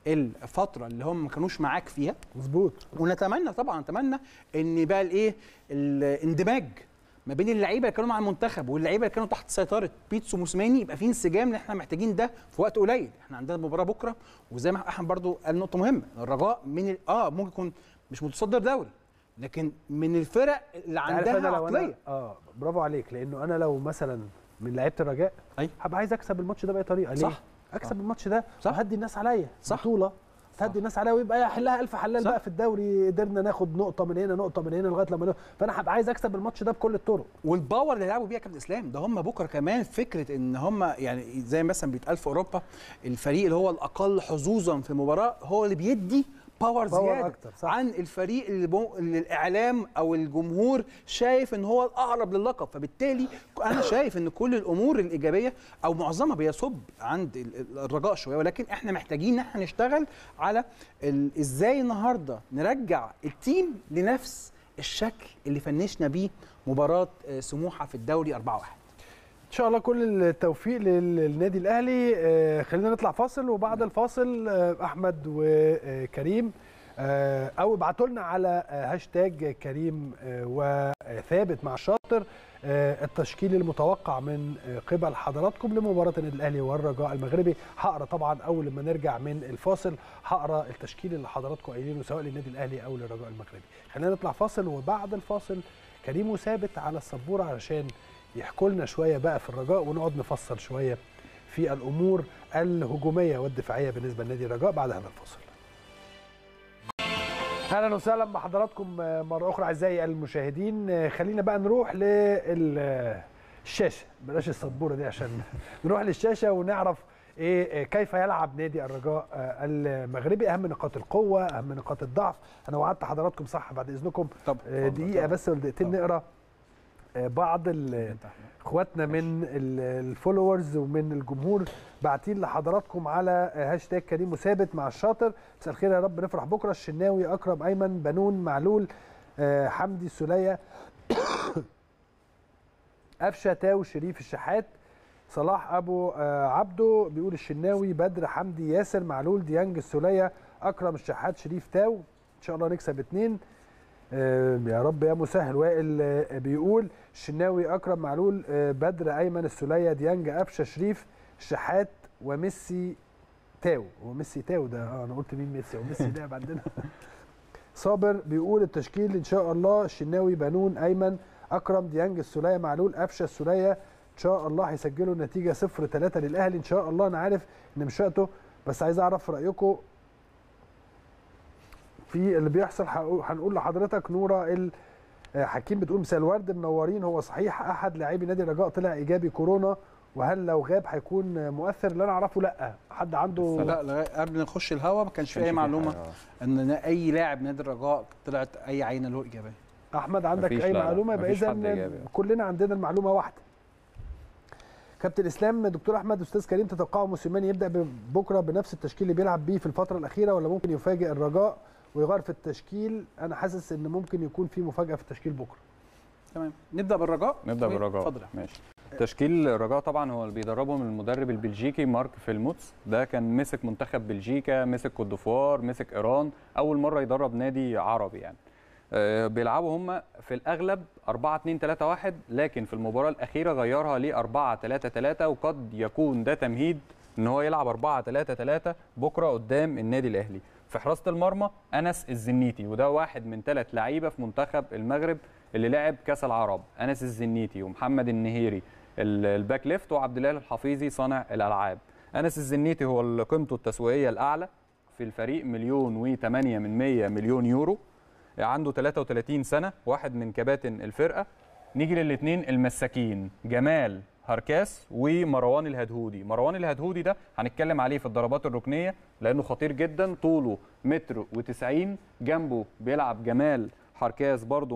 الفتره اللي هم ما كانوش معاك فيها مظبوط ونتمنى طبعا نتمنى ان بقى الايه الاندماج ما بين اللعيبه اللي كانوا مع المنتخب واللعيبه اللي كانوا تحت سيطره بيتسو موسيماني يبقى في انسجام اللي احنا محتاجين ده في وقت قليل احنا عندنا مباراه بكره وزي ما احمد برضو قال نقطه مهمه الرجاء من ال... اه ممكن يكون مش متصدر دوري لكن من الفرق اللي عارف عندها أنا لو أنا عقليه اه برافو عليك لانه انا لو مثلا من لعيبه الرجاء أيوة. هبقى عايز اكسب الماتش ده باي طريقه ليه؟ صح. اكسب آه. الماتش ده صح. وهدي الناس عليا صح. بطوله تهدي الناس عليها ويبقى يحلها الف حلال صح. بقى في الدوري قدرنا ناخد نقطه من هنا نقطه من هنا لغايه لما نقف. فانا هبقى عايز اكسب الماتش ده بكل الطرق والباور اللي هيلعبوا بيها كابتن اسلام ده هم بكره كمان فكره ان هم يعني زي مثلا بيتقال في اوروبا الفريق اللي هو الاقل حظوظا في المباراه هو اللي بيدي باور باور زياده أكتر، صح. عن الفريق اللي, بو... اللي الاعلام او الجمهور شايف ان هو الاقرب للقب فبالتالي انا شايف ان كل الامور الايجابيه او معظمها بيصب عند ال- ال- الرجاء شويه ولكن احنا محتاجين ان احنا نشتغل على ال... ازاي النهارده نرجع التيم لنفس الشكل اللي فنشنا بيه مباراه آه، سموحه في الدوري 4-1 ان شاء الله كل التوفيق لل- للنادي الاهلي آه، خلينا نطلع فاصل وبعد الفاصل آه، احمد وكريم آه، او ابعتوا لنا على آه، هاشتاج كريم آه، وثابت مع الشاطر آه، التشكيل المتوقع من آه، قبل حضراتكم لمباراه النادي الاهلي والرجاء المغربي هقرا طبعا اول لما نرجع من الفاصل هقرا التشكيل اللي حضراتكم قايلينه سواء للنادي الاهلي او للرجاء المغربي خلينا نطلع فاصل وبعد الفاصل كريم وثابت على السبوره علشان يحكوا لنا شويه بقى في الرجاء ونقعد نفصل شويه في الامور الهجوميه والدفاعيه بالنسبه لنادي الرجاء بعد هذا الفصل. اهلا وسهلا بحضراتكم مره اخرى اعزائي المشاهدين خلينا بقى نروح للشاشه بلاش السبوره دي عشان نروح للشاشه ونعرف ايه كيف يلعب نادي الرجاء المغربي اهم نقاط القوه اهم نقاط الضعف انا وعدت حضراتكم صح بعد اذنكم طب دقيقه بس ولا دقيقتين نقرا بعض ال- اخواتنا من ال- الفولورز ومن الجمهور باعتين لحضراتكم على هاشتاج كريم وثابت مع الشاطر مساء الخير يا رب نفرح بكره الشناوي اكرم ايمن بنون معلول آه، حمدي السوليه قفشه تاو شريف الشحات صلاح ابو آه، عبده بيقول الشناوي بدر حمدي ياسر معلول ديانج السوليه اكرم الشحات شريف تاو ان شاء الله نكسب اتنين آه، يا رب يا مسهل وائل آه، بيقول الشناوي اكرم معلول آه، بدر ايمن السوليه ديانج قفشه شريف الشحات وميسي تاو هو ميسي تاو ده اه انا قلت مين ميسي هو ميسي لعب عندنا صابر بيقول التشكيل ان شاء الله الشناوي بنون ايمن اكرم ديانج السوليه معلول قفشه السوليه ان شاء الله هيسجلوا النتيجه 0 3 للاهلي ان شاء الله انا عارف ان مش وقته بس عايز اعرف رايكم في اللي بيحصل هقول- هنقول لحضرتك نوره ال آه، حكيم بتقول مساء الورد منورين هو صحيح احد لاعبي نادي الرجاء طلع ايجابي كورونا وهل لو غاب هيكون آه، مؤثر اللي انا اعرفه لا حد عنده لا لغاية قبل ما نخش الهوا ما كانش في كانش اي في معلومه حاجة، آه. ان اي لاعب نادي الرجاء طلعت اي عينه له ايجابيه احمد عندك مفيش، اي لا، لا، معلومه يبقى مفيش اذا حد إيجابي. كلنا عندنا المعلومه واحده كابتن اسلام دكتور احمد استاذ كريم تتوقعوا موسيماني يبدا ب- بكره بنفس التشكيل اللي بيلعب بيه في الفتره الاخيره ولا ممكن يفاجئ الرجاء ويغير في التشكيل انا حاسس ان ممكن يكون في مفاجاه في التشكيل بكره تمام نبدا بالرجاء نبدا طيب، بالرجاء اتفضل ماشي تشكيل الرجاء طبعا هو اللي بيدربهم المدرب البلجيكي مارك فيلموتس ده كان مسك منتخب بلجيكا مسك كوت ديفوار مسك ايران اول مره يدرب نادي عربي يعني آه، بيلعبوا هم في الاغلب 4 2 3 1 لكن في المباراه الاخيره غيرها ل 4 3 3 وقد يكون ده تمهيد ان هو يلعب 4 3 3 بكره قدام النادي الاهلي في حراسه المرمى انس الزنيتي وده واحد من ثلاث لعيبه في منتخب المغرب اللي لعب كاس العرب انس الزنيتي ومحمد النهيري ال- الباك ليفت وعبد الله الحفيظي صانع الالعاب انس الزنيتي هو اللي قيمته التسويقيه الاعلى في الفريق مليون و8 من 100 مليون يورو عنده 33 سنه واحد من كباتن الفرقه نيجي للاثنين المساكين جمال هركاس ومروان الهدهودي مروان الهدهودي ده هنتكلم عليه في الضربات الركنيه لانه خطير جدا طوله متر و90 جنبه بيلعب جمال حركاس برضه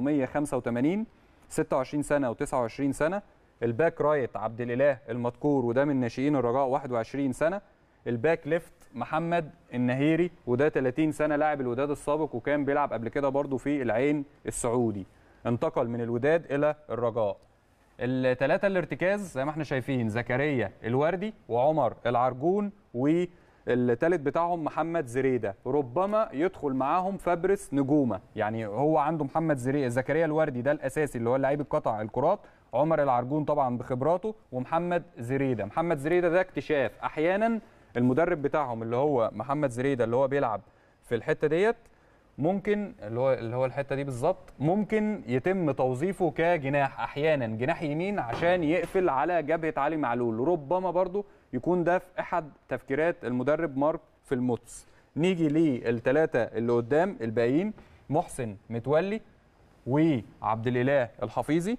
185 26 سنه و29 سنه الباك رايت عبد الاله المذكور وده من ناشئين الرجاء 21 سنه الباك ليفت محمد النهيري وده 30 سنه لاعب الوداد السابق وكان بيلعب قبل كده برضه في العين السعودي انتقل من الوداد الى الرجاء الثلاثه الارتكاز زي ما احنا شايفين زكريا الوردي وعمر العرجون والثالث بتاعهم محمد زريده ربما يدخل معاهم فابرس نجومه يعني هو عنده محمد زريده زكريا الوردي ده الاساسي اللي هو لعيب القطع الكرات عمر العرجون طبعا بخبراته ومحمد زريده محمد زريده ده اكتشاف احيانا المدرب بتاعهم اللي هو محمد زريده اللي هو بيلعب في الحته ديت ممكن اللي هو اللي هو الحته دي بالظبط ممكن يتم توظيفه كجناح احيانا جناح يمين عشان يقفل على جبهه علي معلول ربما برضو يكون ده في احد تفكيرات المدرب مارك في الموتس نيجي للثلاثه اللي قدام الباقيين محسن متولي وعبد الاله الحفيظي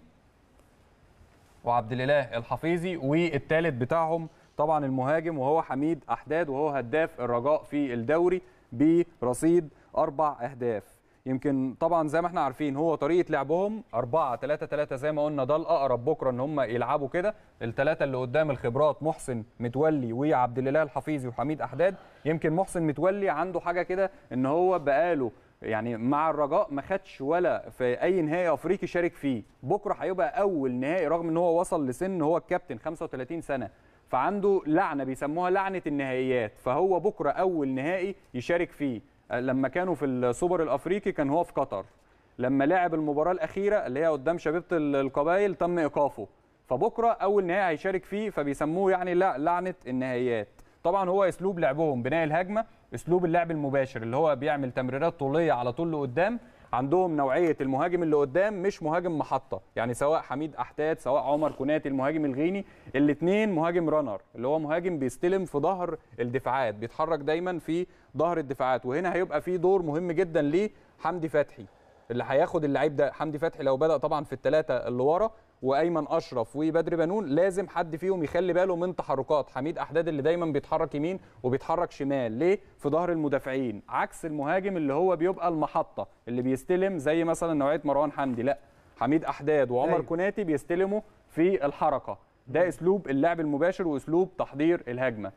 وعبد الاله الحفيظي والثالث بتاعهم طبعا المهاجم وهو حميد احداد وهو هداف الرجاء في الدوري برصيد اربع اهداف يمكن طبعا زي ما احنا عارفين هو طريقه لعبهم 4 3 3 زي ما قلنا ده الاقرب بكره ان هم يلعبوا كده الثلاثه اللي قدام الخبرات محسن متولي وعبد الاله الحفيظي وحميد احداد يمكن محسن متولي عنده حاجه كده ان هو بقاله يعني مع الرجاء ما خدش ولا في اي نهائي افريقي شارك فيه بكره هيبقى اول نهائي رغم ان هو وصل لسن هو الكابتن 35 سنه فعنده لعنه بيسموها لعنه النهائيات فهو بكره اول نهائي يشارك فيه لما كانوا في السوبر الافريقي كان هو في قطر لما لعب المباراه الاخيره اللي هي قدام شبيبه القبائل تم ايقافه فبكره اول نهائي هيشارك فيه فبيسموه يعني لعنه النهائيات طبعا هو اسلوب لعبهم بناء الهجمه اسلوب اللعب المباشر اللي هو بيعمل تمريرات طوليه على طول لقدام عندهم نوعيه المهاجم اللي قدام مش مهاجم محطه يعني سواء حميد احتاد سواء عمر كوناتي المهاجم الغيني الاثنين مهاجم رانر اللي هو مهاجم بيستلم في ظهر الدفاعات بيتحرك دايما في ظهر الدفاعات وهنا هيبقى في دور مهم جدا ليه حمدي فتحي اللي هياخد اللعيب ده حمدي فتحي لو بدا طبعا في الثلاثه اللي ورا وايمن اشرف وبدر بنون لازم حد فيهم يخلي باله من تحركات حميد احداد اللي دايما بيتحرك يمين وبيتحرك شمال ليه في ظهر المدافعين عكس المهاجم اللي هو بيبقى المحطه اللي بيستلم زي مثلا نوعيه مروان حمدي لا حميد احداد وعمر أيوة. أيوه. كوناتي بيستلموا في الحركه ده اسلوب اللعب المباشر واسلوب تحضير الهجمه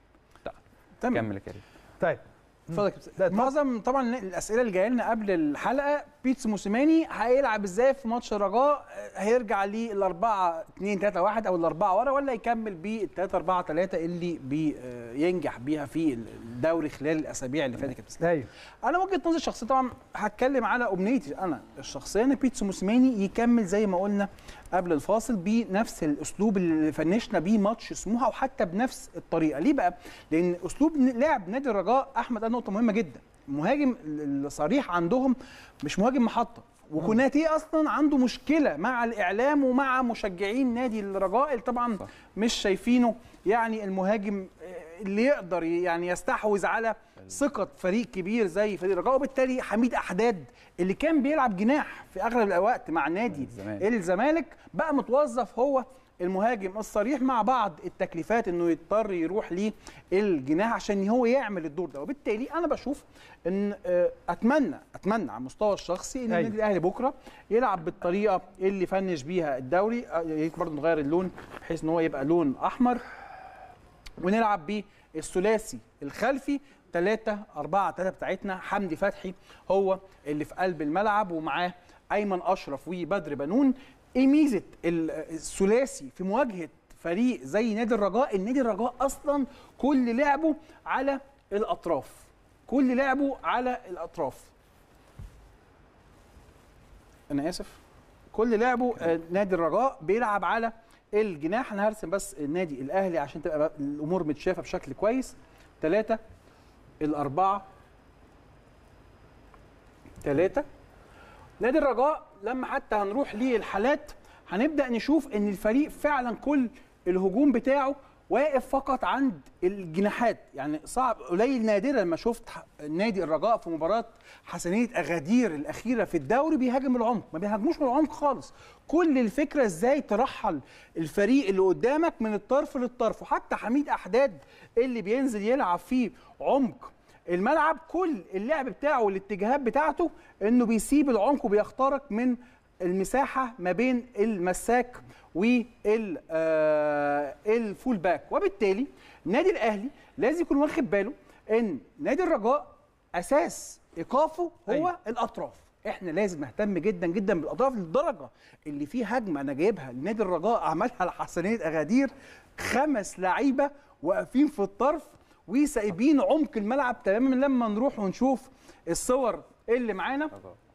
تمام كمل يا كريم طيب اتفضل يا كابتن معظم طبعا الاسئله اللي جايه لنا قبل الحلقه بيتسو موسيماني هيلعب ازاي في ماتش الرجاء هيرجع للأربعة 2 3 1 او الأربعة ورا ولا يكمل بال 3 4 3 اللي بينجح بيها في الدوري خلال الاسابيع اللي فاتت يا كابتن ايوه انا وجهه نظري الشخصيه طبعا هتكلم على امنيتي انا الشخصيه ان بيتسو موسيماني يكمل زي ما قلنا قبل الفاصل بنفس الاسلوب اللي فنشنا بيه ماتش سموحه وحتى بنفس الطريقه ليه بقى لان اسلوب لعب نادي الرجاء احمد قال نقطه مهمه جدا المهاجم الصريح عندهم مش مهاجم محطه وكوناتي اصلا عنده مشكله مع الاعلام ومع مشجعين نادي الرجاء اللي طبعا صح. مش شايفينه يعني المهاجم اللي يقدر يعني يستحوذ على ثقه فريق كبير زي فريق الرجاء وبالتالي حميد احداد اللي كان بيلعب جناح في اغلب الاوقات مع نادي الزمالك. الزمالك بقى متوظف هو المهاجم الصريح مع بعض التكليفات انه يضطر يروح للجناح عشان هو يعمل الدور ده وبالتالي انا بشوف ان آه، اتمنى اتمنى على المستوى الشخصي ان أيوة. النادي الاهلي بكره يلعب بالطريقه اللي فنش بيها الدوري آه، يا ريت برضه نغير اللون بحيث ان هو يبقى لون احمر ونلعب بالثلاثي الخلفي 3 4 3 بتاعتنا حمدي فتحي هو اللي في قلب الملعب ومعاه ايمن اشرف وبدر بنون ايه ميزه ال- الثلاثي في مواجهه فريق زي نادي الرجاء النادي الرجاء اصلا كل لعبه على الاطراف كل لعبه على الاطراف انا اسف كل لعبه آه، نادي الرجاء بيلعب على الجناح انا هرسم بس النادي الاهلي عشان تبقى الامور متشافه بشكل كويس ثلاثة الأربعة ثلاثة نادي الرجاء لما حتى هنروح للحالات هنبدأ نشوف إن الفريق فعلا كل الهجوم بتاعه واقف فقط عند الجناحات يعني صعب قليل نادرا ما شفت ح- نادي الرجاء في مباراة حسنية أغادير الأخيرة في الدوري بيهاجم العمق ما بيهاجموش من العمق خالص كل الفكرة ازاي ترحل الفريق اللي قدامك من الطرف للطرف وحتى حميد أحداد اللي بينزل يلعب فيه عمق الملعب كل اللعب بتاعه والاتجاهات بتاعته انه بيسيب العمق وبيخترق من المساحه ما بين المساك وال آه، الفول باك وبالتالي النادي الاهلي لازم يكون واخد باله ان نادي الرجاء اساس ايقافه هو أيوة. أيوة. الاطراف احنا لازم نهتم جدا جدا بالاطراف للدرجه اللي في هجمه انا جايبها لنادي الرجاء عملها لحسنيه اغادير خمس لعيبه واقفين في الطرف وسايبين عمق الملعب تماما لما نروح ونشوف الصور اللي معانا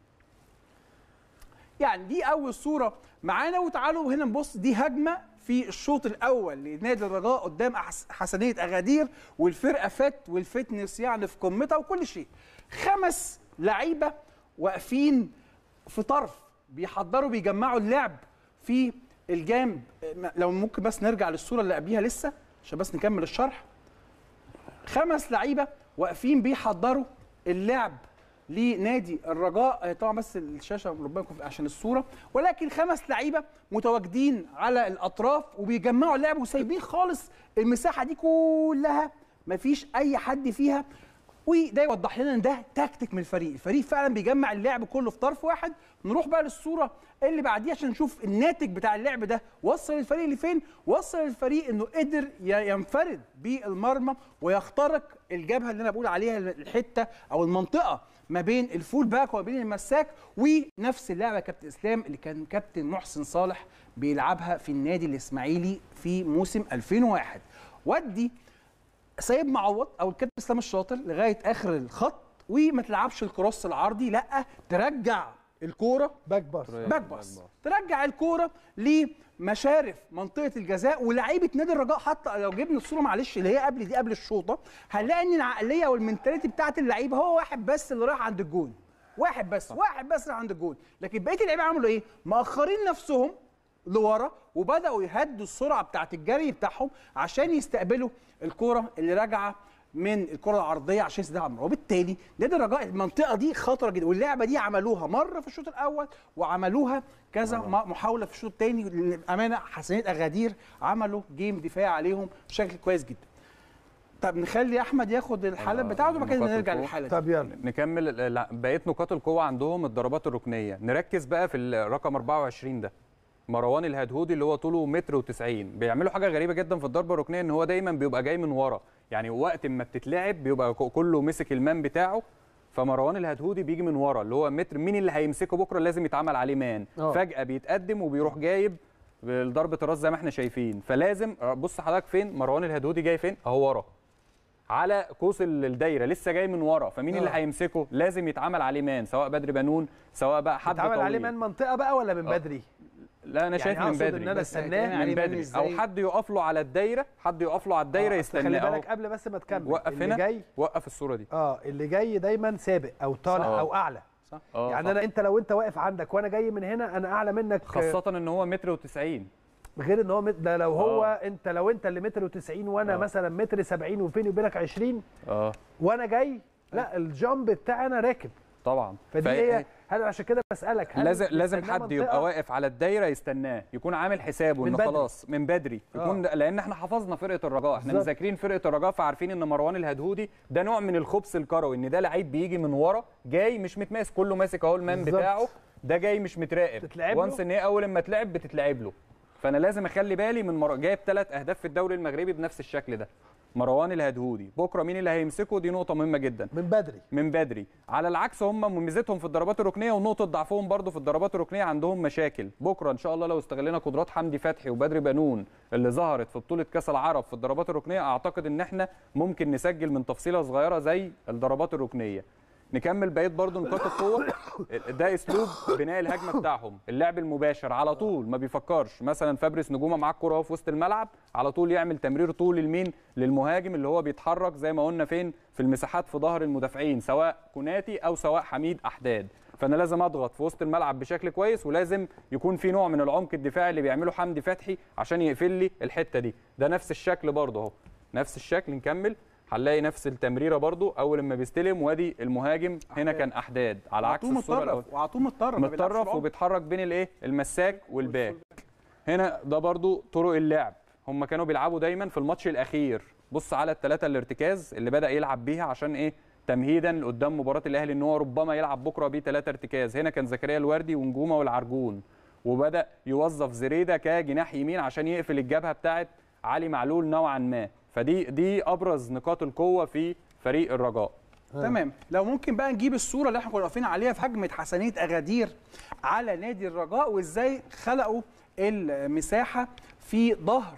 يعني دي اول صوره معانا وتعالوا هنا نبص دي هجمه في الشوط الاول لنادي الرجاء قدام أحس- حسنيه اغادير والفرقه فت والفتنس يعني في قمتها وكل شيء خمس لعيبه واقفين في طرف بيحضروا بيجمعوا اللعب في الجانب لو ممكن بس نرجع للصوره اللي قبليها لسه عشان بس نكمل الشرح خمس لعيبه واقفين بيحضروا اللعب لنادي الرجاء آه، طبعا بس الشاشه ربنا يكون في- عشان الصوره ولكن خمس لعيبه متواجدين على الاطراف وبيجمعوا اللعب وسايبين خالص المساحه دي كلها مفيش اي حد فيها وده يوضح لنا ان ده تكتيك من الفريق الفريق فعلا بيجمع اللعب كله في طرف واحد نروح بقى للصوره اللي بعديها عشان نشوف الناتج بتاع اللعب ده وصل الفريق لفين وصل الفريق انه قدر ي- ينفرد بالمرمى ويخترق الجبهه اللي انا بقول عليها الحته او المنطقه ما بين الفول باك وما بين المساك ونفس اللعبه يا كابتن اسلام اللي كان كابتن محسن صالح بيلعبها في النادي الاسماعيلي في موسم 2001 ودي سيد معوض او الكابتن اسلام الشاطر لغايه اخر الخط وما تلعبش الكروس العرضي لا ترجع الكوره باك باص باك باص ترجع الكوره لمشارف منطقه الجزاء ولاعيبه نادي الرجاء حتى لو جبنا الصوره معلش اللي هي قبل دي قبل الشوطه هنلاقي ان العقليه والمنتاليتي بتاعت اللعيبه هو واحد بس اللي راح عند الجون واحد بس واحد بس اللي عند الجون لكن بقيه اللعيبه عملوا ايه مأخرين نفسهم لورا وبداوا يهدوا السرعه بتاعت الجري بتاعهم عشان يستقبلوا الكره اللي راجعه من الكره العرضيه عشان يسدها عمرو وبالتالي نادي الرجاء المنطقه دي خطره جدا واللعبه دي عملوها مره في الشوط الاول وعملوها كذا م- محاوله في الشوط الثاني للامانه حسنات اغادير عملوا جيم دفاع عليهم بشكل كويس جدا طب نخلي احمد ياخد الحاله بتاعته وبعد كده نقاط نرجع القوة. للحاله دي طب يلا نكمل ال- ال- بقيه نقاط القوه عندهم الضربات الركنيه نركز بقى في الرقم 24 ده مروان الهدهودي اللي هو طوله متر و90 بيعملوا حاجه غريبه جدا في الضربه الركنيه ان هو دايما بيبقى جاي من ورا يعني وقت ما بتتلعب بيبقى ك- كله مسك المان بتاعه فمروان الهدهودي بيجي من ورا اللي هو متر مين اللي هيمسكه بكره لازم يتعمل عليه مان آه. فجاه بيتقدم وبيروح جايب ضربه الراس زي ما احنا شايفين فلازم بص حضرتك فين مروان الهدهودي جاي فين اهو ورا على قوس ال- الدايره لسه جاي من ورا فمين اللي آه. هيمسكه لازم يتعمل عليه مان سواء بدر بنون سواء بقى حد اتعمل عليه طويل. من منطقه بقى ولا من آه. بدري لا انا يعني شايف من أقصد بدري إن أنا بس استناه من يعني بدري إزاي؟ او حد يقف له على الدايره حد يقف له على الدايره آه، أصل خلي يستناه بالك أهو. قبل بس ما تكمل وقف اللي هنا جاي وقف الصوره دي اه اللي جاي دايما سابق او طالع صح. او اعلى اه يعني صح. انا انت لو انت واقف عندك وانا جاي من هنا انا اعلى منك خاصه ان هو متر و90 غير ان هو مت... ده لو هو آه. انت لو انت اللي متر و90 وانا آه. مثلا متر 70 وبيني وبينك 20 اه وانا جاي لا الجامب بتاعي انا راكب طبعا فدي فهي- هي هل عشان كده بسالك هل لازم لازم نستناه حد منطقة؟ يبقى واقف على الدايره يستناه يكون عامل حسابه من انه بدري. خلاص من بدري يكون لان احنا حفظنا فرقه الرجاء احنا بالظبط. مذاكرين فرقه الرجاء فعارفين ان مروان الهدهودي ده نوع من الخبث الكروي ان ده لعيب بيجي من ورا جاي مش متماسك كله ماسك اهو المان بالظبط. بتاعه ده جاي مش متراقب تتلعب له؟ وانس ان هي اول ما تلعب بتتلعب له فانا لازم اخلي بالي من مر... جايب ثلاث اهداف في الدوري المغربي بنفس الشكل ده مروان الهدهودي بكره مين اللي هيمسكه دي نقطه مهمه جدا من بدري من بدري على العكس هم ميزتهم في الضربات الركنيه ونقطه ضعفهم برضو في الضربات الركنيه عندهم مشاكل بكره ان شاء الله لو استغلنا قدرات حمدي فتحي وبدري بنون اللي ظهرت في بطوله كاس العرب في الضربات الركنيه اعتقد ان احنا ممكن نسجل من تفصيله صغيره زي الضربات الركنيه نكمل بقيه برضو نقاط القوه ده اسلوب بناء الهجمه بتاعهم اللعب المباشر على طول ما بيفكرش مثلا فابريس نجومه معاه الكوره اهو في وسط الملعب على طول يعمل تمرير طول المين للمهاجم اللي هو بيتحرك زي ما قلنا فين في المساحات في ظهر المدافعين سواء كوناتي او سواء حميد احداد فانا لازم اضغط في وسط الملعب بشكل كويس ولازم يكون في نوع من العمق الدفاعي اللي بيعمله حمدي فتحي عشان يقفل لي الحته دي ده نفس الشكل برضه اهو نفس الشكل نكمل هنلاقي نفس التمريره برضو اول ما بيستلم وادي المهاجم هنا كان احداد على عكس وعطوه الصوره الاول متطرف وعطوه متطرف ما بيلعبش متطرف بالعمق. وبيتحرك بين الايه المساك والباك هنا ده برضو طرق اللعب هم كانوا بيلعبوا دايما في الماتش الاخير بص على الثلاثه الارتكاز اللي بدا يلعب بيها عشان ايه تمهيدا قدام مباراه الاهلي ان هو ربما يلعب بكره بيه ثلاثه ارتكاز هنا كان زكريا الوردي ونجومه والعرجون وبدا يوظف زريده كجناح يمين عشان يقفل الجبهه بتاعه علي معلول نوعا ما فدي دي ابرز نقاط القوه في فريق الرجاء تمام لو ممكن بقى نجيب الصوره اللي احنا كنا واقفين عليها في هجمه حسنيه اغادير على نادي الرجاء وازاي خلقوا المساحه في ظهر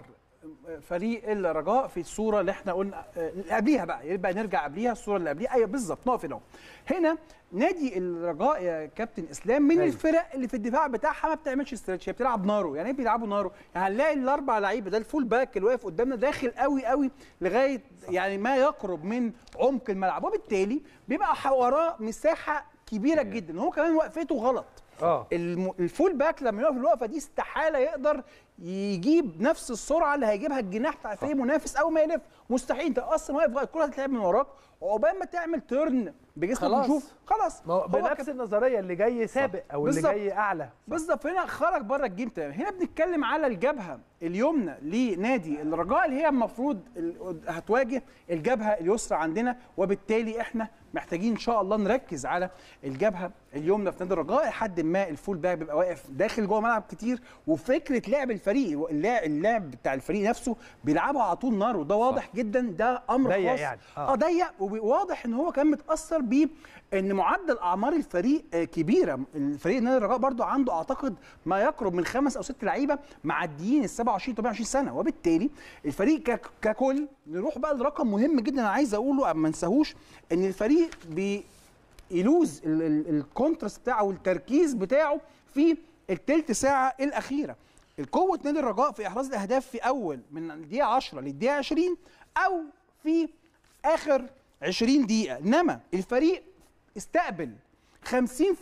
فريق الرجاء في الصوره اللي احنا قلنا آه، قبليها بقى يبقى نرجع قبليها الصوره اللي قبليها ايوه بالظبط نقف هنا أهو. هنا نادي الرجاء يا كابتن اسلام من أيوة. الفرق اللي في الدفاع بتاعها ما بتعملش استرتش هي بتلعب نارو يعني ايه بيلعبوا نارو يعني هنلاقي الاربع لعيبه ده الفول باك اللي واقف قدامنا داخل قوي قوي لغايه يعني ما يقرب من عمق الملعب وبالتالي بيبقى وراه مساحه كبيره جدا هو كمان وقفته غلط اه الم- الفول باك لما يقف الوقفه دي استحاله يقدر يجيب نفس السرعه اللي هيجيبها الجناح بتاع فريق منافس اول ما يلف مستحيل انت اصلا واقف الكره هتتلعب من وراك عقبال ما تعمل تيرن بجسمك خلاص. وتشوف خلاص ما هو هو بنفس كده. النظريه اللي جاي سابق او اللي بالظبط. جاي اعلى بالظبط هنا خرج بره الجيم تمام هنا بنتكلم على الجبهه اليمنى لنادي الرجاء اللي هي المفروض ال- هتواجه الجبهه اليسرى عندنا وبالتالي احنا محتاجين ان شاء الله نركز على الجبهه اليمنى في نادي الرجاء لحد ما الفول باك بيبقى واقف داخل جوه الملعب كتير وفكره لعب الفريق اللعب, اللعب بتاع الفريق نفسه بيلعبوا على طول نار وده واضح جدا ده امر ضيق خاص يعني. آه. اه ضيق وواضح ان هو كان متاثر بيه ان معدل اعمار الفريق آه، كبيره الفريق نادي الرجاء برضو عنده اعتقد ما يقرب من خمس او ست لعيبه معديين ال 27 28 سنه وبالتالي الفريق كك- ككل نروح بقى لرقم مهم جدا انا عايز اقوله ما ننساهوش ان الفريق بي يلوز ال- ال- الكونتراست بتاعه والتركيز بتاعه في التلت ساعه الاخيره القوه نادي الرجاء في احراز الاهداف في اول من الدقيقه 10 للدقيقه 20 او في اخر 20 دقيقه انما الفريق استقبل 50% 50%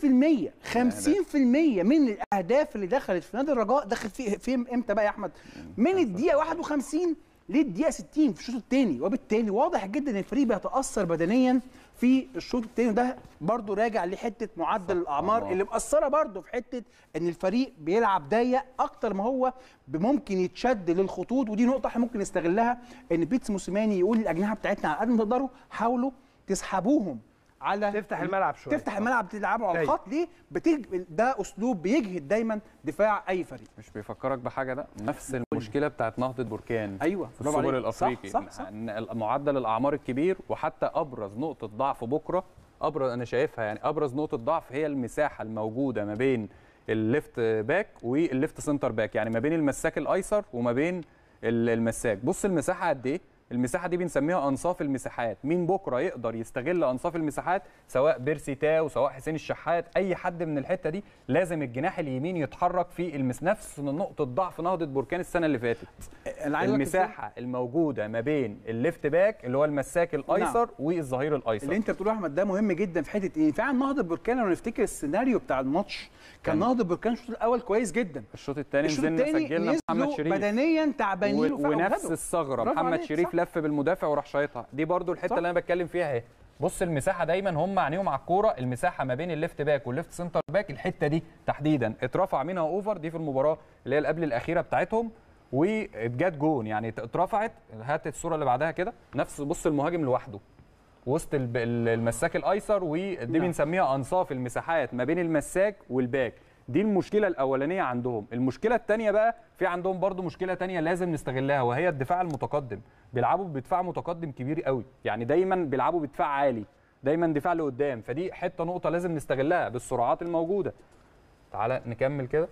من الاهداف اللي دخلت في نادي الرجاء دخل في في امتى بقى يا احمد من الدقيقه 51 للدقيقه 60 في الشوط الثاني وبالتالي واضح جدا ان الفريق بيتاثر بدنيا في الشوط الثاني ده برضو راجع لحته معدل الاعمار آه. اللي مأثره برضو في حته ان الفريق بيلعب ضيق اكتر ما هو ممكن يتشد للخطوط ودي نقطه احنا ممكن نستغلها ان بيتس موسيماني يقول للاجنحه بتاعتنا على قد ما تقدروا حاولوا تسحبوهم على تفتح الملعب شويه تفتح الملعب تلعبوا على أيوة. الخط ليه بتج... ده اسلوب بيجهد دايما دفاع اي فريق مش بيفكرك بحاجه ده نفس المشكله بتاعت نهضه بركان ايوه في السوبر الافريقي صح صح, صح. إن معدل الاعمار الكبير وحتى ابرز نقطه ضعف بكره ابرز انا شايفها يعني ابرز نقطه ضعف هي المساحه الموجوده ما بين الليفت باك والليفت سنتر باك يعني ما بين المساك الايسر وما بين ال- المساك بص المساحه قد ايه المساحه دي بنسميها انصاف المساحات مين بكره يقدر يستغل انصاف المساحات سواء بيرسي تاو سواء حسين الشحات اي حد من الحته دي لازم الجناح اليمين يتحرك في المس نفس نقطه ضعف نهضه بركان السنه اللي فاتت أنا عايز أقولك المساحه الموجوده ما بين الليفت باك اللي هو المساك الايسر والظهير الايسر اللي انت بتقوله يا احمد ده مهم جدا في حته ايه فعلا نهضه بركان لو نفتكر السيناريو بتاع الماتش كان كان- نهضه بركان الشوط الاول كويس جدا الشوط الثاني الشوط نزلنا الثاني سجلنا محمد نزلوا شريف بدنيا تعبانين و... وفعلا ونفس وخدوا. الثغره برافو محمد عليك، شريف صح. لف بالمدافع وراح شايطها دي برضو الحته صح. اللي انا بتكلم فيها اهي بص المساحه دايما هم عينيهم على الكوره المساحه ما بين الليفت باك والليفت سنتر باك الحته دي تحديدا اترفع منها اوفر دي في المباراه اللي هي اللي قبل الاخيره بتاعتهم واتجات جون يعني اترفعت هات الصوره اللي بعدها كده نفس بص المهاجم لوحده وسط الب- ال- المساك الايسر ودي نعم. بنسميها انصاف المساحات ما بين المساك والباك دي المشكله الاولانيه عندهم المشكله الثانيه بقى في عندهم برضو مشكله تانية لازم نستغلها وهي الدفاع المتقدم بيلعبوا بدفاع متقدم كبير قوي يعني دايما بيلعبوا بدفاع عالي دايما دفاع لقدام فدي حته نقطه لازم نستغلها بالسرعات الموجوده تعالى نكمل كده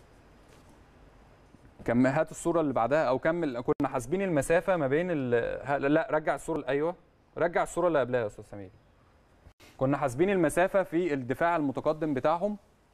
كم هات الصوره اللي بعدها او كمل كنا حاسبين المسافه ما بين ال... ه- لا رجع الصوره ايوه رجع الصوره اللي قبلها يا استاذ سمير كنا حاسبين المسافه في الدفاع المتقدم بتاعهم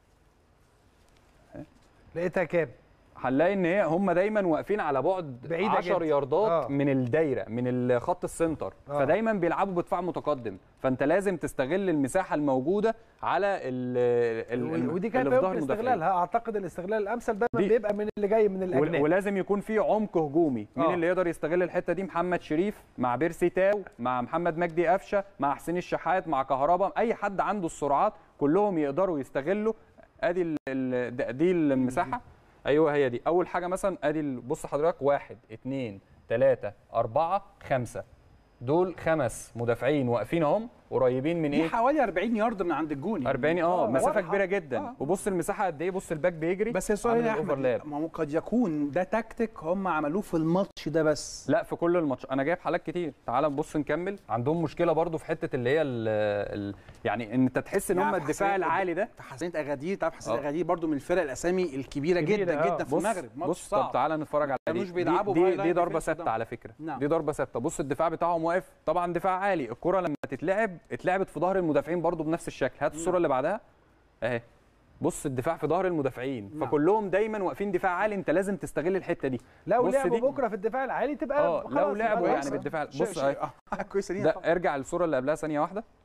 لقيتها كام هنلاقي ان هي هم دايما واقفين على بعد بعيدة 10 جدا. ياردات آه. آه. من الدايره من الخط السنتر آه. آه. فدايما بيلعبوا بدفاع متقدم فانت لازم تستغل المساحه الموجوده على ال ال ودي كانت اللي في ظهر يمكن المدافعين. استغلالها اعتقد الاستغلال الامثل دايما دي- بيبقى من اللي جاي من ول- الاجنبي ولازم يكون في عمق هجومي مين آه. اللي يقدر يستغل الحته دي محمد شريف مع بيرسي تاو مع محمد مجدي قفشه مع حسين الشحات مع كهربا اي حد عنده السرعات كلهم يقدروا يستغلوا ادي ال- ال- د- دي المساحه ايوه هي دي اول حاجه مثلا ادي ال- بص حضرتك واحد اتنين تلاته اربعه خمسه دول خمس مدافعين واقفين اهم قريبين من دي ايه حوالي 40 يارد من عند الجون يعني. 40 اه مسافه واضحة. كبيره جدا آه. وبص المساحه قد ايه بص الباك بيجري بس السؤال عامل هنا يا احمد الأوفرلاب. ما هو قد يكون ده تكتيك هم عملوه في الماتش ده بس لا في كل الماتش انا جايب حالات كتير تعال نبص نكمل عندهم مشكله برضو في حته اللي هي ال ال يعني ان انت تحس ان يعني هم في الدفاع حسين- العالي ده في حسين اغادير تعرف حسين آه. اغادير برضو من الفرق الاسامي الكبيره كبيرة، جدا آه. جدا في بص المغرب ماتش بص صعب طب تعالى نتفرج على كانوش دي بيلعبوا دي, باي دي, لاين دي ضربه ديفنس ثابته قدام. على فكره نعم. دي ضربه ثابته بص الدفاع بتاعهم واقف طبعا دفاع عالي الكره لما تتلعب اتلعبت في ظهر المدافعين برضو بنفس الشكل هات الصوره اللي بعدها اهي بص الدفاع في ظهر المدافعين نعم. فكلهم دايما واقفين دفاع عالي انت لازم تستغل الحته دي لو بص لعبوا دي- بكره في الدفاع العالي تبقى اه خلاص لو يبقى لعبوا كويس. يعني بالدفاع شيء- بص شيء- اهي آه، كويس دي ده ارجع للصوره اللي قبلها ثانيه واحده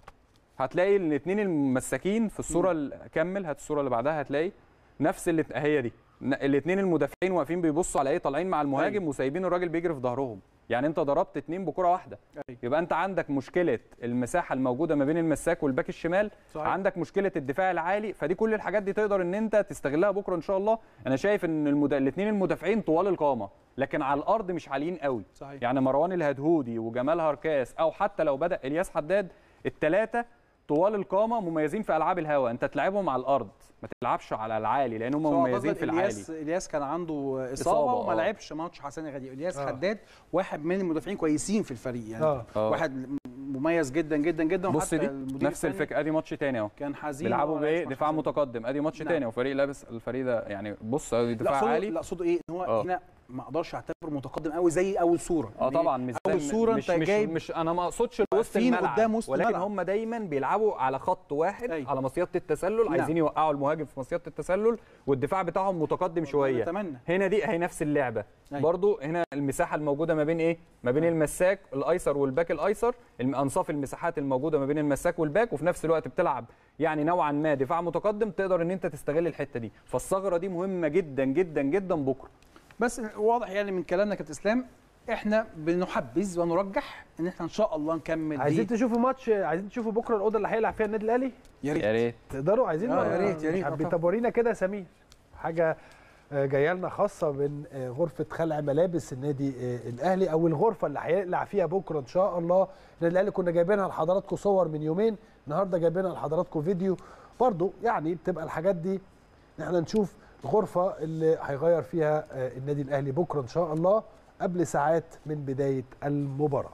هتلاقي الاثنين المساكين في الصوره ال- كمل هات الصوره اللي بعدها هتلاقي نفس اللي هي دي الاثنين المدافعين واقفين بيبصوا على ايه طالعين مع المهاجم وسايبين الراجل بيجري في ظهرهم يعني انت ضربت اتنين بكره واحده أيوة. يبقى انت عندك مشكله المساحه الموجوده ما بين المساك والباك الشمال صحيح. عندك مشكله الدفاع العالي فدي كل الحاجات دي تقدر ان انت تستغلها بكره ان شاء الله انا شايف ان المد... الاثنين المدافعين طوال القامه لكن على الارض مش عاليين قوي صحيح. يعني مروان الهدهودي وجمال هركاس او حتى لو بدا الياس حداد الثلاثه طوال القامه مميزين في العاب الهواء انت تلعبهم على الارض ما تلعبش على العالي لان هم بس هو مميزين أعتقد في العالي الياس الياس كان عنده اصابه, إصابة، وما آه. لعبش ماتش حسن غدي الياس آه. حداد واحد من المدافعين كويسين في الفريق يعني آه. آه. واحد مميز جدا جدا جدا بص وحتى دي المدير نفس الفني الفكره ادي ماتش تاني اهو كان حزين بيلعبوا هو بايه لعب ماتش دفاع حسن. متقدم ادي ماتش نعم. تاني وفريق لابس الفريق ده يعني بص ادي لا دفاع اقصده عالي لا اقصده ايه ان هو آه. هنا ما اقدرش اعتبره متقدم قوي زي اول صوره اه يعني طبعا مش اول زي- صوره مش انت مش, جايب مش انا ما اقصدش وسط واقفين الملعب قدام وسط ولكن الملعب. هم دايما بيلعبوا على خط واحد أيوة. على مصيده التسلل نعم. عايزين يوقعوا المهاجم في مصيده التسلل والدفاع بتاعهم متقدم شويه اتمنى هنا دي اهي نفس اللعبه أيوة. برضو هنا المساحه الموجوده ما بين ايه ما بين المساك الايسر والباك الايسر الم- انصاف المساحات الموجوده ما بين المساك والباك وفي نفس الوقت بتلعب يعني نوعا ما دفاع متقدم تقدر ان انت تستغل الحته دي فالثغره دي مهمه جدا جدا جدا بكره بس واضح يعني من كلامنا كابتن اسلام احنا بنحبذ ونرجح ان احنا ان شاء الله نكمل عايزين دي تشوفوا ماتش عايزين تشوفوا بكره الاوضه اللي هيلعب فيها النادي الاهلي يا ريت يا ريت تقدروا عايزين آه، ولا يا ريت، يا مش ريت، حابين؟ آه، طبعا. طب ورينا كده يا سمير حاجه آه، جايه لنا خاصه من آه، غرفه خلع ملابس النادي آه، الاهلي او الغرفه اللي هيقلع فيها بكره ان شاء الله النادي الاهلي كنا جايبينها لحضراتكم صور من يومين النهارده جايبينها لحضراتكم فيديو برضو يعني بتبقى الحاجات دي إن احنا نشوف الغرفه اللي هيغير فيها آه، النادي الاهلي بكره ان شاء الله قبل ساعات من بدايه المباراه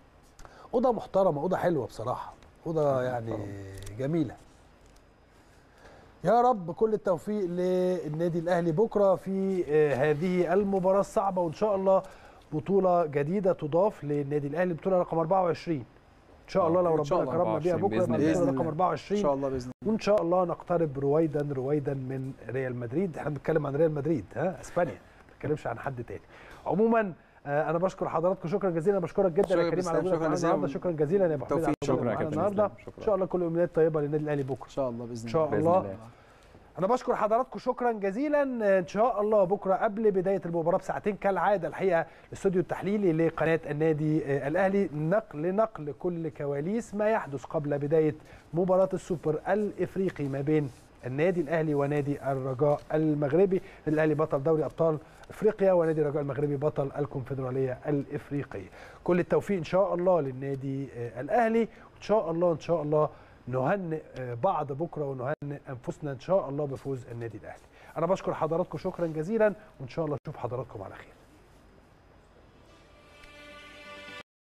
اوضه محترمه اوضه حلوه بصراحه اوضه يعني جميله يا رب كل التوفيق للنادي الاهلي بكره في آه، هذه المباراه الصعبه وان شاء الله بطوله جديده تضاف للنادي الاهلي البطوله رقم 24 ان شاء الله لو إن شاء ربنا الله كرمنا بيها 24 بكره يبقى بإذن البطوله الله. رقم 24 ان شاء الله باذن وان شاء الله نقترب رويدا رويدا من ريال مدريد احنا بنتكلم عن ريال مدريد ها اسبانيا ما بنتكلمش عن حد تاني عموما آه، انا بشكر حضراتكم شكرا جزيلا بشكرك جدا شكرا يا كريم على بإسلام، وجودك شكرا معانا جزيلا. النهارده شكرا جزيلا يا ابو حميد على بالتوفيق. وجودك شكرا يا معانا كابتن النهارده إسلام، شكرا. ان شاء الله كل الامنيات طيبه للنادي الاهلي بكره ان شاء الله باذن إن شاء الله بإذن الله. الله. انا بشكر حضراتكم شكرا جزيلا ان شاء الله بكره قبل بدايه المباراه بساعتين كالعاده الحقيقه الاستوديو التحليلي لقناه النادي آه، الاهلي نقل نقل كل كواليس ما يحدث قبل بدايه مباراه السوبر الافريقي ما بين النادي الاهلي ونادي الرجاء المغربي النادي الاهلي بطل دوري ابطال افريقيا ونادي الرجاء المغربي بطل الكونفدراليه الافريقيه كل التوفيق ان شاء الله للنادي آه، الاهلي وان شاء الله ان شاء الله نهنئ آه، بعض بكره ونهنئ انفسنا ان شاء الله بفوز النادي الاهلي انا بشكر حضراتكم شكرا جزيلا وان شاء الله اشوف حضراتكم على خير